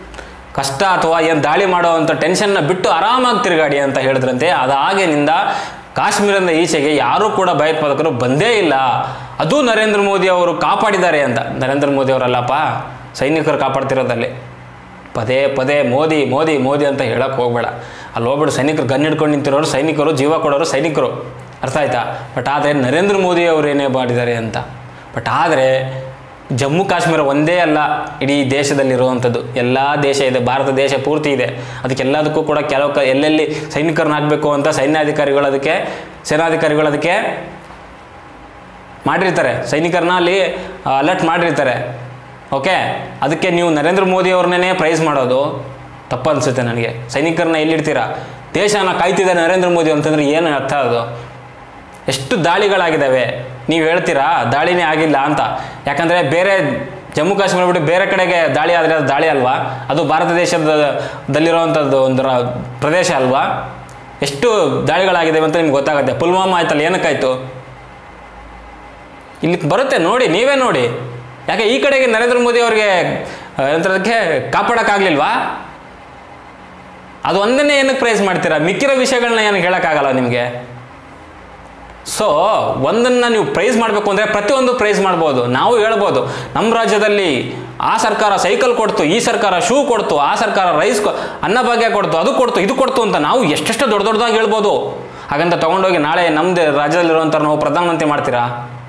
ಕಷ್ಟ ಅಥವಾ ಏನು ದಾಳಿ ಮಾಡುವಂಥ ಟೆನ್ಷನ್ನ ಬಿಟ್ಟು ಆರಾಮಾಗಿ ತಿರುಗಾಡಿ ಅಂತ ಹೇಳಿದ್ರಂತೆ ಅದಾಗಿನಿಂದ ಕಾಶ್ಮೀರದ ಈಚೆಗೆ ಯಾರೂ ಕೂಡ ಭಯೋತ್ಪಾದಕರು ಬಂದೇ ಇಲ್ಲ ಅದು ನರೇಂದ್ರ ಮೋದಿ ಅವರು ಕಾಪಾಡಿದ್ದಾರೆ ಅಂತ ನರೇಂದ್ರ ಮೋದಿ ಅವರಲ್ಲಪ್ಪ ಸೈನಿಕರು ಕಾಪಾಡ್ತಿರೋದಲ್ಲಿ ಪದೇ ಪದೇ ಮೋದಿ ಮೋದಿ ಮೋದಿ ಅಂತ ಹೇಳಕ್ಕೆ ಹೋಗ್ಬೇಡ ಅಲ್ಲಿ ಹೋಗ್ಬಿಟ್ಟು ಸೈನಿಕರು ಗನ್ ಹಿಡ್ಕೊಂಡು ನಿಂತಿರೋರು ಸೈನಿಕರು ಜೀವ ಕೊಡೋರು ಸೈನಿಕರು ಅರ್ಥ ಆಯ್ತಾ ಬಟ್ ಆದರೆ ನರೇಂದ್ರ ಮೋದಿ ಅವರು ಏನೇ ಮಾಡಿದ್ದಾರೆ ಅಂತ ಬಟ್ ಆದರೆ ಜಮ್ಮು ಕಾಶ್ಮೀರ ಒಂದೇ ಅಲ್ಲ ಇಡೀ ದೇಶದಲ್ಲಿರುವಂಥದ್ದು ಎಲ್ಲ ದೇಶ ಇದೆ ಭಾರತ ದೇಶ ಪೂರ್ತಿ ಇದೆ ಅದಕ್ಕೆಲ್ಲದಕ್ಕೂ ಕೂಡ ಕೆಲವು ಕ ಎಲ್ಲೆಲ್ಲಿ ಸೈನಿಕರನ್ನ ಹಾಕಬೇಕು ಅಂತ ಸೈನ್ಯಾಧಿಕಾರಿಗಳು ಅದಕ್ಕೆ ಸೇನಾಧಿಕಾರಿಗಳು ಅದಕ್ಕೆ ಮಾಡಿರ್ತಾರೆ ಸೈನಿಕರನ್ನ ಅಲ್ಲಿ ಅಲರ್ಟ್ ಮಾಡಿರ್ತಾರೆ ಓಕೆ ಅದಕ್ಕೆ ನೀವು ನರೇಂದ್ರ ಮೋದಿ ಅವ್ರನ್ನೇ ಪ್ರೈಸ್ ಮಾಡೋದು ತಪ್ಪು ಅನಿಸುತ್ತೆ ನನಗೆ ಸೈನಿಕರನ್ನ ಎಲ್ಲಿಡ್ತೀರಾ ದೇಶನ ಕಾಯ್ತಿದೆ ನರೇಂದ್ರ ಮೋದಿ ಅಂತಂದ್ರೆ ಏನು ಅರ್ಥ ಅದು ಎಷ್ಟು ದಾಳಿಗಳಾಗಿದ್ದಾವೆ ನೀವು ಹೇಳ್ತೀರಾ ದಾಳಿನೇ ಆಗಿಲ್ಲ ಅಂತ ಯಾಕಂದರೆ ಬೇರೆ ಜಮ್ಮು ಕಾಶ್ಮೀರ ಬಿಟ್ಟು ಬೇರೆ ಕಡೆಗೆ ದಾಳಿ ಆದರೆ ಅದು ದಾಳಿ ಅಲ್ವಾ ಅದು ಭಾರತ ದೇಶದ ದಲ್ಲಿರುವಂಥದ್ದು ಒಂದು ರ- ಪ್ರದೇಶ ಅಲ್ವಾ ಎಷ್ಟು ದಾಳಿಗಳಾಗಿದ್ದಾವೆ ಅಂತ ನಿಮ್ಗೆ ಗೊತ್ತಾಗುತ್ತೆ ಪುಲ್ವಾಮಾ ಆಯ್ತಲ್ಲ ಏನಕ್ಕಾಯ್ತು ಇಲ್ಲಿ ಬರುತ್ತೆ ನೋಡಿ ನೀವೇ ನೋಡಿ ಯಾಕೆ ಈ ಕಡೆಗೆ ನರೇಂದ್ರ ಮೋದಿ ಅವರಿಗೆ ಎಂಥದಕ್ಕೆ ಕಾಪಾಡೋಕ್ಕಾಗಲಿಲ್ವಾ ಅದು ಒಂದನ್ನೇ ಏನಕ್ಕೆ ಪ್ರೈಸ್ ಮಾಡ್ತೀರಾ ಮಿಕ್ಕಿರೋ ವಿಷಯಗಳನ್ನ ಏನಕ್ಕೆ ಹೇಳೋಕ್ಕಾಗಲ್ಲ ನಿಮಗೆ ಸೊ ಒಂದನ್ನು ನೀವು ಪ್ರೈಸ್ ಮಾಡಬೇಕು ಅಂದರೆ ಪ್ರತಿಯೊಂದು ಪ್ರೈಸ್ ಮಾಡ್ಬೋದು ನಾವು ಹೇಳ್ಬೋದು ನಮ್ಮ ರಾಜ್ಯದಲ್ಲಿ ಆ ಸರ್ಕಾರ ಸೈಕಲ್ ಕೊಡ್ತು ಈ ಸರ್ಕಾರ ಶೂ ಕೊಡ್ತು ಆ ಸರ್ಕಾರ ರೈಸ್ ಕೊ ಅನ್ನಭಾಗ್ಯ ಕೊಡ್ತು ಅದು ಕೊಡ್ತು ಇದು ಕೊಡ್ತು ಅಂತ ನಾವು ಎಷ್ಟೆಷ್ಟು ದೊಡ್ಡ ದೊಡ್ಡದಾಗಿ ಹೇಳ್ಬೋದು ಹಾಗಂತ ತೊಗೊಂಡೋಗಿ ನಾಳೆ ನಮ್ಮದು ರಾಜ್ಯದಲ್ಲಿರುವಂಥ ನಾವು ಪ್ರಧಾನಮಂತ್ರಿ ಮಾಡ್ತೀರಾ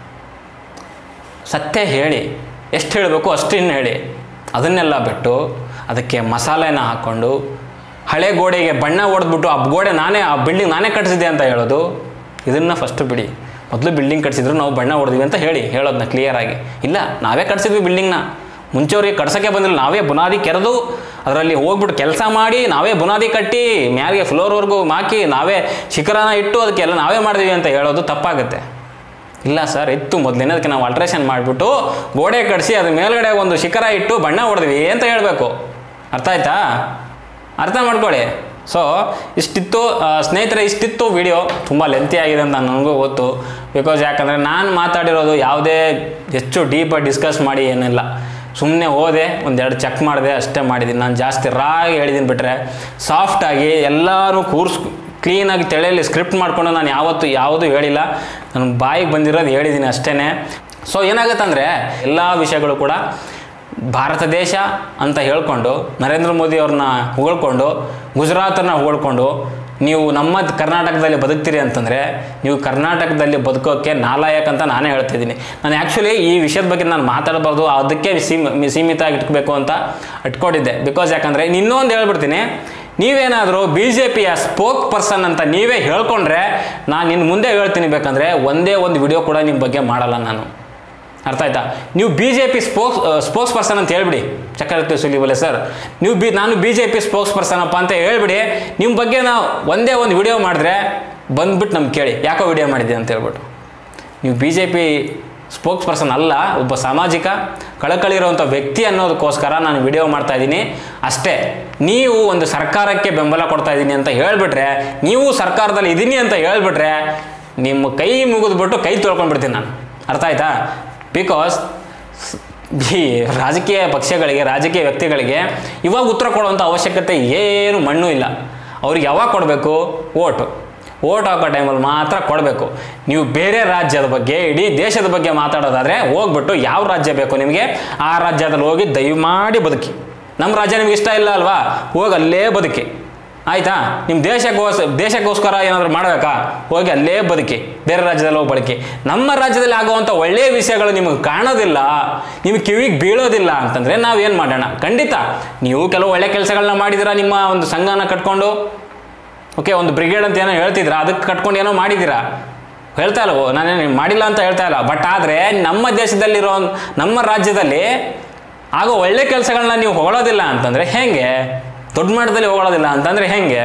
ಸತ್ಯ ಹೇಳಿ ಎಷ್ಟು ಹೇಳಬೇಕು ಅಷ್ಟನ್ನು ಹೇಳಿ ಅದನ್ನೆಲ್ಲ ಬಿಟ್ಟು ಅದಕ್ಕೆ ಮಸಾಲೆನ ಹಾಕ್ಕೊಂಡು ಹಳೆ ಗೋಡೆಗೆ ಬಣ್ಣ ಹೊಡೆದ್ಬಿಟ್ಟು ಆ ಗೋಡೆ ನಾನೇ ಆ ಬಿಲ್ಡಿಂಗ್ ನಾನೇ ಕಟ್ಟಿಸಿದೆ ಅಂತ ಹೇಳೋದು ಇದನ್ನು ಫಸ್ಟ್ ಬಿಡಿ ಮೊದಲು ಬಿಲ್ಡಿಂಗ್ ಕಟ್ಸಿದ್ರು ನಾವು ಬಣ್ಣ ಹೊಡೆದ್ವಿ ಅಂತ ಹೇಳಿ ಹೇಳೋದನ್ನ ಕ್ಲಿಯರಾಗಿ ಇಲ್ಲ ನಾವೇ ಕಟ್ಸಿದ್ವಿ ಬಿಲ್ಡಿಂಗ್ನ ಮುಂಚೆವ್ರಿಗೆ ಕಟ್ಸೋಕ್ಕೆ ಬಂದಿಲ್ಲ ನಾವೇ ಬುನಾದಿ ಕೆರೆದು ಅದರಲ್ಲಿ ಹೋಗ್ಬಿಟ್ಟು ಕೆಲಸ ಮಾಡಿ ನಾವೇ ಬುನಾದಿ ಕಟ್ಟಿ ಮ್ಯಾಲಿಗೆ ಫ್ಲೋರ್ವರೆಗೂ ಹಾಕಿ ನಾವೇ ಶಿಖರನ ಇಟ್ಟು ಅದಕ್ಕೆಲ್ಲ ನಾವೇ ಮಾಡಿದ್ವಿ ಅಂತ ಹೇಳೋದು ತಪ್ಪಾಗುತ್ತೆ ಇಲ್ಲ ಸರ್ ಇತ್ತು ಮೊದಲಿನ ಅದಕ್ಕೆ ನಾವು ಅಲ್ಟ್ರೇಷನ್ ಮಾಡಿಬಿಟ್ಟು ಗೋಡೆ ಕಡಿಸಿ ಅದ್ರ ಮೇಲ್ಗಡೆ ಒಂದು ಶಿಖರ ಇಟ್ಟು ಬಣ್ಣ ಹೊಡೆದ್ವಿ ಅಂತ ಹೇಳಬೇಕು ಅರ್ಥ ಆಯ್ತಾ ಅರ್ಥ ಮಾಡ್ಕೊಳ್ಳಿ ಸೊ ಇಷ್ಟಿತ್ತು ಆ, ಸ್ನೇಹಿತರೆ ಇಷ್ಟಿತ್ತು ವಿಡಿಯೋ ತುಂಬ ಲೆಂತಿ ಆಗಿದೆ ಅಂತ ನನಗೂ ಗೊತ್ತು ಬಿಕಾಸ್ ಯಾಕಂದರೆ ನಾನು ಮಾತಾಡಿರೋದು ಯಾವುದೇ ಹೆಚ್ಚು ಡೀಪಾಗಿ ಡಿಸ್ಕಸ್ ಮಾಡಿ ಏನಿಲ್ಲ ಸುಮ್ಮನೆ ಹೋದೆ ಒಂದೆರಡು ಚೆಕ್ ಮಾಡಿದೆ ಅಷ್ಟೇ ಮಾಡಿದ್ದೀನಿ ನಾನು ಜಾಸ್ತಿ ರಾಗಿ ಹೇಳಿದ್ದೀನಿ ಬಿಟ್ಟರೆ ಸಾಫ್ಟಾಗಿ ಎಲ್ಲರೂ ಕೂರ್ಸ್ ಕ್ಲೀನಾಗಿ ತೆಳೆಯಲ್ಲಿ ಸ್ಕ್ರಿಪ್ಟ್ ಮಾಡಿಕೊಂಡು ನಾನು ಯಾವತ್ತೂ ಯಾವುದೂ ಹೇಳಿಲ್ಲ ನನ್ನ ಬಾಯಿಗೆ ಬಂದಿರೋದು ಹೇಳಿದ್ದೀನಿ ಅಷ್ಟೇ ಸೊ ಏನಾಗುತ್ತಂದರೆ ಎಲ್ಲ ವಿಷಯಗಳು ಕೂಡ ಭಾರತ ದೇಶ ಅಂತ ಹೇಳ್ಕೊಂಡು ನರೇಂದ್ರ ಮೋದಿ ಅವ್ರನ್ನ ಹೊಗಳ್ಕೊಂಡು ಗುಜರಾತನ್ನ ಹೊಗಳ್ಕೊಂಡು ನೀವು ನಮ್ಮ ಕರ್ನಾಟಕದಲ್ಲಿ ಬದುಕ್ತೀರಿ ಅಂತಂದರೆ ನೀವು ಕರ್ನಾಟಕದಲ್ಲಿ ಬದುಕೋಕ್ಕೆ ನಾಲಾಯಕ್ ಅಂತ ನಾನೇ ಹೇಳ್ತಿದ್ದೀನಿ ನಾನು ಆ್ಯಕ್ಚುಲಿ ಈ ವಿಷಯದ ಬಗ್ಗೆ ನಾನು ಮಾತಾಡಬಾರ್ದು ಅದಕ್ಕೆ ಸೀಮ ಸೀಮಿತ ಆಗಿ ಇಟ್ಕೋಬೇಕು ಅಂತ ಇಟ್ಕೊಂಡಿದ್ದೆ ಬಿಕಾಸ್ ಯಾಕಂದರೆ ಇನ್ನೊಂದು ಹೇಳ್ಬಿಡ್ತೀನಿ ನೀವೇನಾದರೂ ಬಿ ಜೆ ಪಿಯ ಸ್ಪೋಕ್ ಪರ್ಸನ್ ಅಂತ ನೀವೇ ಹೇಳ್ಕೊಂಡ್ರೆ ನಾನು ಇನ್ನು ಮುಂದೆ ಹೇಳ್ತೀನಿ ಬೇಕಂದರೆ ಒಂದೇ ಒಂದು ವಿಡಿಯೋ ಕೂಡ ನಿಮ್ಮ ಬಗ್ಗೆ ಮಾಡಲ್ಲ ನಾನು ಅರ್ಥ ಆಯ್ತಾ ನೀವು B J P spokes spokesperson ಅಂತ ಹೇಳ್ಬಿಡಿ ಚಕ್ರವರ್ತಿ ಸುಲಿಬಲೆ ಸರ್ ನೀವು ಬಿ ನಾನು B J P spokesperson ಅಪ್ಪ ಅಂತ ಹೇಳ್ಬಿಡಿ ನಿಮ್ಮ ಬಗ್ಗೆ ನಾವು ಒಂದೇ ಒಂದು ವಿಡಿಯೋ ಮಾಡಿದ್ರೆ ಬಂದ್ಬಿಟ್ಟು ನಮ್ಗೆ ಕೇಳಿ ಯಾಕೋ ವಿಡಿಯೋ ಮಾಡಿದ್ದೆ ಅಂತ ಹೇಳ್ಬಿಟ್ಟು ನೀವು B J P spokesperson ಅಲ್ಲ ಒಬ್ಬ ಸಾಮಾಜಿಕ ಕಳಕಳಿರುವಂಥ ವ್ಯಕ್ತಿ ಅನ್ನೋದಕ್ಕೋಸ್ಕರ ನಾನು ವಿಡಿಯೋ ಮಾಡ್ತಾ ಇದ್ದೀನಿ ಅಷ್ಟೇ ನೀವು ಒಂದು ಸರ್ಕಾರಕ್ಕೆ ಬೆಂಬಲ ಕೊಡ್ತಾ ಇದ್ದೀನಿ ಅಂತ ಹೇಳ್ಬಿಟ್ರೆ ನೀವು ಸರ್ಕಾರದಲ್ಲಿ ಇದ್ದೀನಿ ಅಂತ ಹೇಳ್ಬಿಟ್ರೆ ನಿಮ್ಮ ಕೈ ಮುಗಿದ್ಬಿಟ್ಟು ಕೈ ತೊಳ್ಕೊಂಡ್ಬಿಡ್ತೀನಿ ನಾನು ಅರ್ಥ ಆಯ್ತಾ ಬಿಕಾಸ್ ಈ ರಾಜಕೀಯ ಪಕ್ಷಗಳಿಗೆ ರಾಜಕೀಯ ವ್ಯಕ್ತಿಗಳಿಗೆ ಇವಾಗ ಉತ್ತರ ಕೊಡುವಂಥ ಅವಶ್ಯಕತೆ ಏನು ಮಣ್ಣು ಇಲ್ಲ ಅವ್ರಿಗೆ ಯಾವಾಗ ಕೊಡಬೇಕು ಓಟು ಓಟ್ ಹಾಕೋ ಟೈಮಲ್ಲಿ ಮಾತ್ರ ಕೊಡಬೇಕು ನೀವು ಬೇರೆ ರಾಜ್ಯದ ಬಗ್ಗೆ ಇಡೀ ದೇಶದ ಬಗ್ಗೆ ಮಾತಾಡೋದಾದರೆ ಹೋಗ್ಬಿಟ್ಟು ಯಾವ ರಾಜ್ಯ ಬೇಕು ನಿಮಗೆ ಆ ರಾಜ್ಯದಲ್ಲಿ ಹೋಗಿ ದಯಮಾಡಿ ಬದುಕಿ ನಮ್ಮ ರಾಜ್ಯ ನಿಮ್ಗೆ ಇಷ್ಟ ಇಲ್ಲ ಅಲ್ವಾ ಹೋಗಿ ಅಲ್ಲೇ ಬದುಕಿ ಆಯ್ತಾ ನಿಮ್ಮ ದೇಶಕ್ಕೋಸ್ ದೇಶಕ್ಕೋಸ್ಕರ ಏನಾದರೂ ಮಾಡಬೇಕಾ ಹೋಗಿ ಅಲ್ಲೇ ಬದುಕಿ ಬೇರೆ ರಾಜ್ಯದಲ್ಲಿ ಹೋಗಿ ಬಳಕೆ ನಮ್ಮ ರಾಜ್ಯದಲ್ಲಿ ಆಗುವಂಥ ಒಳ್ಳೆಯ ವಿಷಯಗಳು ನಿಮಗೆ ಕಾಣೋದಿಲ್ಲ ನಿಮಗೆ ಕಿವಿಗೆ ಬೀಳೋದಿಲ್ಲ ಅಂತಂದರೆ ನಾವೇನು ಮಾಡೋಣ ಖಂಡಿತ ನೀವು ಕೆಲವು ಒಳ್ಳೆ ಕೆಲಸಗಳನ್ನ ಮಾಡಿದ್ದೀರಾ ನಿಮ್ಮ ಒಂದು ಸಂಘನ ಕಟ್ಕೊಂಡು ಓಕೆ ಒಂದು ಬ್ರಿಗೇಡ್ ಅಂತ ಏನೋ ಹೇಳ್ತಿದ್ದೀರಾ ಅದಕ್ಕೆ ಕಟ್ಕೊಂಡು ಏನೋ ಮಾಡಿದ್ದೀರಾ ಹೇಳ್ತಾ ಇಲ್ಲ ನಾನೇನು ಮಾಡಿಲ್ಲ ಅಂತ ಹೇಳ್ತಾ ಇಲ್ಲ ಬಟ್ ಆದರೆ ನಮ್ಮ ದೇಶದಲ್ಲಿರೋ ನಮ್ಮ ರಾಜ್ಯದಲ್ಲಿ ಆಗೋ ಒಳ್ಳೆ ಕೆಲಸಗಳನ್ನ ನೀವು ಹೊಗಳೋದಿಲ್ಲ ಅಂತಂದರೆ ಹೇಗೆ ದೊಡ್ಡ ಮಟ್ಟದಲ್ಲಿ ಹೊಗಳೋದಿಲ್ಲ ಅಂತಂದರೆ ಹೇಗೆ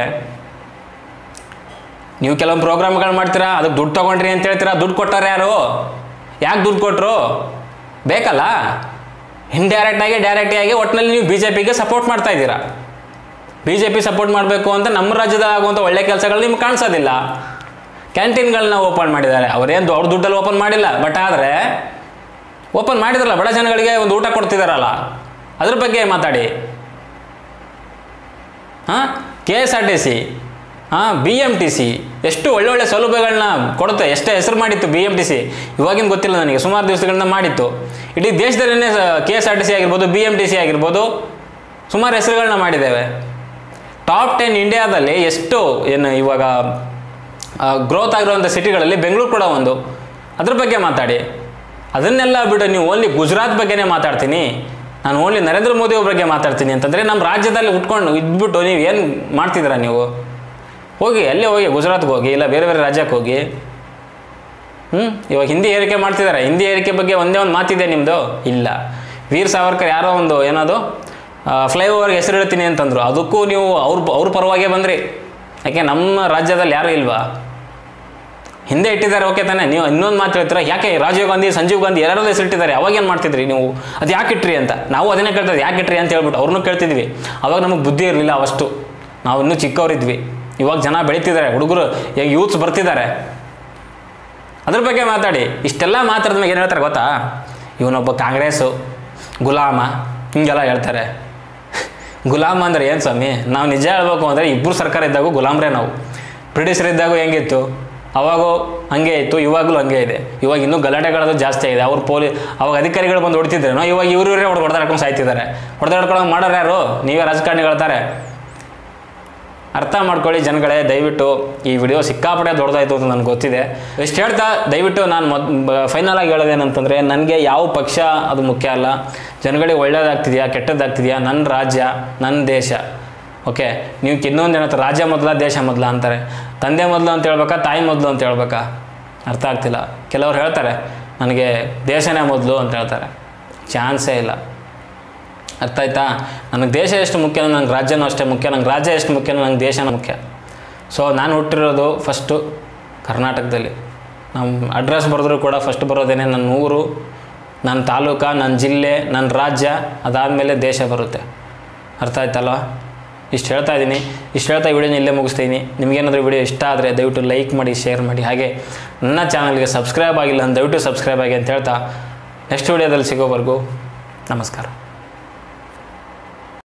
ನೀವು ಕೆಲವೊಂದು ಪ್ರೋಗ್ರಾಮ್ಗಳು ಮಾಡ್ತೀರಾ ಅದಕ್ಕೆ ದುಡ್ಡು ತೊಗೊಂಡ್ರಿ ಅಂತ ಹೇಳ್ತೀರಾ ದುಡ್ಡು ಕೊಟ್ಟಾರ ಯಾರು ಯಾಕೆ ದುಡ್ಡು ಕೊಟ್ಟರು ಬೇಕಲ್ಲ ಇಂಡೈರೆಕ್ಟಾಗಿ ಡೈರೆಕ್ಟಾಗಿ ಒಟ್ಟಿನಲ್ಲಿ ನೀವು ಬಿ ಜೆ ಪಿಗೆ ಸಪೋರ್ಟ್ ಮಾಡ್ತಾ ಇದ್ದೀರಾ ಬಿ ಜೆ ಪಿ ಸಪೋರ್ಟ್ ಮಾಡಬೇಕು ಅಂತ ನಮ್ಮ ರಾಜ್ಯದಲ್ಲಿ ಆಗುವಂಥ ಒಳ್ಳೆ ಕೆಲಸಗಳು ನಿಮ್ಗೆ ಕಾಣಿಸೋದಿಲ್ಲ ಕ್ಯಾಂಟೀನ್ಗಳನ್ನ ಓಪನ್ ಮಾಡಿದ್ದಾರೆ ಅವರೇನು ಅವ್ರ ದುಡ್ಡಲ್ಲಿ ಓಪನ್ ಮಾಡಿಲ್ಲ ಬಟ್ ಆದರೆ ಓಪನ್ ಮಾಡಿದ್ರಲ್ಲ ಬಡ ಜನಗಳಿಗೆ ಒಂದು ಊಟ ಕೊಡ್ತಿದಾರಲ್ಲ ಅದ್ರ ಬಗ್ಗೆ ಮಾತಾಡಿ ಹಾಂ K S R T C ಹಾಂ ಬಿ ಎಮ್ ಟಿ ಸಿ ಎಷ್ಟು ಒಳ್ಳೊಳ್ಳೆ ಸೌಲಭ್ಯಗಳನ್ನ ಕೊಡುತ್ತೆ ಎಷ್ಟೇ ಹೆಸರು ಮಾಡಿತ್ತು ಬಿ ಎಮ್ ಟಿ ಸಿ ಇವಾಗಿನ ಗೊತ್ತಿಲ್ಲ ನನಗೆ ಸುಮಾರು ದಿವಸಗಳನ್ನ ಮಾಡಿತ್ತು ಇಡೀ ದೇಶದಲ್ಲೇ K S R T C ಆಗಿರ್ಬೋದು ಬಿ ಎಮ್ ಟಿ ಸಿ ಆಗಿರ್ಬೋದು ಸುಮಾರು ಹೆಸರುಗಳನ್ನ ಮಾಡಿದ್ದೇವೆ ಟಾಪ್ ಟೆನ್ ಇಂಡಿಯಾದಲ್ಲಿ ಎಷ್ಟು ಏನು ಇವಾಗ ಗ್ರೋತ್ ಆಗಿರುವಂಥ ಸಿಟಿಗಳಲ್ಲಿ ಬೆಂಗಳೂರು ಕೂಡ ಒಂದು ಅದ್ರ ಬಗ್ಗೆ ಮಾತಾಡಿ ಅದನ್ನೆಲ್ಲ ಬಿಟ್ಟು ನೀವು ಓನ್ಲಿ ಗುಜರಾತ್ ಬಗ್ಗೆನೇ ಮಾತಾಡ್ತೀನಿ ನಾನು ಓನ್ಲಿ ನರೇಂದ್ರ ಮೋದಿ ಅವ್ರ ಬಗ್ಗೆ ಮಾತಾಡ್ತೀನಿ ಅಂತಂದರೆ ನಮ್ಮ ರಾಜ್ಯದಲ್ಲಿ ಉಟ್ಕೊಂಡು ಇದ್ಬಿಟ್ಟು ನೀವು ಏನು ಮಾಡ್ತಿದ್ದೀರಾ ನೀವು ಹೋಗಿ ಅಲ್ಲೇ ಹೋಗಿ ಗುಜರಾತ್ಗೆ ಹೋಗಿ ಇಲ್ಲ ಬೇರೆ ಬೇರೆ ರಾಜ್ಯಕ್ಕೆ ಹೋಗಿ ಹ್ಞೂ ಇವಾಗ ಹಿಂದಿ ಏರಿಕೆ ಮಾಡ್ತಿದ್ದಾರೆ ಹಿಂದಿ ಏರಿಕೆ ಬಗ್ಗೆ ಒಂದೇ ಒಂದು ಮಾತಿದೆ ನಿಮ್ಮದು ಇಲ್ಲ ವೀರ್ ಸಾವರ್ಕರ್ ಯಾರೋ ಒಂದು ಏನದು ಫ್ಲೈಓವರ್ಗೆ ಹೆಸರು ಹೇಳ್ತೀನಿ ಅಂತಂದರು ಅದಕ್ಕೂ ನೀವು ಅವ್ರ ಅವ್ರ ಪರವಾಗೇ ಬಂದ್ರಿ ಯಾಕೆ ನಮ್ಮ ರಾಜ್ಯದಲ್ಲಿ ಯಾರೂ ಇಲ್ವಾ ಹಿಂದೆ ಇಟ್ಟಿದ್ದಾರೆ ಓಕೆ ತಾನೇ ನೀವು ಇನ್ನೊಂದು ಮಾತು ಹೇಳ್ತೀರಾ ಯಾಕೆ ರಾಜೀವ್ ಗಾಂಧಿ ಸಂಜೀವ್ ಗಾಂಧಿ ಎಲ್ಲರದ್ದು ಹೆಸರು ಇಟ್ಟಿದ್ದಾರೆ ಅವಾಗ ಏನು ಮಾಡ್ತಿದ್ರಿ ನೀವು ಅದು ಯಾಕೆ ಇಟ್ರಿ ಅಂತ ನಾವು ಅದನ್ನೇ ಕೇಳ್ತಿದ್ವಿ ಯಾಕೆ ಇಟ್ರಿ ಅಂತ ಹೇಳ್ಬಿಟ್ಟು ಅವ್ರನ್ನೂ ಕೇಳ್ತಿದ್ವಿ ಅವಾಗ ನಮಗೆ ಬುದ್ಧಿ ಇರಲಿಲ್ಲ ಅವಷ್ಟು ನಾವು ಇನ್ನೂ ಚಿಕ್ಕವರಿದ್ವಿ ಇವಾಗ ಜನ ಬೆಳೀತಿದ್ದಾರೆ ಹುಡುಗರು ಈಗ ಯೂತ್ಸ್ ಬರ್ತಿದ್ದಾರೆ ಅದ್ರ ಬಗ್ಗೆ ಮಾತಾಡಿ ಇಷ್ಟೆಲ್ಲ ಮಾತಾಡಿದ ಮೇಲೆ ಏನು ಹೇಳ್ತಾರೆ ಗೊತ್ತಾ ಇವನೊಬ್ಬ ಕಾಂಗ್ರೆಸ್ಸು ಗುಲಾಮ ಹಿಂಗೆಲ್ಲ ಹೇಳ್ತಾರೆ ಗುಲಾಮ್ ಅಂದ್ರೆ ಏನು ಸ್ವಾಮಿ ನಾವು ನಿಜ ಹೇಳ್ಬೇಕು ಅಂದರೆ ಇಬ್ಬರು ಸರ್ಕಾರ ಇದ್ದಾಗೂ ಗುಲಾಮ್ರೇ ನಾವು ಬ್ರಿಟಿಷರ್ ಇದ್ದಾಗೂ ಹೆಂಗಿತ್ತು ಅವಾಗೂ ಹಂಗೆ ಇತ್ತು ಇವಾಗಲೂ ಹಂಗೆ ಇದೆ ಇವಾಗ ಇನ್ನೂ ಗಲಾಟೆಗಳದು ಜಾಸ್ತಿ ಆಗಿದೆ ಅವ್ರು ಪೊಲೀ ಅವಾಗ ಅಧಿಕಾರಿಗಳು ಬಂದು ಹೊಡ್ತಿದ್ರೇನೋ ಇವಾಗ ಇವ್ರು ಇವರೇ ಹೊಡೆದು ಹೊಡೆದಾಡ್ಕೊಂಡು ಸಾಯ್ತಿದ್ದಾರೆ ಹೊಡೆದಾಡ್ಕೊಂಡು ಮಾಡೋರು ಯಾರು ನೀವೇ ರಾಜಕಾರಣಿಗಳ್ತಾರೆ ಅರ್ಥ ಮಾಡ್ಕೊಳ್ಳಿ ಜನಗಳೇ ದಯವಿಟ್ಟು ಈ ವಿಡಿಯೋ ಸಿಕ್ಕಾಪಟ್ಟೆ ದೊಡ್ಡದಾಯ್ತು ಅಂತ ನನಗೆ ಗೊತ್ತಿದೆ ಎಷ್ಟು ಹೇಳ್ತಾ ದಯವಿಟ್ಟು ನಾನು ಮೊದ್ ಫೈನಲ್ ಆಗಿ ಹೇಳೋದೇನಂತಂದರೆ ನನಗೆ ಯಾವ ಪಕ್ಷ ಅದು ಮುಖ್ಯ ಅಲ್ಲ ಜನಗಳಿಗೆ ಒಳ್ಳೇದಾಗ್ತಿದೆಯಾ ಕೆಟ್ಟದ್ದಾಗ್ತಿದೆಯಾ ನನ್ನ ರಾಜ್ಯ ನನ್ನ ದೇಶ ಓಕೆ ನೀವು ಇನ್ನೊಂದು ಏನಂತ ರಾಜ್ಯ ಮೊದಲ ದೇಶ ಮೊದಲ ಅಂತಾರೆ ತಂದೆ ಮೊದಲು ಅಂತ ಹೇಳ್ಬೇಕಾ ತಾಯಿ ಮೊದಲು ಅಂತ ಹೇಳ್ಬೇಕಾ ಅರ್ಥ ಆಗ್ತಿಲ್ಲ ಕೆಲವ್ರು ಹೇಳ್ತಾರೆ ನನಗೆ ದೇಶನೇ ಮೊದಲು ಅಂತ ಹೇಳ್ತಾರೆ ಚಾನ್ಸೇ ಇಲ್ಲ ಅರ್ಥ ಆಯ್ತಾ ನನಗೆ ದೇಶ ಎಷ್ಟು ಮುಖ್ಯನೋ ನಂಗೆ ರಾಜ್ಯನೂ ಅಷ್ಟೇ ಮುಖ್ಯ ನಂಗೆ ರಾಜ್ಯ ಎಷ್ಟು ಮುಖ್ಯನೋ ನಂಗೆ ದೇಶನೂ ಮುಖ್ಯ ಸೊ ನಾನು ಹುಟ್ಟಿರೋದು ಫಸ್ಟು ಕರ್ನಾಟಕದಲ್ಲಿ ನಮ್ಮ ಅಡ್ರೆಸ್ ಬರೆದ್ರು ಕೂಡ ಫಸ್ಟ್ ಬರೋದೇನೆ ನನ್ನ ಊರು ನನ್ನ ತಾಲೂಕು ನನ್ನ ಜಿಲ್ಲೆ ನನ್ನ ರಾಜ್ಯ ಅದಾದಮೇಲೆ ದೇಶ ಬರುತ್ತೆ ಅರ್ಥ ಆಯ್ತಲ್ವ ಇಷ್ಟು ಹೇಳ್ತಾ ಇದ್ದೀನಿ ಇಷ್ಟು ಹೇಳ್ತಾ ಈ ವಿಡಿಯೋನ ಇಲ್ಲೇ ಮುಗಿಸ್ತೀನಿ ನಿಮಗೇನಾದರೂ ವಿಡಿಯೋ ಇಷ್ಟ ಆದರೆ ದಯವಿಟ್ಟು ಲೈಕ್ ಮಾಡಿ ಶೇರ್ ಮಾಡಿ ಹಾಗೆ ನನ್ನ ಚಾನಲ್ಗೆ ಸಬ್ಸ್ಕ್ರೈಬ್ ಆಗಿಲ್ಲ ಅಂತ ದಯವಿಟ್ಟು ಸಬ್ಸ್ಕ್ರೈಬ್ ಆಗಿ ಅಂತ ಹೇಳ್ತಾ ನೆಕ್ಸ್ಟ್ ವಿಡಿಯೋದಲ್ಲಿ ಸಿಗೋವರೆಗೂ ನಮಸ್ಕಾರ